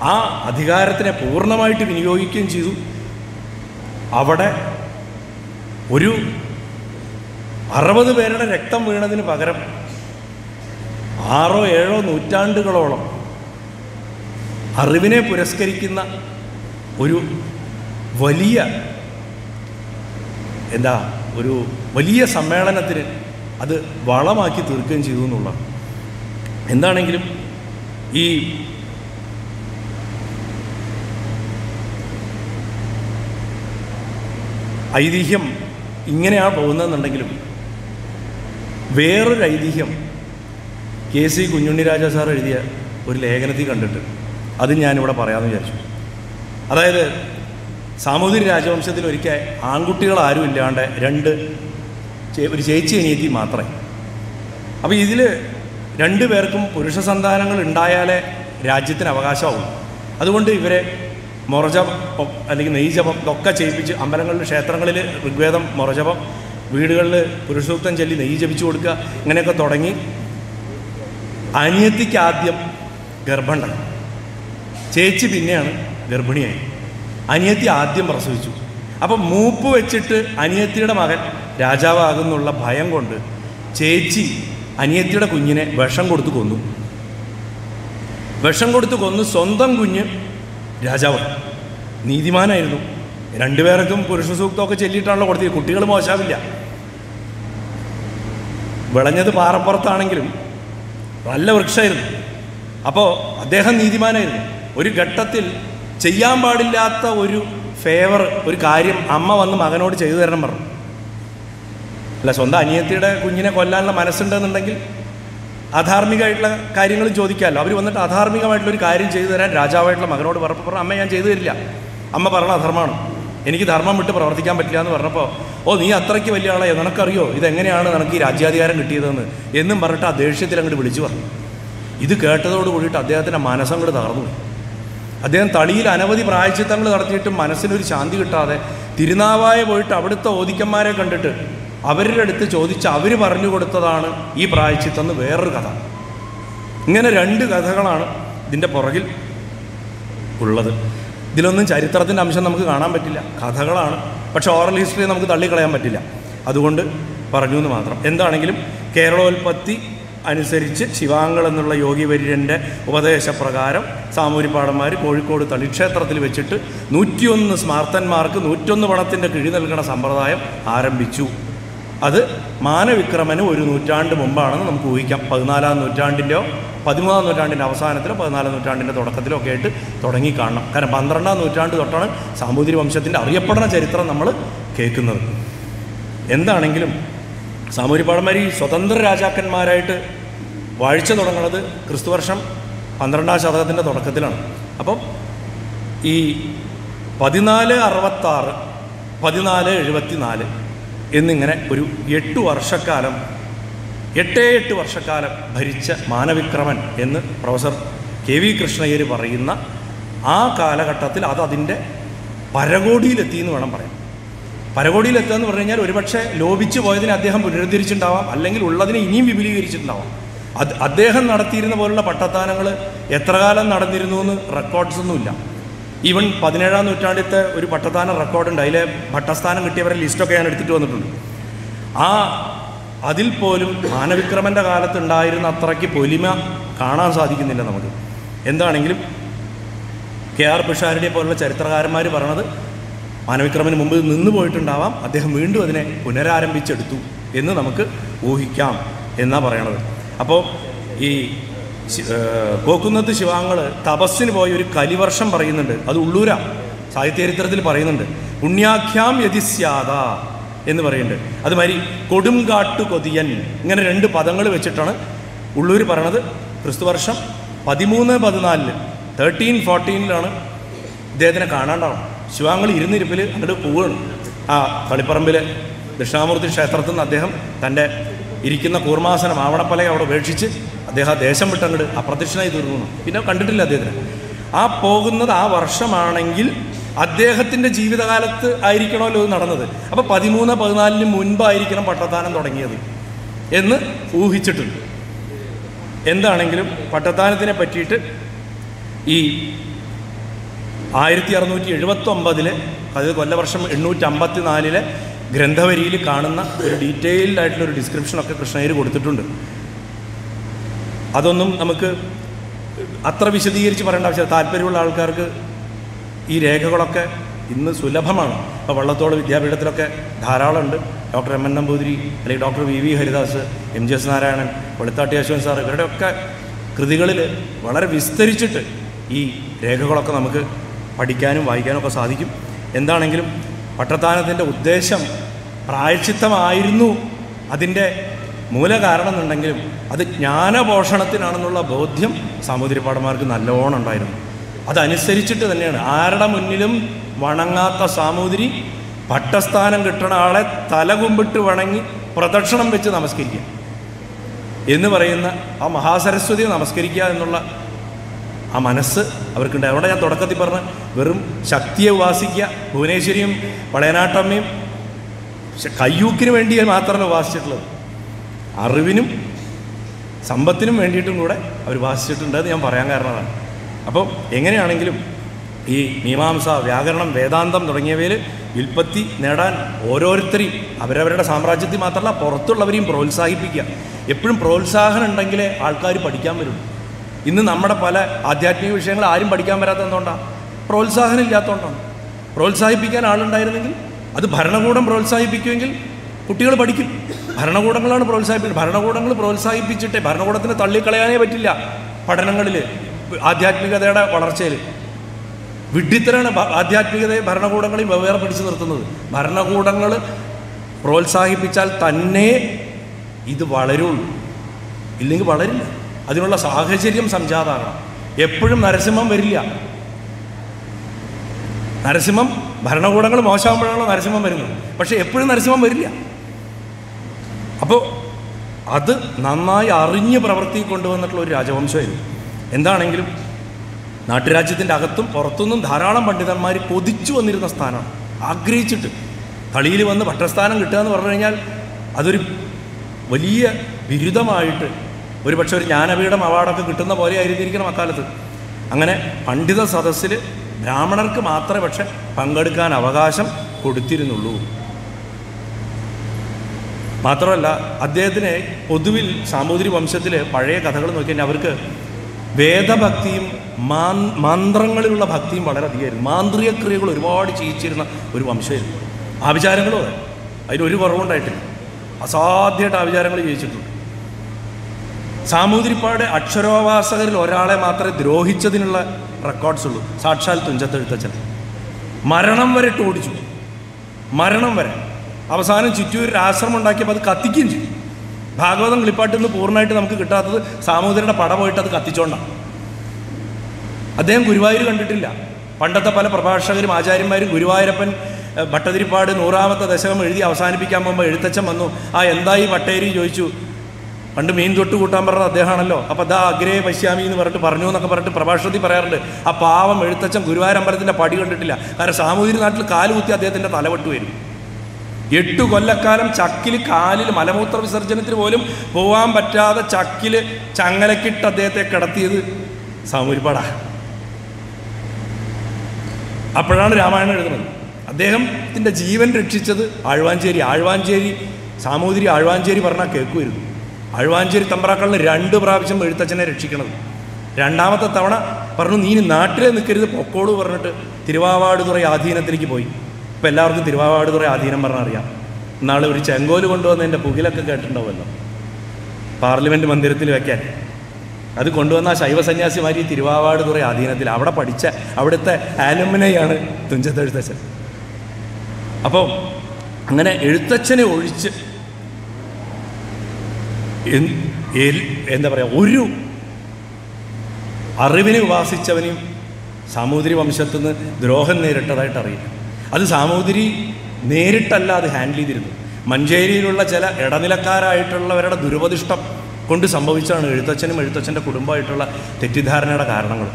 Speaker 2: ആ അധികാരത്തിനെ പൂർണ്ണമായിട്ട് വിനിയോഗിക്കുകയും ചെയ്തു അവിടെ ഒരു അറുപത് പേരുടെ രക്തം വീണതിന് പകരം ആറോ ഏഴോ നൂറ്റാണ്ടുകളോളം അറിവിനെ പുരസ്കരിക്കുന്ന ഒരു വലിയ എന്താ ഒരു വലിയ സമ്മേളനത്തിന് അത് വളമാക്കി തീർക്കുകയും ചെയ്തു എന്നുള്ളതാണ് എന്താണെങ്കിലും ഈ ഐതിഹ്യം ഇങ്ങനെയാണ് പോകുന്നതെന്നുണ്ടെങ്കിലും വേറൊരു ഐതിഹ്യം കെ സി കുഞ്ഞുണ്ണിരാജ സാർ എഴുതിയ ഒരു ലേഖനത്തിൽ കണ്ടിട്ട് അത് ഞാനിവിടെ പറയാമെന്ന് വിചാരിച്ചു അതായത് സാമൂതിരി രാജവംശത്തിൽ ഒരിക്കൽ ആൺകുട്ടികൾ ആരും ഇല്ലാണ്ട് രണ്ട് ചേ- ഒരു ചേച്ചി അനിയത്തി മാത്രമേ അപ്പോൾ ഇതിൽ രണ്ടു പേർക്കും പുരുഷ സന്താനങ്ങൾ ഉണ്ടായാലേ രാജ്യത്തിന് അവകാശമാവും അതുകൊണ്ട് ഇവരെ മൊറജപം അല്ലെങ്കിൽ നെയ്ജപം ഇതൊക്കെ ചെയ്യിപ്പിച്ച് അമ്പലങ്ങളിൽ ക്ഷേത്രങ്ങളിൽ ഋഗ്വേദം മൊറജപം വീടുകളിൽ പുരുഷസൂക്തം ചൊല്ലി നെയ്യ് ജപിച്ചു കൊടുക്കുക ഇങ്ങനെയൊക്കെ തുടങ്ങി അനിയത്തിക്ക് ആദ്യം ഗർഭമുണ്ടായി ചേച്ചി പിന്നെയാണ് ഗർഭിണിയായി അനിയത്തി ആദ്യം പ്രസവിച്ചു അപ്പം മൂപ്പ് വെച്ചിട്ട് അനിയത്തിയുടെ മകൻ രാജാവാകുന്നുള്ള ഭയം കൊണ്ട് ചേച്ചി അനിയത്തിയുടെ കുഞ്ഞിനെ വിഷം കൊടുത്ത് കൊന്നു വിഷം കൊടുത്ത് കൊന്ന് സ്വന്തം കുഞ്ഞ് രാജാവ് നീതിമാനായിരുന്നു രണ്ടുപേർക്കും പുരുഷ സൂക്തമൊക്കെ ചൊല്ലിയിട്ടാണല്ലോ കൊടുത്തത് കുട്ടികൾ മോശാവില്ല വിളഞ്ഞത് പാറപ്പുറത്താണെങ്കിലും നല്ല വൃക്ഷമായിരുന്നു അപ്പോൾ അദ്ദേഹം നീതിമാനായിരുന്നു ഒരു ഘട്ടത്തിൽ ചെയ്യാൻ പാടില്ലാത്ത ഒരു ഫേവർ ഒരു കാര്യം അമ്മ വന്ന് മകനോട് ചെയ്തു തരണം പറഞ്ഞു അല്ല സ്വന്തം അനിയത്തിയുടെ കുഞ്ഞിനെ കൊല്ലാനുള്ള മനസ്സുണ്ടെന്നുണ്ടെങ്കിൽ അധാർമികമായിട്ടുള്ള കാര്യങ്ങളും ചോദിക്കാമല്ലോ അവർ വന്നിട്ട് അധാർമികമായിട്ടുള്ള ഒരു കാര്യം ചെയ്തു തരാൻ രാജാവായിട്ടുള്ള മകനോട് പറഞ്ഞപ്പോൾ പറഞ്ഞു അമ്മ ഞാൻ ചെയ്തു തരില്ല അമ്മ പറഞ്ഞ അധർമ്മമാണ് എനിക്ക് ധർമ്മം വിട്ട് പ്രവർത്തിക്കാൻ പറ്റില്ല എന്ന് പറഞ്ഞപ്പോൾ ഓ നീ അത്രയ്ക്ക് വലിയ ആളെ നിനക്കറിയോ ഇതെങ്ങനെയാണ് നിനക്ക് ഈ രാജ്യാധികാരം കിട്ടിയതെന്ന് എന്നും പറഞ്ഞിട്ട് ആ ദേഷ്യത്തിൽ അങ്ങോട്ട് വിളിച്ചു പറഞ്ഞു ഇത് കേട്ടതോട് കൂടിയിട്ട് അദ്ദേഹത്തിൻ്റെ മനസ്സങ്ങോട്ട് തകർന്നു പോയി അദ്ദേഹം തളിയിൽ അനവധി പ്രായച്ചിത്തങ്ങൾ നടത്തിയിട്ടും മനസ്സിനൊരു ശാന്തി കിട്ടാതെ തിരുനാവായ പോയിട്ട് അവിടുത്തെ ഓദിക്കന്മാരെ കണ്ടിട്ട് അവരുടെ അടുത്ത് ചോദിച്ച് അവർ പറഞ്ഞു കൊടുത്തതാണ് ഈ പ്രായച്ചിത്തം എന്ന് വേറൊരു കഥ ഇങ്ങനെ രണ്ട് കഥകളാണ് ഇതിൻ്റെ പുറകിൽ ഉള്ളത് ഇതിലൊന്നും ചരിത്രത്തിൻ്റെ അംശം നമുക്ക് കാണാൻ പറ്റില്ല കഥകളാണ് പക്ഷെ ഓറൽ ഹിസ്റ്ററി നമുക്ക് തള്ളിക്കളയാൻ പറ്റില്ല അതുകൊണ്ട് പറഞ്ഞു എന്ന് മാത്രം എന്താണെങ്കിലും കേരളോൽപത്തി അനുസരിച്ച് ശിവാങ്കൾ എന്നുള്ള യോഗിവര്യൻ്റെ ഉപദേശപ്രകാരം സാമൂരിപ്പാടന്മാർ കോഴിക്കോട് തളിക്ഷേത്രത്തിൽ വെച്ചിട്ട് നൂറ്റിയൊന്ന് സ്മാർത്തന്മാർക്ക് നൂറ്റൊന്ന് പണത്തിൻ്റെ കിഴി നൽകണ സമ്പ്രദായം ആരംഭിച്ചു അത് മാനവിക്രമന് ഒരു നൂറ്റാണ്ട് മുമ്പാണെന്ന് നമുക്ക് ഊഹിക്കാം പതിനാലാം നൂറ്റാണ്ടിൻ്റെയോ പതിമൂന്നാം നൂറ്റാണ്ടിൻ്റെ അവസാനത്തിലോ പതിനാലാം നൂറ്റാണ്ടിൻ്റെ തുടക്കത്തിലോ ഒക്കെ ആയിട്ട് തുടങ്ങി കാണണം കാരണം പന്ത്രണ്ടാം നൂറ്റാണ്ട് തൊട്ടാണ് സാമൂതിരി വംശത്തിൻ്റെ അറിയപ്പെടുന്ന ചരിത്രം നമ്മൾ കേൾക്കുന്നത് എന്താണെങ്കിലും സാമൂരിപ്പാടന്മാർ ഈ സ്വതന്ത്ര രാജാക്കന്മാരായിട്ട് വാഴ്ച തുടങ്ങുന്നത് ക്രിസ്തുവർഷം പന്ത്രണ്ടാം ശതകത്തിൻ്റെ തുടക്കത്തിലാണ് അപ്പം ഈ പതിനാല് അറുപത്താറ് പതിനാല് എഴുപത്തി നാല് എന്നിങ്ങനെ ഒരു എട്ട് വർഷക്കാലം എട്ടേ എട്ട് വർഷക്കാലം ഭരിച്ച മാനവിക്രമൻ എന്ന് പ്രൊഫസർ കെ വി കൃഷ്ണയ്യർ പറയുന്ന ആ കാലഘട്ടത്തിൽ അത് അതിൻ്റെ പരകോടിയിലെത്തി എന്ന് വേണം പറയാൻ പരകോടിയിലെത്തുക എന്ന് പറഞ്ഞു കഴിഞ്ഞാൽ ഒരുപക്ഷെ ലോപിച്ചു പോയതിനെ അദ്ദേഹം പുനരുദ്ധരിച്ചിട്ടുണ്ടാവാം അല്ലെങ്കിൽ ഉള്ളതിനെ ഇനിയും വിപുലീകരിച്ചിട്ടുണ്ടാവാം അത് അദ്ദേഹം നടത്തിയിരുന്ന പോലുള്ള പട്ടത്താനങ്ങൾ എത്ര കാലം നടന്നിരുന്നു എന്ന് റെക്കോർഡ്സ് ഒന്നുമില്ല ഈവൻ പതിനേഴാം നൂറ്റാണ്ടിലത്തെ ഒരു പട്ടത്താന റെക്കോർഡുണ്ട് അതിലെ ഭട്ടസ്ഥാനം കിട്ടിയവരെ ലിസ്റ്റൊക്കെ ഞാൻ എടുത്തിട്ട് വന്നിട്ടുണ്ട് ആ അതിൽ പോലും മാനവിക്രമൻ്റെ കാലത്ത് ഉണ്ടായിരുന്ന അത്രയ്ക്ക് പൊലിമ കാണാൻ സാധിക്കുന്നില്ല നമുക്ക് എന്താണെങ്കിലും കെ ആർ പിഷാരടിയെ പോലുള്ള ചരിത്രകാരന്മാർ പറയണത് മാനവിക്രമന് മുമ്പ് നിന്ന് പോയിട്ടുണ്ടാവാം അദ്ദേഹം വീണ്ടും അതിനെ പുനരാരംഭിച്ചെടുത്തു എന്ന് നമുക്ക് ഊഹിക്കാം എന്നാ പറയണത് അപ്പോൾ ഈ ശി- ഏർ കോക്കുന്നത്ത് ശിവാങ്ങൾ തപസ്സിന് പോയ ഒരു കലിവർഷം പറയുന്നുണ്ട് അത് ഉള്ളൂര സാഹിത്യചരിത്രത്തിൽ പറയുന്നുണ്ട് പുണ്യാഖ്യാം യതിസ്യാത എന്ന് പറയുന്നുണ്ട് അതുമാതിരി കൊടുങ്കാട്ടു കൊതിയൻ ഇങ്ങനെ രണ്ട് പദങ്ങൾ വെച്ചിട്ടാണ് ഉള്ളൂർ പറയണത് ക്രിസ്തുവർഷം പതിമൂന്ന് പതിനാലില് തേർട്ടീൻ ഫോർട്ടീനിലാണ് ഇദ്ദേഹത്തിനെ കാണാണ്ടാവും ശിവാങ്ങൾ ഇരുന്നിരിപ്പിൽ അങ്ങോട്ട് പോവുകയാണ് ആ കളിപ്പറമ്പിലെ ദക്ഷിണാമൂർത്തി ക്ഷേത്രത്തിൽ നിന്ന് അദ്ദേഹം തൻ്റെ ഇരിക്കുന്ന കൂർമാസനം ആവണപ്പലയെ അവിടെ ഉപേക്ഷിച്ച് അദ്ദേഹം ആ ദേശം വിട്ടങ്ങോട്ട് അപ്രത്യക്ഷനായി തീർന്നു പിന്നെ കണ്ടിട്ടില്ല അദ്ദേഹത്തിന് ആ പോകുന്നത് ആ വർഷമാണെങ്കിൽ അദ്ദേഹത്തിൻ്റെ ജീവിതകാലത്ത് ആയിരിക്കണമല്ലോ ഇത് നടന്നത് അപ്പോൾ പതിമൂന്ന് പതിനാലിന് മുൻപായിരിക്കണം പട്ടത്താനം തുടങ്ങിയത് എന്ന് ഊഹിച്ചിട്ടുണ്ട് എന്താണെങ്കിലും പട്ടത്താനത്തിനെ പറ്റിയിട്ട് ഈ ആയിരത്തി അറുന്നൂറ്റി എഴുപത്തി ഒമ്പതില് അതായത് കൊല്ലവർഷം എണ്ണൂറ്റി അമ്പത്തി നാലിലെ ഗ്രന്ഥവരിയിൽ കാണുന്ന ഒരു ഡീറ്റെയിൽഡ് ആയിട്ടുള്ള ഒരു ഡിസ്ക്രിപ്ഷനൊക്കെ കൃഷ്ണയ്യർ കൊടുത്തിട്ടുണ്ട് അതൊന്നും നമുക്ക് അത്ര വിശദീകരിച്ച് പറയേണ്ട ആവശ്യം താല്പര്യമുള്ള ആൾക്കാർക്ക് ഈ രേഖകളൊക്കെ ഇന്ന് സുലഭമാണ് ഇപ്പോൾ വള്ളത്തോട് വിദ്യാപീഠത്തിലൊക്കെ ധാരാളമുണ്ട് ഡോക്ടർ എം എൻ നമ്പൂതിരി അല്ലെങ്കിൽ doctor V V Haridas M G S Narayanan Veluthatt Ashwan sir ഇവരുടെയൊക്കെ കൃതികളിൽ വളരെ വിസ്തരിച്ചിട്ട് ഈ രേഖകളൊക്കെ നമുക്ക് പഠിക്കാനും വായിക്കാനും ഒക്കെ സാധിക്കും എന്താണെങ്കിലും പട്ടത്താനത്തിൻ്റെ ഉദ്ദേശം പ്രായച്ചിത്തമായിരുന്നു അതിൻ്റെ മൂലകാരണം എന്നുണ്ടെങ്കിലും അത് ജ്ഞാനപോഷണത്തിനാണെന്നുള്ള ബോധ്യം സാമൂതിരിപ്പാടന്മാർക്ക് നല്ലോണം ഉണ്ടായിരുന്നു അതനുസരിച്ചിട്ട് തന്നെയാണ് ആരുടെ മുന്നിലും വണങ്ങാത്ത സാമൂതിരി പട്ടസ്ഥാനം കിട്ടണ ആളെ തലകുമ്പിട്ട് വണങ്ങി പ്രദക്ഷിണം വെച്ച് നമസ്കരിക്കുക എന്ന് പറയുന്ന ആ മഹാസരസ്വതിയെ നമസ്കരിക്കുക എന്നുള്ള ആ മനസ്സ് അവർക്കുണ്ട് അവിടെ ഞാൻ തുടക്കത്തിൽ പറഞ്ഞ വെറും ശക്തിയെ ഉപാസിക്കുക ഭുവനേശ്വരിയും പടയനാട്ടമ്മയും പക്ഷെ കയ്യൂക്കിന് വേണ്ടി മാത്രമല്ല ഉപാസിച്ചിട്ടുള്ളത് അറിവിനും സമ്പത്തിനും വേണ്ടിയിട്ടും കൂടെ അവർ ഉപാസിച്ചിട്ടുണ്ട് എന്ന് ഞാൻ പറയാൻ കാരണമാണ് അപ്പോൾ എങ്ങനെയാണെങ്കിലും ഈ മീമാംസ വ്യാകരണം വേദാന്തം തുടങ്ങിയവയിൽ വിൽപ്പത്തി നേടാൻ ഓരോരുത്തരെയും അവരവരുടെ സാമ്രാജ്യത്തിൽ മാത്രമല്ല പുറത്തുള്ളവരെയും പ്രോത്സാഹിപ്പിക്കുക എപ്പോഴും പ്രോത്സാഹനം ഉണ്ടെങ്കിലേ ആൾക്കാർ പഠിക്കാൻ വരും ഇന്ന് നമ്മുടെ പല ആധ്യാത്മിക വിഷയങ്ങൾ ആരും പഠിക്കാൻ വരാത്ത എന്തുകൊണ്ടാണ് പ്രോത്സാഹനം ഇല്ലാത്തതുകൊണ്ടാണ് പ്രോത്സാഹിപ്പിക്കാൻ ആളുണ്ടായിരുന്നെങ്കിൽ അത് ഭരണകൂടം പ്രോത്സാഹിപ്പിക്കുമെങ്കിൽ കുട്ടികൾ പഠിക്കും ഭരണകൂടങ്ങളാണ് പ്രോത്സാഹിപ്പിക്കുന്നത് ഭരണകൂടങ്ങൾ പ്രോത്സാഹിപ്പിച്ചിട്ടേ ഭരണകൂടത്തിന് തള്ളിക്കളയാനേ പറ്റില്ല പഠനങ്ങളിൽ ആധ്യാത്മികതയുടെ വളർച്ചയിൽ വിഡ്ഢിത്തരാണ് ഭ- ആധ്യാത്മികതയെ ഭരണകൂടങ്ങളെയും വെവ്വേറെ പിടിച്ചു നിർത്തുന്നത് ഭരണകൂടങ്ങൾ പ്രോത്സാഹിപ്പിച്ചാൽ തന്നെ ഇത് വളരുള്ളൂ ഇല്ലെങ്കിൽ വളരില്ല അതിനുള്ള സാഹചര്യം സംജാതാകണം എപ്പോഴും നരസിംഹം വരില്ല നരസിംഹം ഭരണകൂടങ്ങൾ മോശമാകുമ്പോഴാണല്ലോ നരസിംഹം വരുന്നത് പക്ഷേ എപ്പോഴും നരസിംഹം വരില്ല അപ്പോൾ അത് നന്നായി അറിഞ്ഞ് പ്രവർത്തി കൊണ്ടുവന്നിട്ടുള്ള ഒരു രാജവംശമായിരുന്നു എന്താണെങ്കിലും നാട്ടുരാജ്യത്തിൻ്റെ അകത്തും പുറത്തുനിന്നും ധാരാളം പണ്ഡിതന്മാർ കൊതിച്ചു വന്നിരുന്ന സ്ഥാനമാണ് ആഗ്രഹിച്ചിട്ട് കളിയിൽ വന്ന് പട്ടസ്ഥാനം കിട്ടുക എന്ന് പറഞ്ഞു കഴിഞ്ഞാൽ അതൊരു വലിയ ബിരുദമായിട്ട് ഒരു പക്ഷേ ഒരു ജ്ഞാനപീഠം അവാർഡൊക്കെ കിട്ടുന്ന പോലെ ആയിരുന്നിരിക്കണം അക്കാലത്ത് അങ്ങനെ പണ്ഡിത സദസ്സിൽ ബ്രാഹ്മണർക്ക് മാത്രമേ പക്ഷെ പങ്കെടുക്കാൻ അവകാശം കൊടുത്തിരുന്നുള്ളൂ മാത്രമല്ല അദ്ദേഹത്തിന് പൊതുവിൽ സാമൂതിരി വംശത്തിലെ പഴയ കഥകൾ നോക്കിയാൽ അവർക്ക് വേദഭക്തിയും മാൻ മന്ത്രങ്ങളിലുള്ള ഭക്തിയും വളരെ അധികമായിരുന്നു മാന്ത്രിക ക്രിയകൾ ഒരുപാട് ചെയ്യിച്ചിരുന്ന ഒരു വംശമായിരുന്നു ആഭിചാരങ്ങളും അതെ അതിലൊരു കുറവുണ്ടായിട്ടില്ല അസാധ്യമായിട്ട് ആഭിചാരങ്ങൾ ചെയ്യിച്ചിട്ടുണ്ട് സാമൂതിരിപ്പാട് അക്ഷരോപാസകരിൽ ഒരാളെ മാത്രമേ ദ്രോഹിച്ചതിനുള്ള റെക്കോർഡ്സ് ഉള്ളൂ സാക്ഷാൽ തുഞ്ചത്തെഴുത്തച്ഛൻ മരണം വരെ ഇട്ട് ഓടിച്ചു മരണം വരെ അവസാനം ചുറ്റൂരിൽ ആശ്രമം ഉണ്ടാക്കിയപ്പോൾ അത് കത്തിക്കുകയും ചെയ്തു ഭാഗവതം ക്ലിപ്പാട്ടിൽ നിന്ന് പൂർണ്ണമായിട്ട് നമുക്ക് കിട്ടാത്തത് സാമൂതിരിയുടെ പട പോയിട്ട് അത് കത്തിച്ചോണ്ടാണ് അദ്ദേഹം ഗുരുവായൂർ കണ്ടിട്ടില്ല പണ്ടത്തെ പല പ്രഭാഷകരും ആചാര്യന്മാരും ഗുരുവായൂരപ്പൻ ഏഹ്, ഭട്ടതിരിപ്പാട് നൂറാമത്തെ ദശകം എഴുതി അവസാനിപ്പിക്കാൻ പോകുമ്പോൾ എഴുത്തച്ഛൻ വന്നു ആ എന്തായി ഭട്ടേരി ചോദിച്ചു പണ്ട് മീൻ തൊട്ട് കൂട്ടാൻ പറഞ്ഞത് അദ്ദേഹമാണല്ലോ അപ്പോൾ ദാ അഗ്രേ പശ്യാമി എന്ന് പറഞ്ഞിട്ട് പറഞ്ഞു എന്നൊക്കെ പറഞ്ഞിട്ട് പ്രഭാഷണത്തിൽ പറയാറുണ്ട് ആ പാവം എഴുത്തച്ഛൻ ഗുരുവായൂർ അമ്പലത്തിൻ്റെ പടി കണ്ടിട്ടില്ല കാരണം സാമൂതിരി നാട്ടിൽ കാലുകുത്തി അദ്ദേഹത്തിൻ്റെ തലവെട്ട് വരും എട്ട് കൊല്ലക്കാലം ചക്കിൽ കാലിൽ മലമൂത്ര വിസർജനത്തിന് പോലും പോകാൻ പറ്റാതെ ചക്കിൽ ചങ്ങലക്കിട്ട് അദ്ദേഹത്തെ കിടത്തിയത് സാമൂരിപ്പാടാ അപ്പോഴാണ് രാമായണം എഴുതുന്നത് അദ്ദേഹത്തിൻ്റെ ജീവൻ രക്ഷിച്ചത് ആഴ്വാഞ്ചേരി ആഴ്വാഞ്ചേരി സാമൂതിരി ആഴ്വാഞ്ചേരി പറഞ്ഞാൽ കേൾക്കുമായിരുന്നു ആഴ്വാഞ്ചേരി തമ്പ്രാക്കളിന് രണ്ട് പ്രാവശ്യം എഴുത്തച്ഛനെ രക്ഷിക്കണത് രണ്ടാമത്തെ തവണ പറഞ്ഞു നീ ഇനി നാട്ടിലെ നിൽക്കരുത് പൊക്കോളൂ പറഞ്ഞിട്ട് തിരുവാവാടുതുറ ആധീനത്തിലേക്ക് പോയി ഇപ്പം എല്ലാവർക്കും തിരുവാവാടുതുറ ആധീനം പറഞ്ഞാൽ അറിയാം ഇന്നാൾ ഒരു ചെങ്കോല് കൊണ്ടുവന്ന് പുകിലൊക്കെ കേട്ടിട്ടുണ്ടാവുമല്ലോ പാർലമെൻറ്റ് മന്ദിരത്തിൽ വെക്കാൻ അത് കൊണ്ടുവന്ന ആ ശൈവ സന്യാസിമാരി തിരുവാവാട് തുറ അധീനത്തിൽ അവിടെ പഠിച്ച അവിടുത്തെ ആലുമിനയാണ് തുഞ്ചത്തെഴുത്തച്ഛൻ അപ്പോൾ അങ്ങനെ എഴുത്തച്ഛനെ ഒഴിച്ച് എൻ- എൽ- എന്താ പറയുക ഒരു അറിവിനെ ഉപാസിച്ചവനെയും സാമൂതിരി വംശത്തു നിന്ന് ദ്രോഹം നേരിട്ടതായിട്ട് അറിയില്ല അത് സാമൂതിരി നേരിട്ടല്ല അത് ഹാൻഡിൽ ചെയ്തിരുന്നു മഞ്ചേരിയിലുള്ള ചില ഇടനിലക്കാരായിട്ടുള്ളവരുടെ ദുരുപദിഷ്ടം കൊണ്ട് സംഭവിച്ചാണ് എഴുത്തച്ഛനും എഴുത്തച്ഛൻ്റെ കുടുംബമായിട്ടുള്ള തെറ്റിദ്ധാരണയുടെ കാരണങ്ങൾ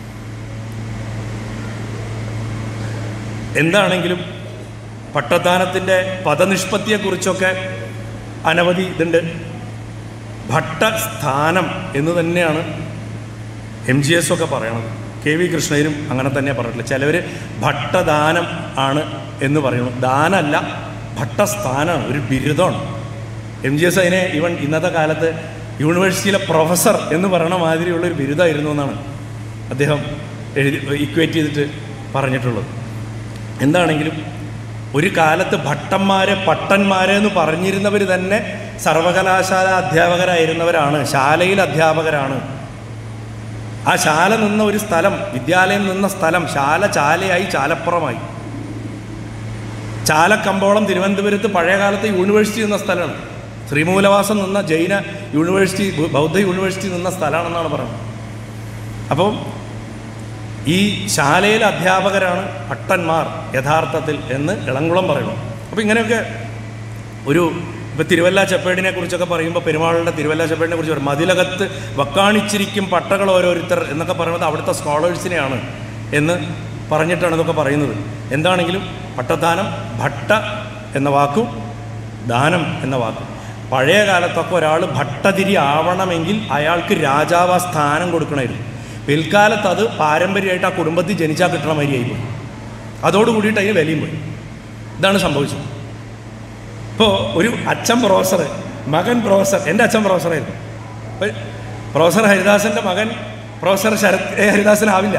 Speaker 2: എന്താണെങ്കിലും പട്ടത്താനത്തിൻ്റെ പദനിഷ്പത്തിയെക്കുറിച്ചൊക്കെ അനവധി ഇതുണ്ട് ഭട്ടസ്ഥാനം എന്ന് തന്നെയാണ് എം ജി എസ് ഒക്കെ പറയണത് കെ വി കൃഷ്ണനും അങ്ങനെ തന്നെ പറഞ്ഞിട്ടുള്ളത് ചിലവർ ഭട്ടദാനം ആണ് എന്ന് പറയുന്നു ദാനമല്ല ഭട്ടസ്ഥാനമാണ് ഒരു ബിരുദമാണ് എം ജി എസ് അതിനെ ഇവൻ ഇന്നത്തെ കാലത്ത് യൂണിവേഴ്സിറ്റിയിലെ പ്രൊഫസർ എന്ന് പറയണ മാതിരിയുള്ള ഒരു ബിരുദമായിരുന്നു എന്നാണ് അദ്ദേഹം എഴുതി ഇക്വേറ്റ് ചെയ്തിട്ട് പറഞ്ഞിട്ടുള്ളത് എന്താണെങ്കിലും ഒരു കാലത്ത് ഭട്ടന്മാരെ പട്ടന്മാരെ എന്ന് പറഞ്ഞിരുന്നവർ തന്നെ സർവകലാശാല അധ്യാപകരായിരുന്നവരാണ് ശാലയിൽ അധ്യാപകരാണ് ആ ശാല നിന്ന ഒരു സ്ഥലം വിദ്യാലയം നിന്ന സ്ഥലം ശാല ചാലയായി ചാലപ്പുറമായി ചാലക്കമ്പോളം തിരുവനന്തപുരത്ത് പഴയ കാലത്ത് യൂണിവേഴ്സിറ്റി നിന്ന സ്ഥലമാണ് ശ്രീമൂലവാസം നിന്ന ജൈന യൂണിവേഴ്സിറ്റി ബു- ബൗദ്ധ യൂണിവേഴ്സിറ്റി നിന്ന സ്ഥലമാണെന്നാണ് പറയുന്നത് അപ്പം ഈ ശാലയിലെ അധ്യാപകരാണ് ഭട്ടന്മാർ യഥാർത്ഥത്തിൽ എന്ന് ഇളംകുളം പറയുന്നു അപ്പോൾ ഇങ്ങനെയൊക്കെ ഒരു ഇപ്പോൾ തിരുവല്ല ചെപ്പേടിനെ കുറിച്ചൊക്കെ പറയുമ്പോൾ പെരുമാളുടെ തിരുവല്ല ചെപ്പേടിനെ കുറിച്ച് പറയും മതിലകത്ത് വക്കാണിച്ചിരിക്കും പട്ടകൾ ഓരോരുത്തർ എന്നൊക്കെ പറയുന്നത് അവിടുത്തെ സ്കോളേഴ്സിനെയാണ് എന്ന് പറഞ്ഞിട്ടാണ് ഇതൊക്കെ പറയുന്നത് എന്താണെങ്കിലും പട്ടദാനം ഭട്ട എന്ന വാക്കും ദാനം എന്ന വാക്കും പഴയ കാലത്തൊക്കെ ഒരാൾ ഭട്ടതിരി ആവണമെങ്കിൽ അയാൾക്ക് രാജാവ് ആ സ്ഥാനം കൊടുക്കണമായിരുന്നു പിൽക്കാലത്ത് അത് പാരമ്പര്യമായിട്ട് ആ കുടുംബത്തിൽ ജനിച്ചാൽ കിട്ടണ മാതിരിയായി പോയി അതോടുകൂടിയിട്ട് അതിന് വിലയും പോയി ഇതാണ് സംഭവിച്ചത് ഇപ്പോൾ ഒരു അച്ഛൻ പ്രൊഫസർ മകൻ പ്രൊഫസർ എൻ്റെ അച്ഛൻ പ്രൊഫസറായിരുന്നു അപ്പോൾ പ്രൊഫസർ ഹരിദാസൻ്റെ മകൻ പ്രൊഫസർ ശരത് എ ഹരിദാസനാവില്ല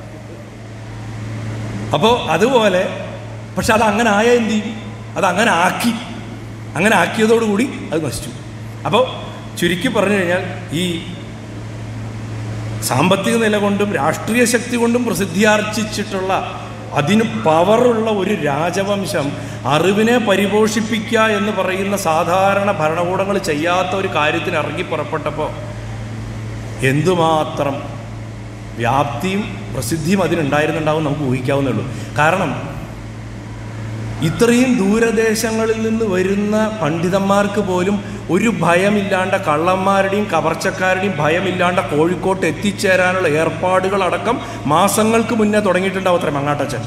Speaker 2: അപ്പോൾ അതുപോലെ പക്ഷെ അത് അങ്ങനെ ആയ എന്ത് ചെയ്യും അത് അങ്ങനെ ആക്കി അങ്ങനെ ആക്കിയതോടുകൂടി അത് നശിച്ചു അപ്പോൾ ചുരുക്കി പറഞ്ഞു കഴിഞ്ഞാൽ ഈ സാമ്പത്തിക നില കൊണ്ടും രാഷ്ട്രീയ ശക്തി കൊണ്ടും പ്രസിദ്ധിയാർജിച്ചിട്ടുള്ള അതിന് പവറുള്ള ഒരു രാജവംശം അറിവിനെ പരിപോഷിപ്പിക്കുക എന്ന് പറയുന്ന സാധാരണ ഭരണകൂടങ്ങൾ ചെയ്യാത്ത ഒരു കാര്യത്തിന് ഇറങ്ങി പുറപ്പെട്ടപ്പോൾ എന്തുമാത്രം വ്യാപ്തിയും പ്രസിദ്ധിയും അതിനുണ്ടായിരുന്നുണ്ടാവും നമുക്ക് ഊഹിക്കാവുന്നേ ഉള്ളൂ കാരണം ഇത്രയും ദൂരദേശങ്ങളിൽ നിന്ന് വരുന്ന പണ്ഡിതന്മാർക്ക് പോലും ഒരു ഭയമില്ലാണ്ട കള്ളന്മാരുടെയും കവർച്ചക്കാരുടെയും ഭയമില്ലാണ്ട കോഴിക്കോട്ട് എത്തിച്ചേരാനുള്ള ഏർപ്പാടുകളടക്കം മാസങ്ങൾക്ക് മുന്നേ തുടങ്ങിയിട്ടുണ്ടാവും അത്ര മങ്ങാട്ടച്ചൻ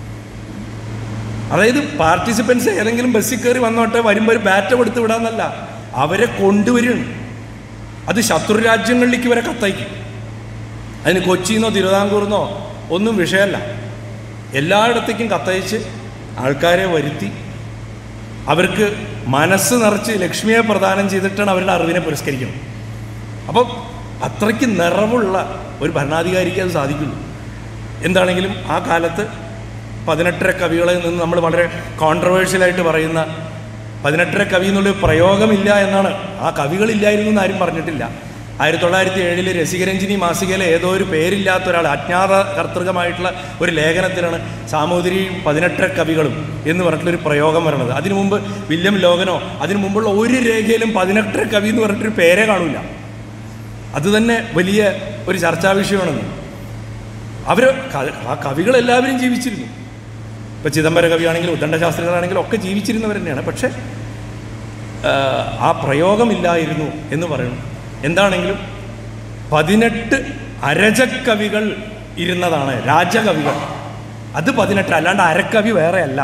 Speaker 2: അതായത് പാർട്ടിസിപ്പൻസ് ഏതെങ്കിലും ബസ്സിൽ കയറി വന്നോട്ടെ വരുമ്പോൾ ഒരു ബാറ്റ് കൊടുത്ത് വിടാന്നല്ല അവരെ കൊണ്ടുവരികയാണ് അത് ശത്രു രാജ്യങ്ങളിലേക്ക് വരെ കത്തയക്കും അതിന് കൊച്ചിന്നോ തിരുവിതാംകൂറിന്നോ ഒന്നും വിഷയമല്ല എല്ലായിടത്തേക്കും കത്തയച്ച് ആൾക്കാരെ വരുത്തി അവർക്ക് മനസ്സ് നിറച്ച് ലക്ഷ്മിയെ പ്രദാനം ചെയ്തിട്ടാണ് അവരുടെ അറിവിനെ പുരസ്കരിക്കുന്നത് അപ്പം അത്രയ്ക്ക് നിറവുള്ള ഒരു ഭരണാധികാരിക്ക് അത് സാധിക്കുള്ളൂ എന്താണെങ്കിലും ആ കാലത്ത് പതിനെട്ടര കവികളിൽ നിന്ന് നമ്മൾ വളരെ കോൺട്രവേഴ്ഷ്യലായിട്ട് പറയുന്ന പതിനെട്ടര കവി എന്നുള്ളൊരു പ്രയോഗമില്ല എന്നാണ് ആ കവികളില്ലായിരുന്നു എന്ന് ആരും പറഞ്ഞിട്ടില്ല ആയിരത്തി തൊള്ളായിരത്തി ഏഴിൽ രസികരഞ്ജിനി മാസികയിലെ ഏതോ ഒരു പേരില്ലാത്ത ഒരാൾ അജ്ഞാത കർത്തൃകമായിട്ടുള്ള ഒരു ലേഖനത്തിലാണ് സാമൂതിരിയും പതിനെട്ടര കവികളും എന്ന് പറഞ്ഞിട്ടുള്ളൊരു പ്രയോഗം വരണത് അതിനു മുമ്പ് വില്യം ലോകനോ അതിനു മുമ്പുള്ള ഒരു രേഖയിലും പതിനെട്ടര കവി എന്ന് പറഞ്ഞിട്ടൊരു പേരേ കാണില്ല അത് തന്നെ വലിയ ഒരു ചർച്ചാ വിഷയമാണെന്ന് അവർ ആ കവികളെല്ലാവരും ജീവിച്ചിരുന്നു ഇപ്പം ചിദംബര കവിയാണെങ്കിലും ഉദ്ദണ്ഡശാസ്ത്രികളാണെങ്കിലും ഒക്കെ ജീവിച്ചിരുന്നവർ തന്നെയാണ് പക്ഷേ ആ, ആ പ്രയോഗമില്ലായിരുന്നു എന്ന് പറയുന്നു എന്താണെങ്കിലും പതിനെട്ട് അരജക്കവികൾ ഇരുന്നതാണ് രാജകവികൾ അത് പതിനെട്ട് അല്ലാണ്ട് അരക്കവി വേറെ അല്ല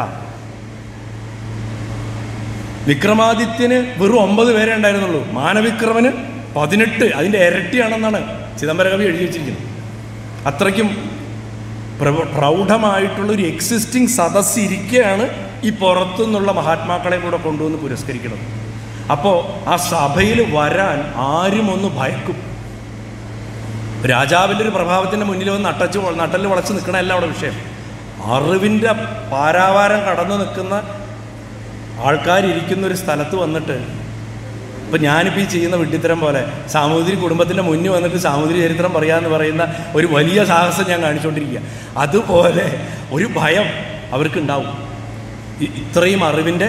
Speaker 2: വിക്രമാദിത്യന് വെറും ഒമ്പത് പേരെ ഉണ്ടായിരുന്നുള്ളൂ മാനവിക്രമന് പതിനെട്ട് അതിൻ്റെ ഇരട്ടിയാണെന്നാണ് ചിദംബര കവി എഴുതി വച്ചിരിക്കുന്നത് അത്രയ്ക്കും പ്രൗ- പ്രൗഢമായിട്ടുള്ള ഒരു എക്സിസ്റ്റിംഗ് സദസ് ഇരിക്കുകയാണ് ഈ പുറത്തുനിന്നുള്ള മഹാത്മാക്കളെ കൂടെ കൊണ്ടുവന്ന് പുരസ്കരിക്കുന്നത് അപ്പോൾ ആ സഭയിൽ വരാൻ ആരും ഒന്ന് ഭയക്കും രാജാവിൻ്റെ ഒരു പ്രഭാവത്തിൻ്റെ മുന്നിൽ വന്ന് നട്ടച്ച് വ- നട്ടല് വളച്ച് നിൽക്കണമല്ല അവിടെ വിഷയം അറിവിൻ്റെ പാരാവാരം കടന്നു നിൽക്കുന്ന ആൾക്കാരിയ്ക്കുന്ന ഒരു സ്ഥലത്ത് വന്നിട്ട് ഇപ്പം ഞാനിപ്പോൾ ഈ ചെയ്യുന്ന വിഡ്ഢിത്തരം പോലെ സാമൂതിരി കുടുംബത്തിൻ്റെ മുന്നിൽ വന്നിട്ട് സാമൂതിരി ചരിത്രം പറയാമെന്ന് പറയുന്ന ഒരു വലിയ സാഹസം ഞാൻ കാണിച്ചുകൊണ്ടിരിക്കുക അതുപോലെ ഒരു ഭയം അവർക്കുണ്ടാവും ഇ- ഇത്രയും അറിവിൻ്റെ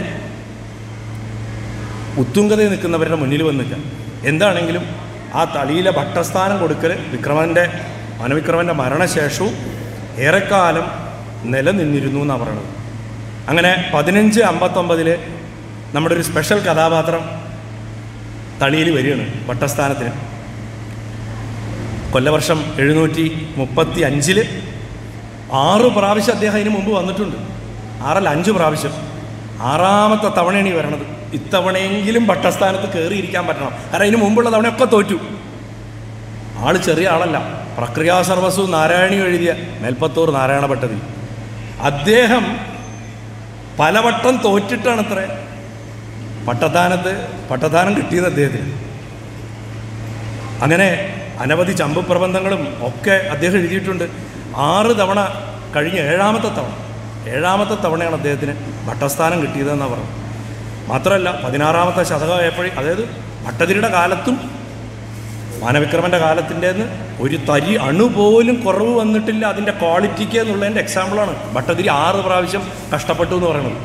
Speaker 2: ഉത്തുംഗതയിൽ നിൽക്കുന്നവരുടെ മുന്നിൽ വന്ന് നിൽക്കുക എന്താണെങ്കിലും ആ തളിയിലെ ഭട്ടസ്ഥാനം കൊടുക്കൽ വിക്രമൻ്റെ മനവിക്രമൻ്റെ മരണശേഷവും ഏറെക്കാലം നിലനിന്നിരുന്നു എന്നാണ് പറയുന്നത് അങ്ങനെ പതിനഞ്ച് അമ്പത്തൊമ്പതിൽ നമ്മുടെ ഒരു സ്പെഷ്യൽ കഥാപാത്രം തളിയിൽ വരികയാണ് ഭട്ടസ്ഥാനത്തിന് കൊല്ലവർഷം എഴുന്നൂറ്റി മുപ്പത്തി അഞ്ചിൽ ആറ് പ്രാവശ്യം അദ്ദേഹം അതിന് മുമ്പ് വന്നിട്ടുണ്ട് ആറല്ല അഞ്ച് പ്രാവശ്യം ആറാമത്തെ തവണയാണ് ഈ വരണത് ഇത്തവണയെങ്കിലും ഭട്ടസ്ഥാനത്ത് കയറിയിരിക്കാൻ പറ്റണം കാരണം അതിന് മുമ്പുള്ള തവണയൊക്കെ തോറ്റു ആൾ ചെറിയ ആളല്ല പ്രക്രിയാ സർവസു നാരായണി എഴുതിയ മേൽപ്പത്തൂർ നാരായണ ഭട്ടതി അദ്ദേഹം പലവട്ടം തോറ്റിട്ടാണ് അത്ര പട്ടത്താനത്ത് പട്ടത്താനം കിട്ടിയത് അദ്ദേഹത്തിന് അങ്ങനെ അനവധി ചമ്പ് പ്രബന്ധങ്ങളും ഒക്കെ അദ്ദേഹം എഴുതിയിട്ടുണ്ട് ആറ് തവണ കഴിഞ്ഞ ഏഴാമത്തെ തവണ ഏഴാമത്തെ തവണയാണ് അദ്ദേഹത്തിന് ഭട്ടസ്ഥാനം കിട്ടിയതെന്നാണ് പറഞ്ഞത് മാത്രമല്ല പതിനാറാമത്തെ ശതകമായപ്പോഴേ അതായത് ഭട്ടതിരിയുടെ കാലത്തും മാനവിക്രമൻ്റെ കാലത്തിൻ്റെന്ന് ഒരു തരി അണു പോലും കുറവ് വന്നിട്ടില്ല അതിൻ്റെ ക്വാളിറ്റിക്ക് എന്നുള്ളതിൻ്റെ എക്സാമ്പിളാണ് ഭട്ടതിരി ആറ് പ്രാവശ്യം കഷ്ടപ്പെട്ടു എന്ന് പറയുന്നത്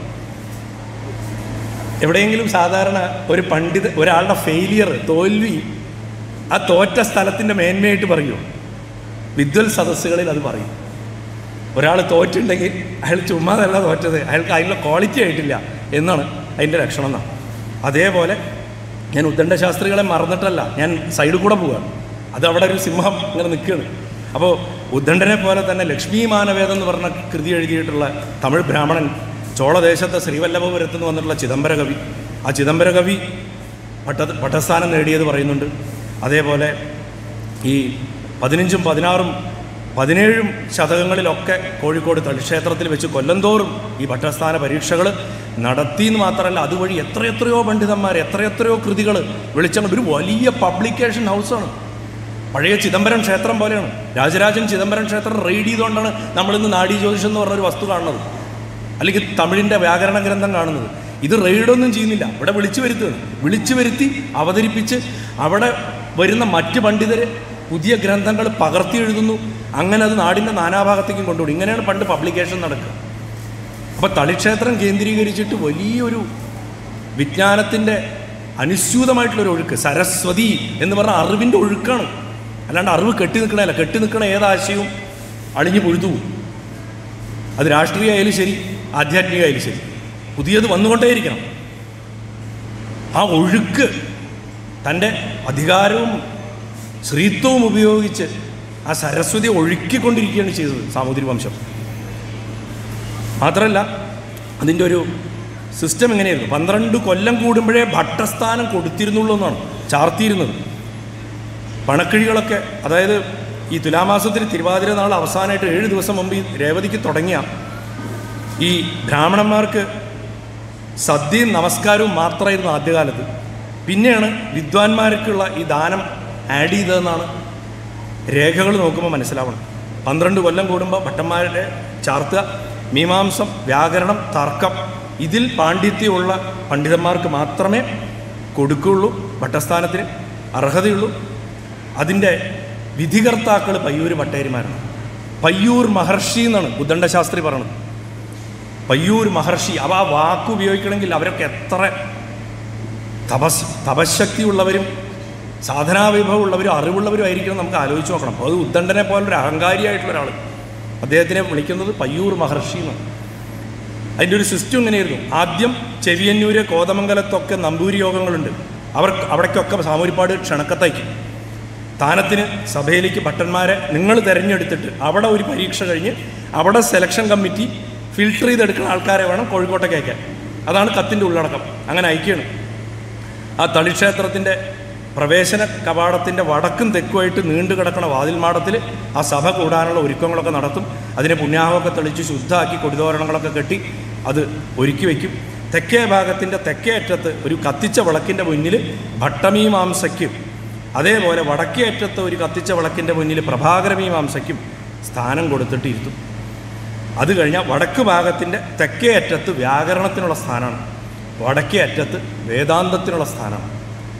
Speaker 2: എവിടെയെങ്കിലും സാധാരണ ഒരു പണ്ഡിത ഒരാളുടെ ഫെയിലിയർ തോൽവി ആ തോറ്റ സ്ഥലത്തിൻ്റെ മേന്മയായിട്ട് പറയുമോ വിദ്വൽ സദസ്സുകളിൽ അത് പറയും ഒരാൾ തോറ്റുണ്ടെങ്കിൽ അയാൾ ചുമ്മാതല്ല തോറ്റത് അയാൾക്ക് അതിനുള്ള ക്വാളിറ്റി ആയിട്ടില്ല എന്നാണ് അതിൻ്റെ ലക്ഷണം എന്നാണ് അതേപോലെ ഞാൻ ഉദ്ദണ്ഡ ശാസ്ത്രികളെ മറന്നിട്ടല്ല ഞാൻ സൈഡിൽ കൂടെ പോവുകയാണ് അത് അവിടെ ഒരു സിംഹം ഇങ്ങനെ നിൽക്കുകയാണ് അപ്പോൾ ഉദ്ദണ്ഡനെ പോലെ തന്നെ ലക്ഷ്മി മാനവേദം എന്ന് പറഞ്ഞ കൃതി എഴുതിയിട്ടുള്ള തമിഴ് ബ്രാഹ്മണൻ ചോളദേശത്തെ ശ്രീവല്ലഭപുരത്ത് നിന്ന് വന്നിട്ടുള്ള ചിദംബര കവി ആ ചിദംബര കവി പട്ട പട്ടസ്ഥാനം നേടിയത് പറയുന്നുണ്ട് അതേപോലെ ഈ പതിനഞ്ചും പതിനാറും പതിനേഴും ശതകങ്ങളിലൊക്കെ കോഴിക്കോട് തളിക്ഷേത്രത്തിൽ വെച്ച് കൊല്ലന്തോറും ഈ ഭട്ടസ്ഥാന പരീക്ഷകൾ നടത്തി എന്ന് മാത്രമല്ല അതുവഴി എത്രയെത്രയോ പണ്ഡിതന്മാർ എത്രയെത്രയോ കൃതികൾ വിളിച്ചാൽ ഒരു വലിയ പബ്ലിക്കേഷൻ ഹൗസാണ് പഴയ ചിദംബരം ക്ഷേത്രം പോലെയാണ് രാജരാജൻ ചിദംബരം ക്ഷേത്രം റെയ്ഡ് ചെയ്തുകൊണ്ടാണ് നമ്മളിന്ന് നാഡീ ജ്യോതിഷം എന്ന് പറഞ്ഞൊരു വസ്തു കാണുന്നത് അല്ലെങ്കിൽ തമിഴിൻ്റെ വ്യാകരണ ഗ്രന്ഥം കാണുന്നത് ഇത് റെയ്ഡൊന്നും ചെയ്യുന്നില്ല ഇവിടെ വിളിച്ചു വരുത്തുകയാണ് വിളിച്ചു വരുത്തി അവതരിപ്പിച്ച് അവിടെ വരുന്ന മറ്റ് പണ്ഡിതർ പുതിയ ഗ്രന്ഥങ്ങൾ പകർത്തി എഴുതുന്നു അങ്ങനെ അത് നാടിൻ്റെ നാനാഭാഗത്തേക്കും കൊണ്ടുപോകും ഇങ്ങനെയാണ് പണ്ട് പബ്ലിക്കേഷൻ നടക്കുക അപ്പോൾ തളിക്ഷേത്രം കേന്ദ്രീകരിച്ചിട്ട് വലിയൊരു വിജ്ഞാനത്തിൻ്റെ അനുസ്യൂതമായിട്ടുള്ളൊരു ഒഴുക്ക് സരസ്വതി എന്ന് പറഞ്ഞ അറിവിൻ്റെ ഒഴുക്കാണ് അല്ലാണ്ട് അറിവ് കെട്ടി നിൽക്കണമല്ല കെട്ടി നിൽക്കണ ഏതാശയവും അളിഞ്ഞു പൊഴുതു പോകും അത് രാഷ്ട്രീയ ആയാലും ശരി ആധ്യാത്മിക ആയാലും ശരി പുതിയത് വന്നുകൊണ്ടേയിരിക്കണം ആ ഒഴുക്ക് തൻ്റെ അധികാരവും ശ്രീത്വവും ഉപയോഗിച്ച് ആ സരസ്വതി ഒഴുക്കിക്കൊണ്ടിരിക്കുകയാണ് ചെയ്തത് സാമൂതിരി വംശം മാത്രമല്ല അതിൻ്റെ ഒരു സിസ്റ്റം എങ്ങനെയായിരുന്നു പന്ത്രണ്ട് കൊല്ലം കൂടുമ്പോഴേ ഭട്ടസ്ഥാനം കൊടുത്തിരുന്നുള്ളൂ എന്നാണ് ചാർത്തിയിരുന്നത് പണക്കിഴികളൊക്കെ അതായത് ഈ തുലാമാസത്തിൽ തിരുവാതിര നാൾ അവസാനമായിട്ട് ഏഴ് ദിവസം മുമ്പ് ഈ രേവതിക്ക് തുടങ്ങിയ ഈ ബ്രാഹ്മണന്മാർക്ക് സദ്യയും നമസ്കാരവും മാത്രമായിരുന്നു ആദ്യകാലത്ത് പിന്നെയാണ് വിദ്വാൻമാർക്കുള്ള ഈ ദാനം ആഡ് ചെയ്തതെന്നാണ് രേഖകൾ നോക്കുമ്പോൾ മനസ്സിലാവണം പന്ത്രണ്ട് കൊല്ലം കൂടുമ്പോൾ ഭട്ടന്മാരുടെ ചാർത്തുക മീമാംസം വ്യാകരണം തർക്കം ഇതിൽ പാണ്ഡിത്യമുള്ള പണ്ഡിതന്മാർക്ക് മാത്രമേ കൊടുക്കുകയുള്ളൂ ഭട്ടസ്ഥാനത്തിന് അർഹതയുള്ളൂ അതിൻ്റെ വിധികർത്താക്കൾ പയ്യൂർ ഭട്ടേരിമാരാണ് പയ്യൂർ മഹർഷി എന്നാണ് ഉദ്ദണ്ഡശാസ്ത്രി പറയണത് പയ്യൂർ മഹർഷി അവ ആ വാക്ക് ഉപയോഗിക്കണമെങ്കിൽ അവരൊക്കെ എത്ര തപസ് തപശക്തി ഉള്ളവരും സാധനാവിഭവം ഉള്ളവരും അറിവുള്ളവരും ആയിരിക്കണം നമുക്ക് ആലോചിച്ച് നോക്കണം അത് ഉദ്ദണ്ഡനെ പോലൊരു അഹങ്കാരിയായിട്ടുള്ള ഒരാൾ അദ്ദേഹത്തിനെ വിളിക്കുന്നത് പയ്യൂർ മഹർഷി എന്നാണ് അതിൻ്റെ ഒരു സിസ്റ്റം ഇങ്ങനെയായിരുന്നു ആദ്യം ചെവിയന്നൂര് കോതമംഗലത്തൊക്കെ നമ്പൂരി യോഗങ്ങളുണ്ട് അവർ അവിടേക്കൊക്കെ സാമൂരിപ്പാട് ക്ഷണക്കത്തയക്കും സ്ഥാനത്തിന് സഭയിലേക്ക് ഭട്ടന്മാരെ നിങ്ങൾ തിരഞ്ഞെടുത്തിട്ട് അവിടെ ഒരു പരീക്ഷ കഴിഞ്ഞ് അവിടെ സെലക്ഷൻ കമ്മിറ്റി ഫിൽട്ടർ ചെയ്തെടുക്കുന്ന ആൾക്കാരെ വേണം കോഴിക്കോട്ടേക്ക് അയക്കാൻ അതാണ് കത്തിൻ്റെ ഉള്ളടക്കം അങ്ങനെ അയക്കുകയാണ് ആ തളിക്ഷേത്രത്തിൻ്റെ പ്രവേശന കവാടത്തിൻ്റെ വടക്കും തെക്കുമായിട്ട് നീണ്ടു കിടക്കണ വാതിൽ മാടത്തിൽ ആ സഭ കൂടാനുള്ള ഒരുക്കങ്ങളൊക്കെ നടത്തും അതിനെ പുണ്യാഹമൊക്കെ തെളിച്ച് ശുദ്ധമാക്കി കൊടിതോരണങ്ങളൊക്കെ കെട്ടി അത് ഒരുക്കി വയ്ക്കും തെക്കേ ഭാഗത്തിൻ്റെ തെക്കേ അറ്റത്ത് ഒരു കത്തിച്ച വിളക്കിൻ്റെ മുന്നിൽ ഭട്ടമീമാംസയ്ക്കും അതേപോലെ വടക്കേ അറ്റത്ത് ഒരു കത്തിച്ച വിളക്കിൻ്റെ മുന്നിൽ പ്രഭാകരമീമാംസയ്ക്കും സ്ഥാനം കൊടുത്തിട്ട് ഇരുത്തും അത് കഴിഞ്ഞാൽ വടക്ക് ഭാഗത്തിൻ്റെ തെക്കേ അറ്റത്ത് വ്യാകരണത്തിനുള്ള സ്ഥാനമാണ് വടക്കേ അറ്റത്ത് വേദാന്തത്തിനുള്ള സ്ഥാനമാണ്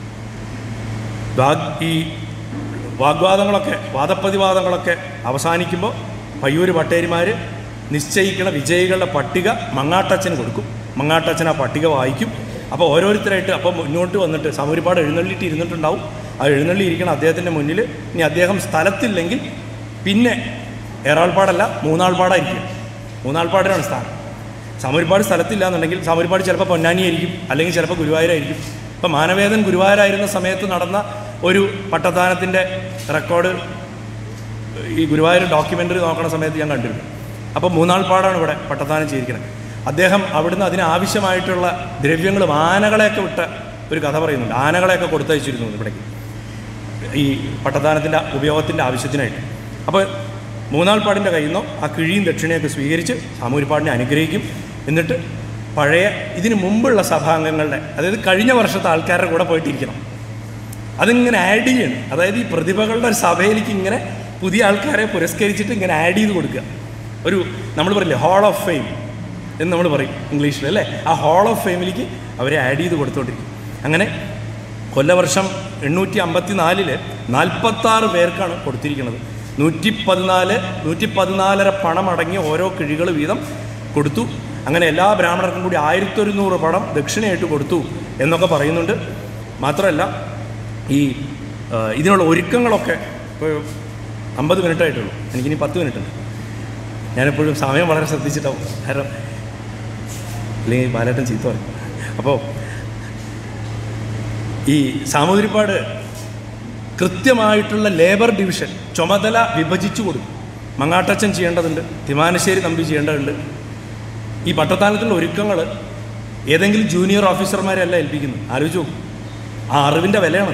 Speaker 2: വാഗ് ഈ വാഗ്വാദങ്ങളൊക്കെ വാദപ്രതിവാദങ്ങളൊക്കെ അവസാനിക്കുമ്പോൾ പയ്യൂര് പട്ടേരിമാർ നിശ്ചയിക്കണ വിജയികളുടെ പട്ടിക മങ്ങാട്ടച്ചന് കൊടുക്കും മങ്ങാട്ടച്ചൻ ആ പട്ടിക വായിക്കും അപ്പോൾ ഓരോരുത്തരായിട്ട് അപ്പോൾ മുന്നോട്ട് വന്നിട്ട് സമൂരിപ്പാട് എഴുന്നള്ളിയിട്ട് ഇരുന്നിട്ടുണ്ടാവും ആ എഴുന്നള്ളി ഇരിക്കണം അദ്ദേഹത്തിൻ്റെ മുന്നിൽ ഇനി അദ്ദേഹം സ്ഥലത്തില്ലെങ്കിൽ പിന്നെ ഏറാൾപ്പാടല്ല മൂന്നാൾപ്പാടായിരിക്കും മൂന്നാൾപ്പാടിനാണ് സ്ഥാനം സമൂരിപ്പാട് സ്ഥലത്തില്ല എന്നുണ്ടെങ്കിൽ സമൂരിപ്പാട് ചിലപ്പോൾ പൊന്നാനിയായിരിക്കും അല്ലെങ്കിൽ ചിലപ്പോൾ ഗുരുവായൂരായിരിക്കും ഇപ്പം മാനവേദൻ ഗുരുവായൂരായിരുന്ന സമയത്ത് നടന്ന ഒരു പട്ടത്താനത്തിൻ്റെ റെക്കോർഡ് ഈ ഗുരുവായൂർ ഡോക്യുമെൻ്ററി നോക്കണ സമയത്ത് ഞാൻ കണ്ടിരുന്നു അപ്പോൾ മൂന്നാൾപ്പാടാണ് ഇവിടെ പട്ടത്താനം ചെയ്തിരിക്കുന്നത് അദ്ദേഹം അവിടുന്ന് അതിനാവശ്യമായിട്ടുള്ള ദ്രവ്യങ്ങളും ആനകളെയൊക്കെ വിട്ട ഒരു കഥ പറയുന്നുണ്ട് ആനകളെയൊക്കെ കൊടുത്തയച്ചിരുന്നു ഇവിടേക്ക് ഈ പട്ടദാനത്തിൻ്റെ ഉപയോഗത്തിൻ്റെ ആവശ്യത്തിനായിട്ട് അപ്പോൾ മൂന്നാൾപ്പാടിൻ്റെ കയ്യിൽ നിന്നോ ആ കിഴിയും ദക്ഷിണയൊക്കെ സ്വീകരിച്ച് സാമൂരിപ്പാടിനെ അനുഗ്രഹിക്കും എന്നിട്ട് പഴയ ഇതിന് മുമ്പുള്ള സഭാംഗങ്ങളുടെ അതായത് കഴിഞ്ഞ വർഷത്തെ ആൾക്കാരുടെ കൂടെ പോയിട്ടിരിക്കണം അതിങ്ങനെ ആഡ് ചെയ്യണം അതായത് ഈ പ്രതിഭകളുടെ ഒരു സഭയിലേക്ക് ഇങ്ങനെ പുതിയ ആൾക്കാരെ പുരസ്കരിച്ചിട്ട് ഇങ്ങനെ ആഡ് ചെയ്ത് കൊടുക്കുക ഒരു നമ്മൾ പറയില്ലേ ഹാൾ ഓഫ് ഫെയിം എന്ന് നമ്മൾ പറയും ഇംഗ്ലീഷിൽ അല്ലേ ആ ഹാൾ ഓഫ് ഫെയിമിലേക്ക് അവരെ ആഡ് ചെയ്ത് കൊടുത്തോണ്ടിരിക്കും അങ്ങനെ കൊല്ലവർഷം എണ്ണൂറ്റി അമ്പത്തി നാലില് നാൽപ്പത്താറ് പേർക്കാണ് കൊടുത്തിരിക്കുന്നത് നൂറ്റി പതിനാല് നൂറ്റി പതിനാലര പണം അടങ്ങിയ ഓരോ കിഴികൾ വീതം കൊടുത്തു അങ്ങനെ എല്ലാ ബ്രാഹ്മണർക്കും കൂടി ആയിരത്തൊരുന്നൂറ് പണം ദക്ഷിണയായിട്ട് കൊടുത്തു എന്നൊക്കെ പറയുന്നുണ്ട് മാത്രമല്ല ഈ ആ, ഇതിനുള്ള ഒരുക്കങ്ങളൊക്കെ ഇപ്പോൾ അമ്പത് മിനിറ്റ് ആയിട്ടുള്ളൂ എനിക്കിനി പത്ത് മിനിറ്റ് ഉണ്ട് ഞാനെപ്പോഴും സമയം വളരെ ശ്രദ്ധിച്ചിട്ടാവും കാരണം അല്ലെങ്കിൽ ബാലേട്ടൻ ചീത്ത പറയും അപ്പോൾ ഈ സാമൂതിരിപ്പാട് കൃത്യമായിട്ടുള്ള ലേബർ ഡിവിഷൻ ചുമതല വിഭജിച്ചു കൊടുക്കും മങ്ങാട്ടച്ചൻ ചെയ്യേണ്ടതുണ്ട് തിമാനശ്ശേരി തമ്പി ചെയ്യേണ്ടതുണ്ട് ഈ പട്ടത്താനത്തിലുള്ള ഒരുക്കങ്ങൾ ഏതെങ്കിലും ജൂനിയർ ഓഫീസർമാരെ അല്ല ഏൽപ്പിക്കുന്നത് ആലോചിച്ച് നോക്കും ആ അറിവിൻ്റെ വിലയാണ്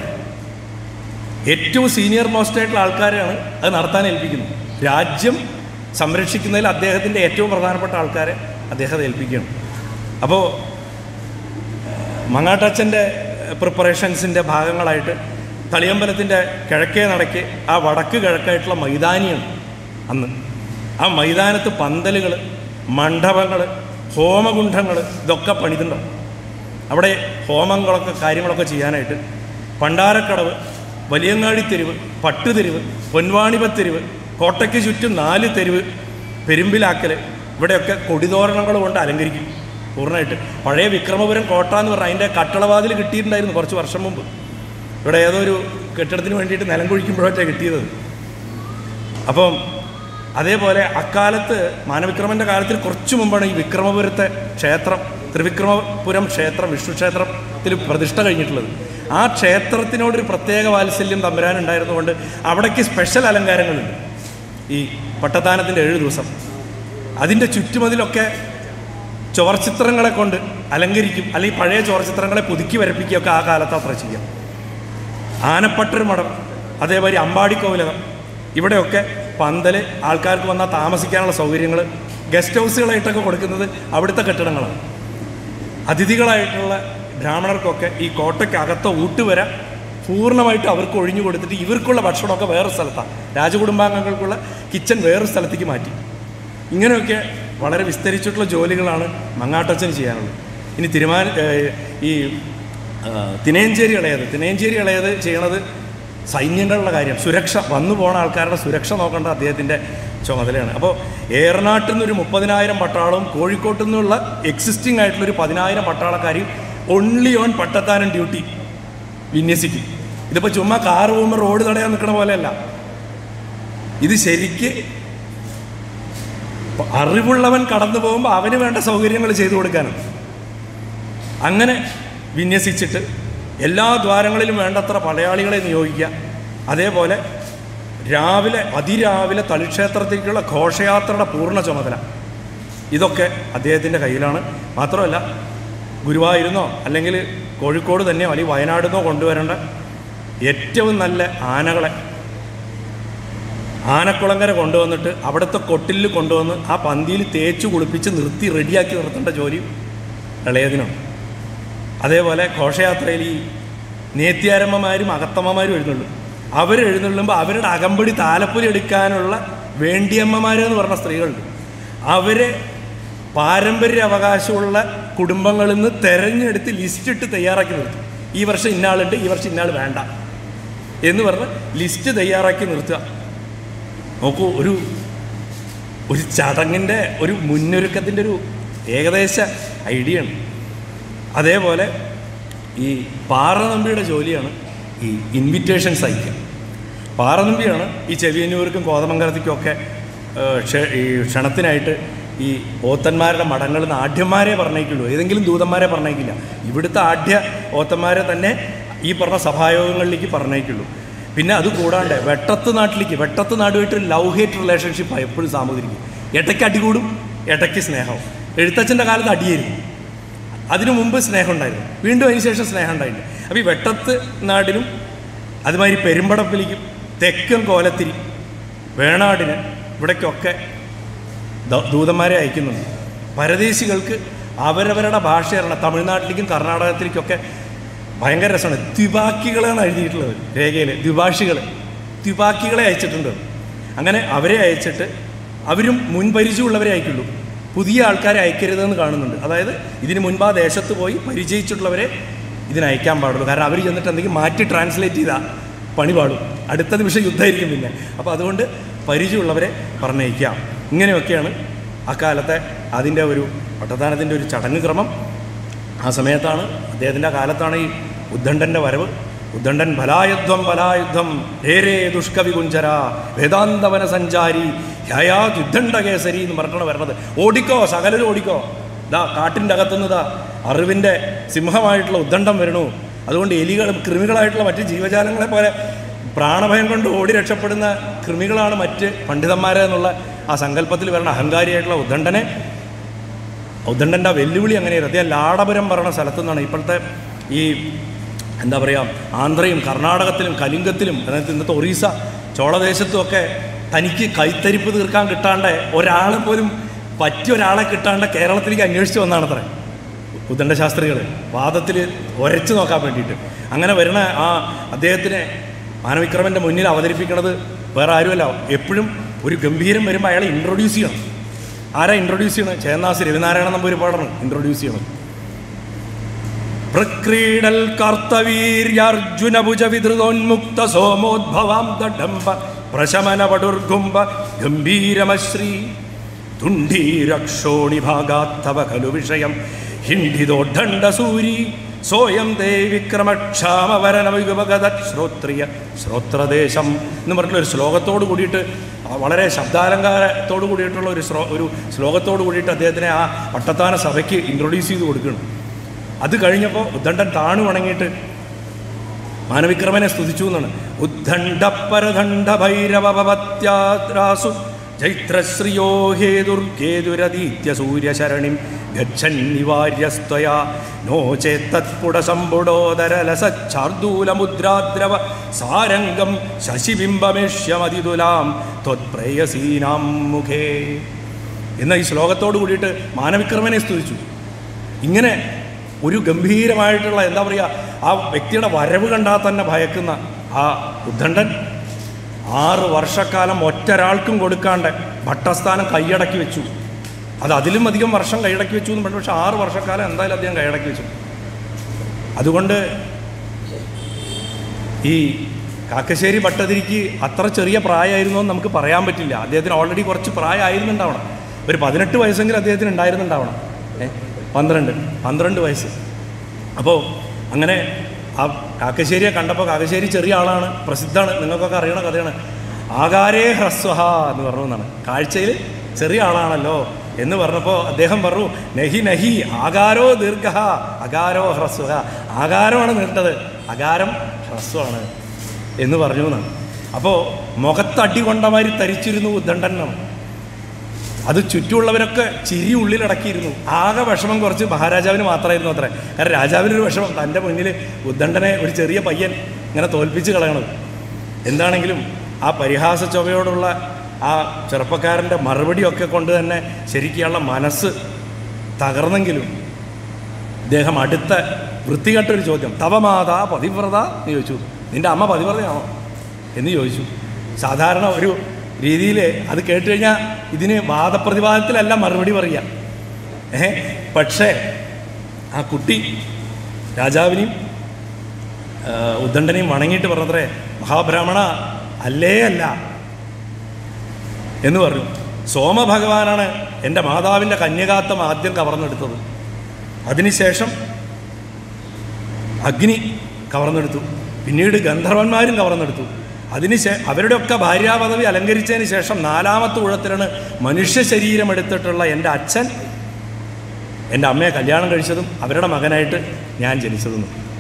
Speaker 2: ഏറ്റവും സീനിയർ മോസ്റ്റ് ആയിട്ടുള്ള ആൾക്കാരെയാണ് അത് നടത്താൻ ഏൽപ്പിക്കുന്നത് രാജ്യം സംരക്ഷിക്കുന്നതിൽ അദ്ദേഹത്തിൻ്റെ ഏറ്റവും പ്രധാനപ്പെട്ട ആൾക്കാരെ അദ്ദേഹത്തെ ഏൽപ്പിക്കുകയാണ് അപ്പോൾ മങ്ങാട്ടച്ചൻ്റെ പ്രിപ്പറേഷൻസിൻ്റെ ഭാഗങ്ങളായിട്ട് തളിയമ്പലത്തിൻ്റെ കിഴക്കേ നടക്ക് ആ വടക്ക് കിഴക്കായിട്ടുള്ള മൈതാനിയാണ് അന്ന് ആ മൈതാനത്ത് പന്തലുകൾ മണ്ഡപങ്ങൾ ഹോമകുണ്ഠങ്ങൾ ഇതൊക്കെ പണിതുണ്ടാവും അവിടെ ഹോമങ്ങളൊക്കെ കാര്യങ്ങളൊക്കെ ചെയ്യാനായിട്ട് പണ്ടാരക്കടവ് വലിയങ്ങാടി തെരുവ് പട്ടുതെരുവ് പൊൻവാണിപത്തെരുവ് കോട്ടയ്ക്ക് ചുറ്റും നാല് തെരുവ് പെരുമ്പിലാക്കൽ ഇവിടെയൊക്കെ കൊടിതോരണങ്ങൾ കൊണ്ട് അലങ്കരിക്കും പൂർണ്ണമായിട്ട് പഴയ വിക്രമപുരം കോട്ട എന്ന് പറഞ്ഞാൽ അതിൻ്റെ കട്ടളവാതിൽ കിട്ടിയിട്ടുണ്ടായിരുന്നു കുറച്ച് വർഷം മുമ്പ് ഇവിടെ ഏതോ ഒരു കെട്ടിടത്തിന് വേണ്ടിയിട്ട് നിലം കുഴിക്കുമ്പോഴൊക്കെ കിട്ടിയത് അപ്പം അതേപോലെ അക്കാലത്ത് മാനവിക്രമൻ്റെ കാലത്തിൽ കുറച്ച് മുമ്പാണ് ഈ വിക്രമപുരത്തെ ക്ഷേത്രം ത്രിവിക്രമപുരം ക്ഷേത്രം വിഷ്ണു ക്ഷേത്രത്തിൽ പ്രതിഷ്ഠ കഴിഞ്ഞിട്ടുള്ളത് ആ ക്ഷേത്രത്തിനോടൊരു പ്രത്യേക വാത്സല്യം തമ്പുരാൻ ഉണ്ടായിരുന്നുകൊണ്ട് അവിടേക്ക് സ്പെഷ്യൽ അലങ്കാരങ്ങളുണ്ട് ഈ പട്ടത്താനത്തിൻ്റെ ഏഴ് ദിവസം അതിൻ്റെ ചുറ്റുമതിലൊക്കെ ചുവർച്ചിത്രങ്ങളെ കൊണ്ട് അലങ്കരിക്കും അല്ലെങ്കിൽ പഴയ ചുവർച്ചിത്രങ്ങളെ പുതുക്കി വരപ്പിക്കുകയൊക്കെ ആ കാലത്ത് അത്ര ചെയ്യാം ആനപ്പട്ടർ മഠം അതേമാതിരി അമ്പാടിക്കോവിലകം ഇവിടെയൊക്കെ പന്തൽ ആൾക്കാർക്ക് വന്നാൽ താമസിക്കാനുള്ള സൗകര്യങ്ങൾ ഗസ്റ്റ് ഹൗസുകളായിട്ടൊക്കെ കൊടുക്കുന്നത് അവിടുത്തെ കെട്ടിടങ്ങളാണ് അതിഥികളായിട്ടുള്ള ബ്രാഹ്മണർക്കൊക്കെ ഈ കോട്ടയ്ക്കകത്ത ഊട്ടുവര പൂർണ്ണമായിട്ട് അവർക്ക് ഒഴിഞ്ഞു കൊടുത്തിട്ട് ഇവർക്കുള്ള ഭക്ഷണമൊക്കെ വേറെ സ്ഥലത്താണ് രാജകുടുംബാംഗങ്ങൾക്കുള്ള കിച്ചൺ വേറൊരു സ്ഥലത്തേക്ക് മാറ്റി ഇങ്ങനെയൊക്കെ വളരെ വിസ്തരിച്ചിട്ടുള്ള ജോലികളാണ് മങ്ങാട്ടച്ചൻ ചെയ്യാനുള്ളത് ഇനി തിരുമാന ഏഹ് ഈ ആ, തിനയഞ്ചേരി ഇളയത് തിനയഞ്ചേരി ഇളയത് ചെയ്യണത് സൈന്യങ്ങളുടെ കാര്യം സുരക്ഷ വന്നു പോണ ആൾക്കാരുടെ സുരക്ഷ നോക്കേണ്ട അദ്ദേഹത്തിൻ്റെ ചുമതലയാണ് അപ്പോൾ ഏറനാട്ടിൽ നിന്ന് ഒരു മുപ്പതിനായിരം പട്ടാളവും കോഴിക്കോട്ട് നിന്നുള്ള എക്സിസ്റ്റിംഗ് ആയിട്ടുള്ള ഒരു പതിനായിരം പട്ടാളക്കാരെയും ഓൺലി ഓൺ പട്ടത്താനം ഡ്യൂട്ടി വിന്യസിക്കും ഇതിപ്പോൾ ചുമ്മാ കാറ് പോകുമ്പോൾ റോഡ് തടയാൻ നിൽക്കണ പോലെയല്ല ഇത് ശരിക്ക് അറിവുള്ളവൻ കടന്നു പോകുമ്പോൾ അവന് വേണ്ട സൗകര്യങ്ങൾ ചെയ്തു കൊടുക്കാനാണ് അങ്ങനെ വിന്യസിച്ചിട്ട് എല്ലാ ദ്വാരങ്ങളിലും വേണ്ടത്ര മലയാളികളെ നിയോഗിക്കുക അതേപോലെ രാവിലെ അതിരാവിലെ തളിക്ഷേത്രത്തേക്കുള്ള ഘോഷയാത്രയുടെ പൂർണ്ണ ചുമതല ഇതൊക്കെ അദ്ദേഹത്തിൻ്റെ കയ്യിലാണ് മാത്രമല്ല ഗുരുവായൂരുന്നോ അല്ലെങ്കിൽ കോഴിക്കോട് തന്നെയോ അല്ലെങ്കിൽ വയനാടുന്നോ കൊണ്ടുവരേണ്ട ഏറ്റവും നല്ല ആനകളെ ആനക്കുളങ്ങര കൊണ്ടുവന്നിട്ട് അവിടുത്തെ കൊട്ടിലിൽ കൊണ്ടുവന്ന് ആ പന്തിയിൽ തേച്ച് കുളിപ്പിച്ച് നിർത്തി റെഡിയാക്കി നിർത്തേണ്ട ജോലി ഇളയതിനുണ്ട് അതേപോലെ ഘോഷയാത്രയിൽ ഈ നേത്യാരമ്മമാരും അകത്തമ്മമാരും എഴുന്നള്ളും അവർ എഴുന്നള്ളുമ്പോൾ അവരുടെ അകമ്പടി താലപ്പൊലി എടുക്കാനുള്ള വേണ്ടിയമ്മമാരെന്ന് പറഞ്ഞ സ്ത്രീകളുണ്ട് അവരെ പാരമ്പര്യ അവകാശമുള്ള കുടുംബങ്ങളിൽ നിന്ന് തെരഞ്ഞെടുത്ത് ലിസ്റ്റ് ഇട്ട് തയ്യാറാക്കി നിർത്തും ഈ വർഷം ഇന്നാളുണ്ട് ഈ വർഷം ഇന്നാൾ വേണ്ട എന്ന് പറഞ്ഞ് ലിസ്റ്റ് തയ്യാറാക്കി നിർത്തുക നോക്കൂ ഒരു ഒരു ചടങ്ങിൻ്റെ ഒരു മുന്നൊരുക്കത്തിൻ്റെ ഒരു ഏകദേശ ഐഡിയ ആണ് അതേപോലെ ഈ പാറനമ്പിയുടെ ജോലിയാണ് ഈ ഇൻവിറ്റേഷൻസ് അയക്കുക പാറനമ്പിയാണ് ഈ ചെവിയന്നൂർക്കും കോതമംഗലത്തേക്കും ഒക്കെ ഏഹ്, ക്ഷ- ഈ ക്ഷണത്തിനായിട്ട് ഈ ഓത്തന്മാരുടെ മഠങ്ങളിൽ നിന്ന് ആഢ്യന്മാരെ പറഞ്ഞേക്കുള്ളൂ ഏതെങ്കിലും ദൂതന്മാരെ പറഞ്ഞേക്കില്ല ഇവിടുത്തെ ആഢ്യ ഓത്തന്മാരെ തന്നെ ഈ പറഞ്ഞ സഭായോഗങ്ങളിലേക്ക് പറഞ്ഞേക്കുള്ളൂ പിന്നെ അത് കൂടാണ്ട് വെട്ടത്ത് നാട്ടിലേക്ക് വെട്ടത്ത് നാടുമായിട്ട് ലവ് ഹേറ്റ് റിലേഷൻഷിപ്പാണ് എപ്പോഴും സാമൂതിരിക്കും ഇടയ്ക്ക് അടികൂടും ഇടയ്ക്ക് സ്നേഹവും എഴുത്തച്ഛൻ്റെ കാലത്ത് അടിയായിരുന്നു അതിനു മുമ്പ് സ്നേഹം ഉണ്ടായിരുന്നു വീണ്ടും അതിന് ശേഷം സ്നേഹം ഉണ്ടായിട്ടുണ്ട് അപ്പോൾ ഈ വെട്ടത്ത് നാടിനും അതുമാതിരി പെരുമ്പടപ്പിലേക്കും തെക്കൻ കോലത്തിരി വേണാടിന് ഇവിടേക്കൊക്കെ ദ- ദൂതന്മാരെ അയക്കുന്നുണ്ട് പരദേശികൾക്ക് അവരവരുടെ ഭാഷ അറിയണം തമിഴ്നാട്ടിലേക്കും കർണാടകത്തിലേക്കൊക്കെ ഭയങ്കര രസമാണ് ദ്വിഭാക്കികളാണ് എഴുതിയിട്ടുള്ളത് രേഖയിൽ ദ്വിഭാഷികൾ ദ്വിഭാക്കികളെ അയച്ചിട്ടുണ്ട് അങ്ങനെ അവരെ അയച്ചിട്ട് അവരും മുൻപരിചയമുള്ളവരെ അയക്കുള്ളൂ പുതിയ ആൾക്കാരെ അയക്കരുതെന്ന് കാണുന്നുണ്ട് അതായത് ഇതിന് മുൻപ് ആ ദേശത്ത് പോയി പരിചയിച്ചിട്ടുള്ളവരെ ഇതിന് അയക്കാൻ പാടുള്ളൂ കാരണം അവർ ചെന്നിട്ട് എന്തെങ്കിലും മാറ്റി ട്രാൻസ്ലേറ്റ് ചെയ്താൽ പണി പാടും അടുത്ത നിമിഷം യുദ്ധമായിരിക്കും പിന്നെ അപ്പോൾ അതുകൊണ്ട് പരിചയമുള്ളവരെ പറഞ്ഞയക്കാം ഇങ്ങനെയൊക്കെയാണ് അക്കാലത്തെ അതിൻ്റെ ഒരു പട്ടത്താനത്തിൻ്റെ ഒരു ചടങ്ങ് ക്രമം ആ സമയത്താണ് അദ്ദേഹത്തിൻ്റെ കാലത്താണ് ഈ ഉദ്ദണ്ഡൻ്റെ വരവ് ഉദ്ദണ്ഡൻ ബലായുദ്ധം ബലായുദ്ധം ഹേരേ ദുഷ്കവി കുഞ്ചര വേദാന്തവന സഞ്ചാരി ഹയാ യുദ്ധണ്ഡ കേസരി എന്ന് പറഞ്ഞിട്ടാണ് വരണത് ഓടിക്കോ സകലരും ഓടിക്കോ ദാ കാട്ടിൻ്റെ അകത്തുനിന്ന് ദാ അറിവിൻ്റെ സിംഹമായിട്ടുള്ള ഉദ്ദണ്ഡം വരണു അതുകൊണ്ട് എലികൾ കൃമികളായിട്ടുള്ള മറ്റ് ജീവജാലങ്ങളെ പോലെ പ്രാണഭയം കൊണ്ട് ഓടി രക്ഷപ്പെടുന്ന കൃമികളാണ് മറ്റ് പണ്ഡിതന്മാരെ എന്നുള്ള ആ സങ്കല്പത്തിൽ വരണ അഹങ്കാരിയായിട്ടുള്ള ഉദ്ദണ്ഡനെ ഉദ്ദണ്ഡൻ്റെ ആ വെല്ലുവിളി അങ്ങനെയായിരുന്നു അദ്ദേഹം ലാടപുരം പറഞ്ഞ സ്ഥലത്തു നിന്നാണ് ഇപ്പോഴത്തെ ഈ എന്താ പറയുക ആന്ധ്രയും കർണാടകത്തിലും കലിംഗത്തിലും അതായത് ഇന്നത്തെ ഒറീസ ചോളദേശത്തും ഒക്കെ തനിക്ക് കൈത്തരിപ്പ് തീർക്കാൻ കിട്ടാണ്ട് ഒരാളെ പോലും പറ്റിയ ഒരാളെ കിട്ടാണ്ട് കേരളത്തിലേക്ക് അന്വേഷിച്ച് വന്നാണ് അത്ര ഉദ്ദണ്ഡ ശാസ്ത്രികൾ വാദത്തിൽ ഉരച്ചു നോക്കാൻ വേണ്ടിയിട്ട് അങ്ങനെ വരുന്ന ആ അദ്ദേഹത്തിനെ മാനവിക്രമൻ്റെ മുന്നിൽ അവതരിപ്പിക്കുന്നത് വേറെ ആരുമല്ല എപ്പോഴും ഒരു ഗംഭീരം വരുമ്പോൾ അയാളെ ഇൻട്രൊഡ്യൂസ് ചെയ്യണം ആരാ ഇൻട്രൊഡ്യൂസ് ചെയ്യണത് ചേന്നാസ് രവിനാരായണ നമ്പൂരിപ്പാടാണ് ഇൻട്രൊഡ്യൂസ് ചെയ്യണത് പ്രക്രീഡൽ കർത്തവീര്യാർജുന ഭുജ വിധൃതോന്മുക്ത സോമോദ്ഭവാം ദഡംബ പ്രശമന പടുർഗുംബ ഗംഭീരമശ്രീ തുണ്ടീരക്ഷോണി ഭാഗാത്തവ ഖലു വിഷയം ഹിണ്ടിതോഡണ്ഡസൂരി സോയം ദേ വിക്രമക്ഷാമവരനവിഗത ശ്രോത്രിയ ശ്രോത്രദേശം എന്ന് പറഞ്ഞിട്ടുള്ള ഒരു ശ്ലോകത്തോട് കൂടിയിട്ട് ആ വളരെ ശബ്ദാലങ്കാരത്തോട് കൂടിയിട്ടുള്ള ഒരു ശ്ലോ ഒരു ശ്ലോകത്തോട് കൂടിയിട്ട് അദ്ദേഹത്തിനെ ആ പട്ടത്താന സഭയ്ക്ക് ഇൻട്രൊഡ്യൂസ് ചെയ്ത് കൊടുക്കണം അത് കഴിഞ്ഞപ്പോൾ ഉദ്ദണ്ഡൻ താണു വണങ്ങിയിട്ട് മാനവിക്രമനെ സ്തുതിച്ചു എന്നാണ് ഉദ്ദണ്ഡപ്പരദണ്ഡ ഭൈരവപത്യാസു ചൈത്രശ്രിയോ ഹേതുർഗേതുരതീത്യ സൂര്യശരണിം ഗച്ഛൻ നിവാര്യസ്ത്വയാ നോ ചേത്തത്പുടസമ്പുടോദരലസച്ചാർദൂലമുദ്രാദ്രവ സാരംഗം ശശിബിംബമേഷ്യമതിതുലാം ത്വത്പ്രേയസീനാം മുഖേ എന്ന ഈ ശ്ലോകത്തോട് കൂടിയിട്ട് മാനവിക്രമനെ സ്തുതിച്ചു ഇങ്ങനെ ഒരു ഗംഭീരമായിട്ടുള്ള എന്താ പറയുക ആ വ്യക്തിയുടെ വരവ് കണ്ടാൽ തന്നെ ഭയക്കുന്ന ആ ഉദ്ദണ്ഡൻ ആറ് വർഷക്കാലം ഒറ്റൊരാൾക്കും കൊടുക്കാണ്ട് ഭട്ടസ്ഥാനം കൈയടക്കി വെച്ചു അത് അതിലും അധികം വർഷം കൈയടക്കി വെച്ചു എന്ന് പറഞ്ഞു പക്ഷേ ആറ് വർഷക്കാലം എന്തായാലും അദ്ദേഹം കൈയടക്കി വെച്ചു അതുകൊണ്ട് ഈ കാക്കശ്ശേരി ഭട്ടതിരിക്ക് അത്ര ചെറിയ പ്രായമായിരുന്നു എന്ന് നമുക്ക് പറയാൻ പറ്റില്ല അദ്ദേഹത്തിന് ഓൾറെഡി കുറച്ച് പ്രായമായിരുന്നുണ്ടാവണം ഒരു പതിനെട്ട് വയസ്സെങ്കിലും അദ്ദേഹത്തിന് ഉണ്ടായിരുന്നുണ്ടാവണം ഏ പന്ത്രണ്ട് പന്ത്രണ്ട് വയസ്സ് അപ്പോൾ അങ്ങനെ ആ കാക്കശ്ശേരിയെ കണ്ടപ്പോൾ കാക്കശ്ശേരി ചെറിയ ആളാണ് പ്രസിദ്ധമാണ് നിങ്ങൾക്കൊക്കെ അറിയണ കഥയാണ് ആകാരേ ഹ്രസ്വഹ എന്ന് പറഞ്ഞു എന്നാണ് കാഴ്ചയിൽ ചെറിയ ആളാണല്ലോ എന്ന് പറഞ്ഞപ്പോൾ അദ്ദേഹം പറഞ്ഞു നഹി നഹി ആകാരോ ദീർഘ അകാരോ ഹ്രസ്വഹ ആകാരമാണ് നീണ്ടത് അകാരം ഹ്രസ്വമാണ് എന്ന് പറഞ്ഞു എന്നാണ് അപ്പോൾ മുഖത്തടി കൊണ്ട മാതിരി തരിച്ചിരുന്നു ഉദ്ദണ്ഡനാണ് അത് ചുറ്റുമുള്ളവരൊക്കെ ചിരി ഉള്ളിലടക്കിയിരുന്നു ആകെ വിഷമം കുറച്ച് മഹാരാജാവിന് മാത്രമായിരുന്നു അത്ര കാരണം രാജാവിനൊരു വിഷമം തൻ്റെ മുന്നിൽ ഉദ്ദണ്ഡനെ ഒരു ചെറിയ പയ്യൻ ഇങ്ങനെ തോൽപ്പിച്ച് കളയണത് എന്താണെങ്കിലും ആ പരിഹാസ ചൊവയോടുള്ള ആ ചെറുപ്പക്കാരൻ്റെ മറുപടിയൊക്കെ കൊണ്ട് തന്നെ ശരിക്കുള്ള മനസ്സ് തകർന്നെങ്കിലും ഇദ്ദേഹം അടുത്ത വൃത്തികെട്ടൊരു ചോദ്യം തവമാതാ പതിവ്രത എന്ന് ചോദിച്ചു നിന്റെ അമ്മ പതിവ്രതയാണോ എന്ന് ചോദിച്ചു സാധാരണ ഒരു രീതിയിൽ അത് കേട്ട് കഴിഞ്ഞാൽ ഇതിന് വാദപ്രതിവാദത്തിലല്ല മറുപടി പറയുക ഏ പക്ഷേ ആ കുട്ടി രാജാവിനെയും ആ, ഉദ്ദണ്ഡനെയും വണങ്ങിയിട്ട് പറഞ്ഞത്രേ മഹാബ്രാഹ്മണ അല്ലേ അല്ല എന്ന് പറഞ്ഞു സോമഭഗവാനാണ് എൻ്റെ മാതാവിൻ്റെ കന്യകാത്വം ആദ്യം കവർന്നെടുത്തത് അതിനുശേഷം അഗ്നി കവർന്നെടുത്തു പിന്നീട് ഗന്ധർവന്മാരും കവർന്നെടുത്തു അതിന് ശേ അവരുടെയൊക്കെ ഭാര്യാപദവി അലങ്കരിച്ചതിന് ശേഷം നാലാമത്തെ ഊഴത്തിലാണ് മനുഷ്യ ശരീരം എടുത്തിട്ടുള്ള എൻ്റെ അച്ഛൻ എൻ്റെ അമ്മയെ കല്യാണം കഴിച്ചതും അവരുടെ മകനായിട്ട് ഞാൻ ജനിച്ചതും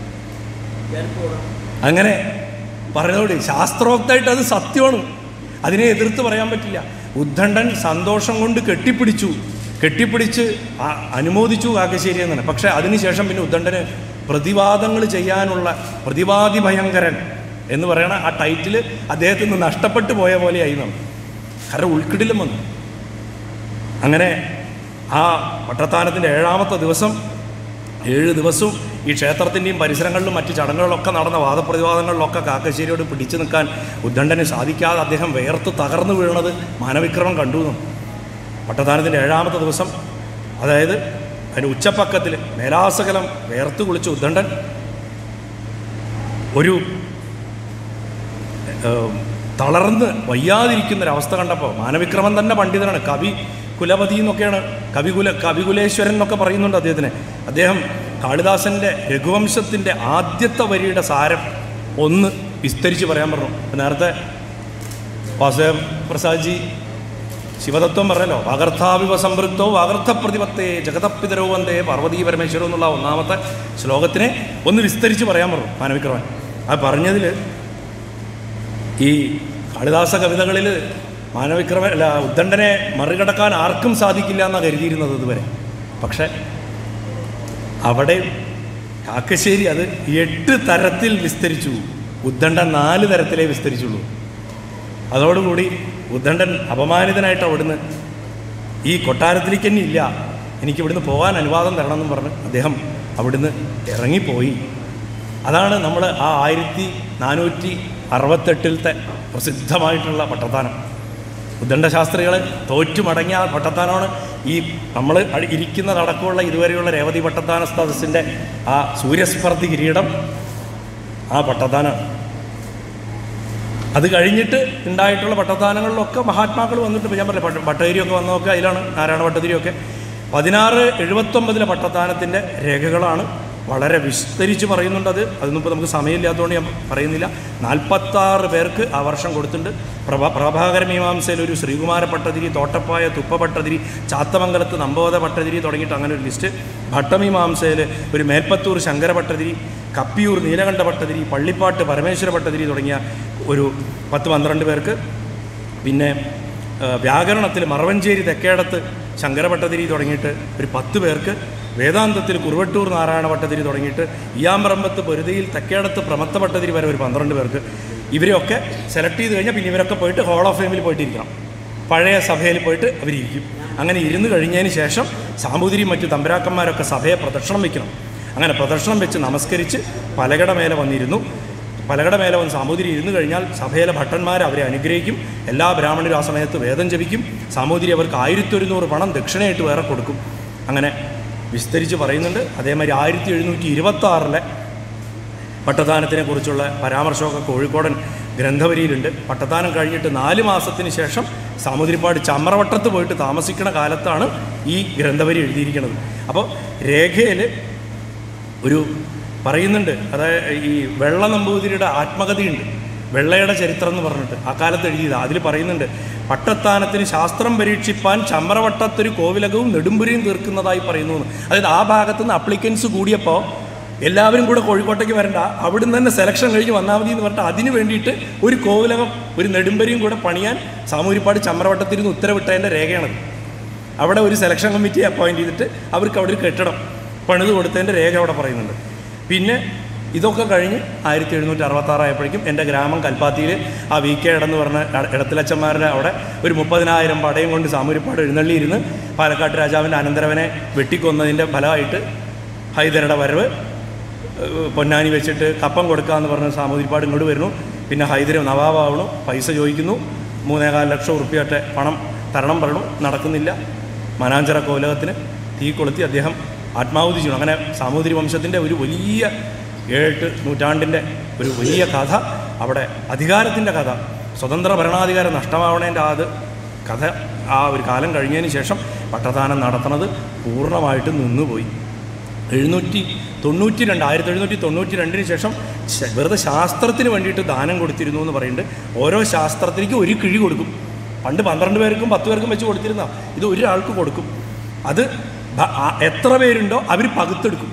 Speaker 2: അങ്ങനെ പറഞ്ഞതോട് ശാസ്ത്രോക്തമായിട്ട് അത് സത്യമാണ് അതിനെ എതിർത്ത് പറയാൻ പറ്റില്ല ഉദ്ദണ്ഡൻ സന്തോഷം കൊണ്ട് കെട്ടിപ്പിടിച്ചു കെട്ടിപ്പിടിച്ച് ആ- അനുമോദിച്ചു കാക്കശ്ശേരി എന്നാണ് പക്ഷേ അതിനുശേഷം പിന്നെ ഉദ്ദണ്ഡന് പ്രതിവാദങ്ങൾ ചെയ്യാനുള്ള പ്രതിവാദി ഭയങ്കരൻ എന്ന് പറയണ ആ ടൈറ്റിൽ അദ്ദേഹത്തിന് നിന്ന് നഷ്ടപ്പെട്ടു പോയ പോലെയായി നമ്മൾ കാരണം ഉൾക്കിടിലും വന്നു അങ്ങനെ ആ പട്ടത്താനത്തിൻ്റെ ഏഴാമത്തെ ദിവസം ഏഴ് ദിവസവും ഈ ക്ഷേത്രത്തിൻ്റെയും പരിസരങ്ങളിലും മറ്റ് ചടങ്ങുകളിലൊക്കെ നടന്ന വാദപ്രതിവാദങ്ങളിലൊക്കെ കാക്കശ്ശേരിയോട് പിടിച്ചു നിൽക്കാൻ ഉദ്ദണ്ഡന് സാധിക്കാതെ അദ്ദേഹം വേർത്ത് തകർന്നു വീണത് മാനവിക്രമം കണ്ടു എന്നും പട്ടത്താനത്തിൻ്റെ ഏഴാമത്തെ ദിവസം അതായത് അതിൻ്റെ ഉച്ചപ്പക്കത്തിൽ മേലാസകലം വേർത്ത് കുളിച്ച ഉദ്ദണ്ഡൻ ഒരു ഏം, തളർന്ന് വയ്യാതിരിക്കുന്ന ഒരവസ്ഥ കണ്ടപ്പോൾ മാനവിക്രമൻ തന്നെ പണ്ഡിതനാണ് കവി കുലപതി എന്നൊക്കെയാണ് കവികുല കവികുലേശ്വരൻ എന്നൊക്കെ പറയുന്നുണ്ട് അദ്ദേഹത്തിന് അദ്ദേഹം കാളിദാസൻ്റെ രഘുവംശത്തിൻ്റെ ആദ്യത്തെ വരിയുടെ സാരം ഒന്ന് വിസ്തരിച്ച് പറയാൻ പറഞ്ഞു ഇപ്പം നേരത്തെ വാസുദേവ പ്രസാദ്ജി ശിവതത്വം പറഞ്ഞല്ലോ വാഗർത്ഥാവിവ സംപൃക്തോ വാഗർത്ഥ പ്രതിപത്തേ ജഗതപ്പിതരോ വന്തേ പാർവതീ പരമേശ്വരോ എന്നുള്ള ഒന്നാമത്തെ ശ്ലോകത്തിനെ ഒന്ന് വിസ്തരിച്ച് പറയാൻ പറഞ്ഞു മാനവിക്രമൻ അത് പറഞ്ഞതിൽ ഈ കാളിദാസ കവിതകളിൽ മാനവിക്രമൻ അല്ല ഉദ്ദണ്ഡനെ മറികടക്കാൻ ആർക്കും സാധിക്കില്ല എന്നാണ് കരുതിയിരുന്നത് ഇതുവരെ പക്ഷേ അവിടെ കാക്കശ്ശേരി അത് എട്ട് തരത്തിൽ വിസ്തരിച്ചു ഉദ്ദണ്ഡൻ നാല് തരത്തിലേ വിസ്തരിച്ചുള്ളൂ അതോടുകൂടി ഉദ്ദണ്ഡൻ അപമാനിതനായിട്ട് അവിടുന്ന് ഈ കൊട്ടാരത്തിലേക്ക് തന്നെ ഇല്ല എനിക്ക് ഇവിടുന്ന് പോകാൻ അനുവാദം തരണമെന്നും പറഞ്ഞ് അദ്ദേഹം അവിടുന്ന് ഇറങ്ങിപ്പോയി അതാണ് നമ്മൾ ആ ആയിരത്തി നാനൂറ്റി അറുപത്തെട്ടിലത്തെ പ്രസിദ്ധമായിട്ടുള്ള പട്ടത്താനം ഉദ്ദണ്ഡശാസ്ത്രികൾ തോറ്റുമടങ്ങിയ ആ പട്ടത്താനമാണ് ഈ നമ്മൾ ഇരിക്കുന്നതടക്കമുള്ള ഇതുവരെയുള്ള രേവതി പട്ടത്താന സദസ്സിൻ്റെ ആ സൂര്യസ്പർദ്ധി കിരീടം ആ പട്ടത്താനാണ് അത് കഴിഞ്ഞിട്ട് ഉണ്ടായിട്ടുള്ള പട്ടത്താനങ്ങളിലൊക്കെ മഹാത്മാക്കൾ വന്നിട്ട് ഇപ്പം ഞാൻ പറഞ്ഞു പട്ട ഭട്ടതിരിയൊക്കെ വന്നതൊക്കെ അതിലാണ് നാരായണ ഭട്ടതിരിയൊക്കെ പതിനാറ് എഴുപത്തൊമ്പതിലെ പട്ടത്താനത്തിൻ്റെ രേഖകളാണ് വളരെ വിസ്തരിച്ച് പറയുന്നുണ്ട് അത് അതൊന്നും ഇപ്പോൾ നമുക്ക് സമയമില്ലാത്തതുകൊണ്ട് ഞാൻ പറയുന്നില്ല നാൽപ്പത്താറ് പേർക്ക് ആ വർഷം കൊടുത്തിട്ടുണ്ട് പ്രഭ പ്രഭാകര മീമാംസയിൽ ഒരു ശ്രീകുമാര പട്ടതിരി തോട്ടപ്പായ തുപ്പ പട്ടതിരി ചാത്തമംഗലത്ത് നമ്പോദ പട്ടതിരി തുടങ്ങിയിട്ട് അങ്ങനെ ഒരു ലിസ്റ്റ് ഭട്ടമീമാംസയിൽ ഒരു മേൽപ്പത്തൂർ ശങ്കര പട്ടതിരി കപ്പിയൂർ നീലകണ്ഠ ഭട്ടതിരി പള്ളിപ്പാട്ട് പരമേശ്വര ഭട്ടതിരി തുടങ്ങിയ ഒരു പത്ത് പന്ത്രണ്ട് പേർക്ക് പിന്നെ വ്യാകരണത്തിൽ മറവഞ്ചേരി തെക്കേടത്ത് ശങ്കര ഭട്ടതിരി തുടങ്ങിയിട്ട് ഒരു പത്ത് പേർക്ക് വേദാന്തത്തിൽ കുറുവട്ടൂർ നാരായണ ഭട്ടതിരി തുടങ്ങിയിട്ട് ഇയാമ്പറമ്പത്ത് പൊരുതിയിൽ തെക്കേടത്ത് പ്രമത്ത ഭട്ടതിരി വരെ ഒരു പന്ത്രണ്ട് പേർക്ക് ഇവരെയൊക്കെ സെലക്ട് ചെയ്ത് കഴിഞ്ഞാൽ പിന്നെ ഇവരൊക്കെ പോയിട്ട് ഹോൾ ഓഫ് ഫെയിമിൽ പോയിട്ടിരിക്കണം പഴയ സഭയിൽ പോയിട്ട് അവരിയ്ക്കും അങ്ങനെ ഇരുന്ന് കഴിഞ്ഞതിന് ശേഷം സാമൂതിരിയും മറ്റു തമ്പരാക്കന്മാരൊക്കെ സഭയെ പ്രദക്ഷിണം വയ്ക്കണം അങ്ങനെ പ്രദക്ഷിണം വെച്ച് നമസ്കരിച്ച് പലകട മേലെ വന്നിരുന്നു പലകട മേലെ വന്ന് സാമൂതിരി ഇരുന്ന് കഴിഞ്ഞാൽ സഭയിലെ ഭട്ടന്മാർ അവരെ അനുഗ്രഹിക്കും എല്ലാ ബ്രാഹ്മണരും ആ സമയത്ത് വേദം ജപിക്കും സാമൂതിരി അവർക്ക് ആയിരത്തി ഒരുന്നൂറ് പണം ദക്ഷിണയായിട്ട് വേറെ കൊടുക്കും അങ്ങനെ വിസ്തരിച്ച് പറയുന്നുണ്ട് അതേമാതിരി ആയിരത്തി എഴുന്നൂറ്റി ഇരുപത്തി ആറിലെ പട്ടത്താനത്തിനെ കുറിച്ചുള്ള പരാമർശമൊക്കെ കോഴിക്കോടൻ ഗ്രന്ഥവരിയിലുണ്ട് പട്ടത്താനം കഴിഞ്ഞിട്ട് നാല് മാസത്തിന് ശേഷം സാമുദ്രിപ്പാട് ചമ്രവട്ടത്ത് പോയിട്ട് താമസിക്കുന്ന കാലത്താണ് ഈ ഗ്രന്ഥവരി എഴുതിയിരിക്കുന്നത് അപ്പോൾ രേഖയിൽ ഒരു പറയുന്നുണ്ട് അതായത് ഈ വെള്ള നമ്പൂതിരിയുടെ ആത്മകഥയുണ്ട് വെള്ളയുടെ ചരിത്രം എന്ന് പറഞ്ഞിട്ട് ആ കാലത്ത് എഴുതിയതാണ് അതിൽ പറയുന്നുണ്ട് പട്ടത്താനത്തിന് ശാസ്ത്രം പരീക്ഷിപ്പാൻ ചമ്രവട്ടത്തൊരു കോവിലകവും നെടുമ്പുരയും തീർക്കുന്നതായി പറയുന്നു എന്ന്. അതായത് ആ ഭാഗത്തു നിന്ന് അപ്ലിക്കൻസ് കൂടിയപ്പോൾ എല്ലാവരും കൂടെ കോഴിക്കോട്ടേക്ക് വരണ്ട അവിടുന്ന് തന്നെ സെലക്ഷൻ കഴിഞ്ഞ് വന്നാൽ മതി എന്ന് പറഞ്ഞിട്ട് അതിന് വേണ്ടിയിട്ട് ഒരു കോവിലകം ഒരു നെടുമ്പരിയും കൂടെ പണിയാൻ സാമൂരിപ്പാട് ചമ്രവട്ടത്തിരുന്ന് ഉത്തരവിട്ടതിൻ്റെ രേഖയാണത് അവിടെ ഒരു സെലക്ഷൻ കമ്മിറ്റി അപ്പോയിൻറ്റ് ചെയ്തിട്ട് അവർക്ക് അവിടെ ഒരു കെട്ടിടം പണിത് കൊടുത്തതിൻ്റെ രേഖ അവിടെ പറയുന്നുണ്ട് പിന്നെ ഇതൊക്കെ കഴിഞ്ഞ് ആയിരത്തി എഴുന്നൂറ്റി അറുപത്താറായപ്പോഴേക്കും എൻ്റെ ഗ്രാമം കൽപ്പാത്തിയിൽ ആ വി കെ ഇടന്ന് പറഞ്ഞ ഇട- ഇടത്തിലച്ചന്മാരുടെ അവിടെ ഒരു മുപ്പതിനായിരം പടയും കൊണ്ട് സാമൂരിപ്പാട് എഴുന്നള്ളിയിരുന്ന് പാലക്കാട്ട് രാജാവിൻ്റെ അനന്തരവനെ വെട്ടിക്കൊന്നതിൻ്റെ ഫലമായിട്ട് ഹൈദരുടെ വരവ് ഏഹ് പൊന്നാനി വെച്ചിട്ട് കപ്പം കൊടുക്കാമെന്ന് പറഞ്ഞ് സാമൂതിരിപ്പാട് ഇങ്ങോട്ട് വരുന്നു പിന്നെ ഹൈദരം നവാബാവണു പൈസ ചോദിക്കുന്നു മൂന്നേകാൽ ലക്ഷം ഉറുപ്പ്യറ്റെ പണം തരണം പറയണു നടക്കുന്നില്ല മനാഞ്ചിറ കോലകത്തിന് തീ കൊളുത്തി അദ്ദേഹം ആത്മാഹുതി ചെയ്യണം അങ്ങനെ സാമൂതിരി വംശത്തിൻ്റെ ഒരു വലിയ ഏഴെട്ട് നൂറ്റാണ്ടിൻ്റെ ഒരു വലിയ കഥ അവിടെ അധികാരത്തിൻ്റെ കഥ സ്വതന്ത്ര ഭരണാധികാരം നഷ്ടമാവണേൻ്റെ ആ അത് കഥ ആ ഒരു കാലം കഴിഞ്ഞതിന് ശേഷം പട്ടത്താനം നടത്തുന്നത് പൂർണ്ണമായിട്ട് നിന്നുപോയി എഴുന്നൂറ്റി തൊണ്ണൂറ്റി രണ്ട് ആയിരത്തി എഴുന്നൂറ്റി തൊണ്ണൂറ്റി രണ്ടിന് ശേഷം ശ- വെറുതെ ശാസ്ത്രത്തിന് വേണ്ടിയിട്ട് ദാനം കൊടുത്തിരുന്നു എന്ന് പറയുന്നുണ്ട് ഓരോ ശാസ്ത്രത്തിലേക്ക് ഒരു കിഴി കൊടുക്കും പണ്ട് പന്ത്രണ്ട് പേർക്കും പത്ത് പേർക്കും വെച്ച് കൊടുത്തിരുന്ന ഇത് ഒരാൾക്ക് കൊടുക്കും അത് ഭ- ആ- എത്ര പേരുണ്ടോ അവർ പകുത്തെടുക്കും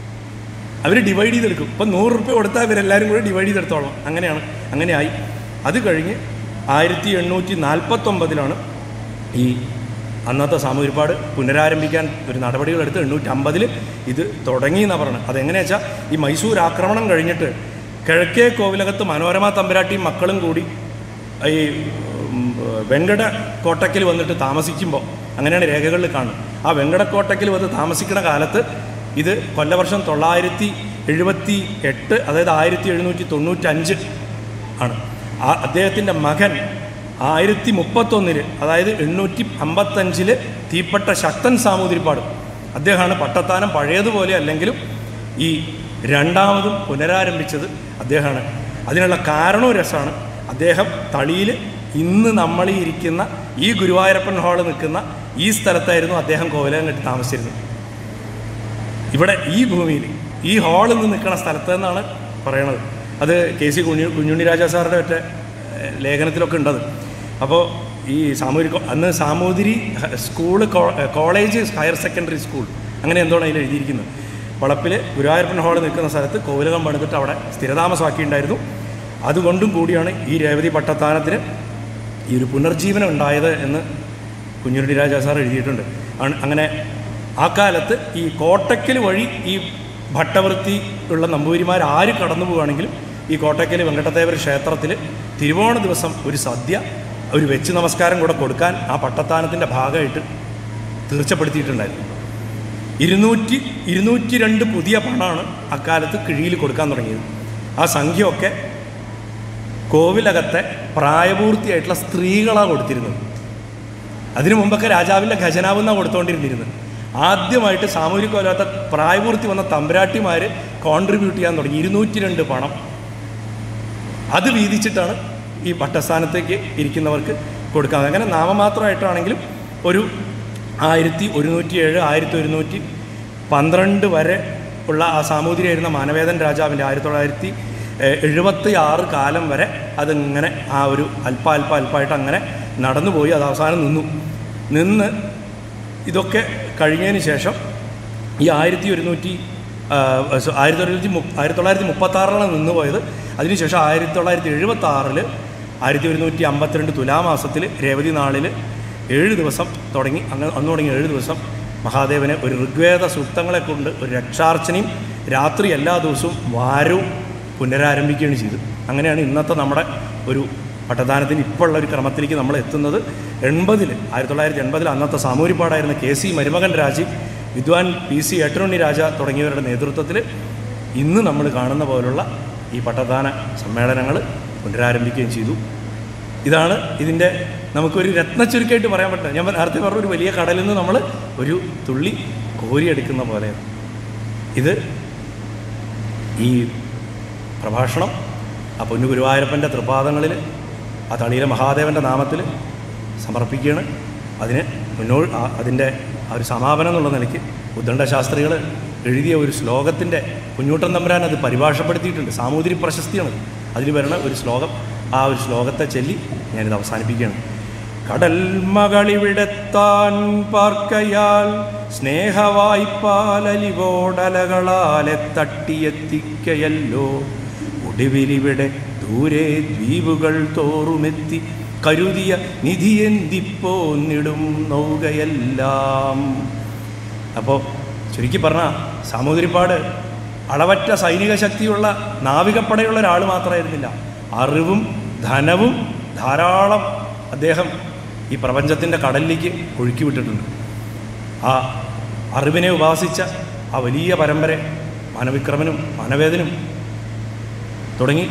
Speaker 2: അവർ ഡിവൈഡ് ചെയ്തെടുക്കും ഇപ്പം നൂറ് റുപ്യ കൊടുത്താൽ ഇവരെല്ലാവരും കൂടെ ഡിവൈഡ് ചെയ്തെടുത്തോളാം അങ്ങനെയാണ് അങ്ങനെയായി അത് കഴിഞ്ഞ് ആയിരത്തി എണ്ണൂറ്റി നാൽപ്പത്തൊമ്പതിലാണ് ഈ അന്നത്തെ സാമൂഹ്യപ്പാട് പുനരാരംഭിക്കാൻ ഒരു നടപടികളെടുത്ത് എണ്ണൂറ്റി അമ്പതിൽ ഇത് തുടങ്ങി എന്നാണ് പറയുന്നത് അതെങ്ങനെയാ വെച്ചാൽ ഈ മൈസൂർ ആക്രമണം കഴിഞ്ഞിട്ട് കിഴക്കേ കോവിലകത്ത് മനോരമ തമ്പുരാട്ടിയും മക്കളും കൂടി ഈ ഉം, വെങ്കട കോട്ടയ്ക്കൽ വന്നിട്ട് താമസിക്കുമ്പോൾ അങ്ങനെയാണ് രേഖകളിൽ കാണുന്നത് ആ വെങ്കടക്കോട്ടയ്ക്കൽ വന്ന് താമസിക്കുന്ന കാലത്ത് ഇത് കൊല്ലവർഷം തൊള്ളായിരത്തി എഴുപത്തി എട്ട് അതായത് ആയിരത്തി എഴുന്നൂറ്റി തൊണ്ണൂറ്റഞ്ച് ആണ് ആ അദ്ദേഹത്തിൻ്റെ മകൻ ആയിരത്തി മുപ്പത്തൊന്നില് അതായത് എണ്ണൂറ്റി അമ്പത്തഞ്ചില് തീപ്പെട്ട ശക്തൻ സാമൂതിരിപ്പാട് അദ്ദേഹമാണ് പട്ടത്താനം പഴയതുപോലെ അല്ലെങ്കിലും ഈ രണ്ടാമതും പുനരാരംഭിച്ചത് അദ്ദേഹമാണ് അതിനുള്ള കാരണവും രസമാണ് അദ്ദേഹം തളിയിൽ ഇന്ന് നമ്മൾ ഈ ഇരിക്കുന്ന ഈ ഗുരുവായൂരപ്പൻ ഹാള് നിൽക്കുന്ന ഈ സ്ഥലത്തായിരുന്നു അദ്ദേഹം കോവിലകം കെട്ടി താമസിച്ചിരുന്നത് ഇവിടെ ഈ ഭൂമിയിൽ ഈ ഹാളിൽ നിന്ന് നിൽക്കുന്ന സ്ഥലത്ത് നിന്നാണ് പറയണത് അത് കെ സി കുഞ്ഞു കുഞ്ഞുണ്ണിരാജ സാറുടെ ഒറ്റ ഏഹ്, ലേഖനത്തിലൊക്കെ ഉണ്ടത് അപ്പോൾ ഈ സാമൂതിരി കോ- അന്ന് സാമൂതിരി ഹ- സ്കൂള് കോ- ഏഹ്, കോളേജ് ഹയർ സെക്കൻഡറി സ്കൂൾ അങ്ങനെ എന്തോണ് അതിൽ എഴുതിയിരിക്കുന്നത് വളപ്പിൽ ഗുരുവായൂരപ്പൻ ഹാൾ നിൽക്കുന്ന സ്ഥലത്ത് കോവിലകം പണിതിട്ട് അവിടെ സ്ഥിരതാമസമാക്കിയിട്ടുണ്ടായിരുന്നു അതുകൊണ്ടും കൂടിയാണ് ഈ രേവതി പട്ടത്താനത്തിന് ഈ ഒരു പുനർജീവനം ഉണ്ടായത് എന്ന് കുഞ്ഞുരുടി രാജാ സാർ എഴുതിയിട്ടുണ്ട് ആണ്- അങ്ങനെ ആ കാലത്ത് ഈ കോട്ടയ്ക്കൽ വഴി ഈ ഭട്ടവൃത്തി ഉള്ള നമ്പൂതിരിമാർ ആര് കടന്നു പോവുകയാണെങ്കിലും ഈ കോട്ടയ്ക്കൽ വെങ്കട്ടദേവര ക്ഷേത്രത്തിൽ തിരുവോണ ദിവസം ഒരു സദ്യ ഒരു വെച്ച് നമസ്കാരം കൂടെ കൊടുക്കാൻ ആ പട്ടത്താനത്തിൻ്റെ ഭാഗമായിട്ട് തീർച്ചപ്പെടുത്തിയിട്ടുണ്ടായിരുന്നു ഇരുന്നൂറ്റി ഇരുന്നൂറ്റി രണ്ട് പുതിയ പണമാണ് അക്കാലത്ത് കിഴിയിൽ കൊടുക്കാൻ തുടങ്ങിയത് ആ സംഖ്യയൊക്കെ കോവിലകത്തെ പ്രായപൂർത്തിയായിട്ടുള്ള സ്ത്രീകളാണ് കൊടുത്തിരുന്നത് അതിനു മുമ്പൊക്കെ രാജാവിൻ്റെ ഖജനാവ് എന്നാണ് കൊടുത്തുകൊണ്ടിരുന്നിരുന്നത് ആദ്യമായിട്ട് സാമൂഹിക കൊല്ലാത്ത പ്രായപൂർത്തി വന്ന തമ്പുരാട്ടിമാർ കോൺട്രിബ്യൂട്ട് ചെയ്യാൻ തുടങ്ങി ഇരുന്നൂറ്റി രണ്ട് പണം അത് വീതിച്ചിട്ടാണ് ഈ പട്ടസ്ഥാനത്തേക്ക് ഇരിക്കുന്നവർക്ക് കൊടുക്കുക അങ്ങനെ നാമമാത്രമായിട്ടാണെങ്കിലും ഒരു ആയിരത്തി ഒരുന്നൂറ്റി ഏഴ് ആയിരത്തി ഒരുന്നൂറ്റി പന്ത്രണ്ട് വരെ ഉള്ള ആ സാമൂതിരിയായിരുന്ന മാനവേദൻ രാജാവിൻ്റെ ആയിരത്തി തൊള്ളായിരത്തി എഴുപത്തി ആറ് കാലം വരെ അതിങ്ങനെ ആ ഒരു അല്പ അല്പ അല്പമായിട്ട് അങ്ങനെ നടന്നുപോയി അത് അവസാനം നിന്നു നിന്ന് ഇതൊക്കെ കഴിഞ്ഞതിന് ശേഷം ഈ ആയിരത്തി ഒരുന്നൂറ്റി ആയിരത്തി തൊള്ളായിരത്തി മു ആയിരത്തി തൊള്ളായിരത്തി മുപ്പത്താറിലാണ് നിന്ന് പോയത് അതിനുശേഷം ആയിരത്തി തൊള്ളായിരത്തി എഴുപത്തി ആറിൽ ആയിരത്തി ഒരുന്നൂറ്റി അമ്പത്തിരണ്ട് തുലാമാസത്തിൽ രേവതി നാളിൽ ഏഴ് ദിവസം തുടങ്ങി അങ്ങ് അന്ന് തുടങ്ങി ഏഴ് ദിവസം മഹാദേവന് ഒരു ഋഗ്വേദ സൂക്തങ്ങളെ കൊണ്ട് ഒരു രക്ഷാർച്ചനയും രാത്രി എല്ലാ ദിവസവും വാരവും പുനരാരംഭിക്കുകയാണ് ചെയ്തത് അങ്ങനെയാണ് ഇന്നത്തെ നമ്മുടെ ഒരു പട്ടദാനത്തിന് ഇപ്പോൾ ഉള്ള ഒരു ക്രമത്തിലേക്ക് നമ്മൾ എത്തുന്നത് എൺപതിൽ ആയിരത്തി തൊള്ളായിരത്തി എൺപതിൽ അന്നത്തെ സാമൂരിപ്പാടായിരുന്ന കെ സി മരുമകൻ രാജി വിദ്വാൻ പി സി എട്ടറുണ്ണി രാജ തുടങ്ങിയവരുടെ നേതൃത്വത്തിൽ ഇന്ന് നമ്മൾ കാണുന്ന പോലുള്ള ഈ പട്ടദാന സമ്മേളനങ്ങൾ പുനരാരംഭിക്കുകയും ചെയ്തു ഇതാണ് ഇതിൻ്റെ നമുക്കൊരു രത്നച്ചുരുക്കമായിട്ട് പറയാൻ പറ്റില്ല ഞാൻ നേരത്തെ പറഞ്ഞ ഒരു വലിയ കടലിൽ നിന്ന് നമ്മൾ ഒരു തുള്ളി കോരിയെടുക്കുന്ന പോലെയാണ് ഇത് ഈ പ്രഭാഷണം ആ പൊന്നു ഗുരുവായൂരപ്പൻ്റെ തൃപാദങ്ങളിൽ ആ തളിയിലെ മഹാദേവൻ്റെ നാമത്തിൽ സമർപ്പിക്കുകയാണ് അതിന് മുന്നോ ആ- അതിൻ്റെ ആ ഒരു സമാപനം എന്നുള്ള നിലയ്ക്ക് ഉദ്ദണ്ഡ ശാസ്ത്രികൾ എഴുതിയ ഒരു ശ്ലോകത്തിൻ്റെ കുഞ്ഞൂട്ടൻ തമ്പുരാൻ അത് പരിഭാഷപ്പെടുത്തിയിട്ടുണ്ട് സാമൂതിരി പ്രശസ്തിയാണ് അതിൽ വരുന്ന ഒരു ശ്ലോകം ആ ഒരു ശ്ലോകത്തെ ചൊല്ലി ഞാനിത് അവസാനിപ്പിക്കുകയാണ് കടൽ മകളിവിടെത്താൻ പാർക്കയാൽ സ്നേഹവായ്പാലലിവോടലകളാലെ തട്ടിയെത്തിക്കയല്ലോ ഒടുവിലിവിടെ ദൂരെ ദ്വീപുകൾ തോറുമെത്തി കരുതിയ നിധിയെന്തിപ്പോന്നിടും നൗകയെല്ലാം അപ്പോൾ ചുരുക്കി പറഞ്ഞാൽ സാമൂതിരിപ്പാട് അളവറ്റ സൈനിക ശക്തിയുള്ള നാവികപ്പടയുള്ള ഒരാൾ മാത്രമായിരുന്നില്ല അറിവും ധനവും ധാരാളം അദ്ദേഹം ഈ പ്രപഞ്ചത്തിൻ്റെ കടലിലേക്ക് ഒഴുക്കി വിട്ടിട്ടുണ്ട് ആ അറിവിനെ ഉപാസിച്ച ആ വലിയ പരമ്പര മാനവിക്രമനും മാനവേദനും തുടങ്ങി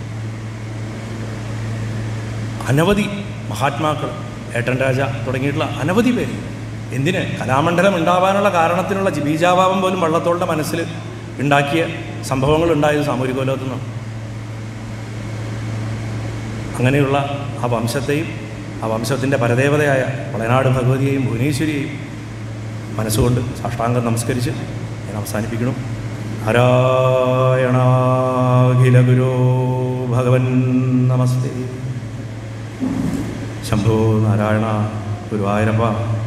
Speaker 2: അനവധി മഹാത്മാക്കൾ ഏട്ടൻ രാജ തുടങ്ങിയിട്ടുള്ള അനവധി പേര് എന്തിന് കലാമണ്ഡലം ഉണ്ടാവാനുള്ള കാരണത്തിനുള്ള ജി- ബീജാഭാവം പോലും വള്ളത്തോളുടെ മനസ്സിൽ ഉണ്ടാക്കിയ സംഭവങ്ങൾ ഉണ്ടായത് സാമൂഹിക ലോകത്തു നിന്നാണ് അങ്ങനെയുള്ള ആ വംശത്തെയും ആ വംശത്തിൻ്റെ പരദേവതയായ വളനാട് ഭഗവതിയെയും ഭുവനേശ്വരിയെയും മനസ്സുകൊണ്ട് സാഷ്ടാംഗം നമസ്കരിച്ച് ഞാൻ അവസാനിപ്പിക്കണം നാരായണാഖില ഗുരോ ഭഗവൻ നമസ്തേ ശംഭോ നാരായണ ഗുരുവായൂരപ്പ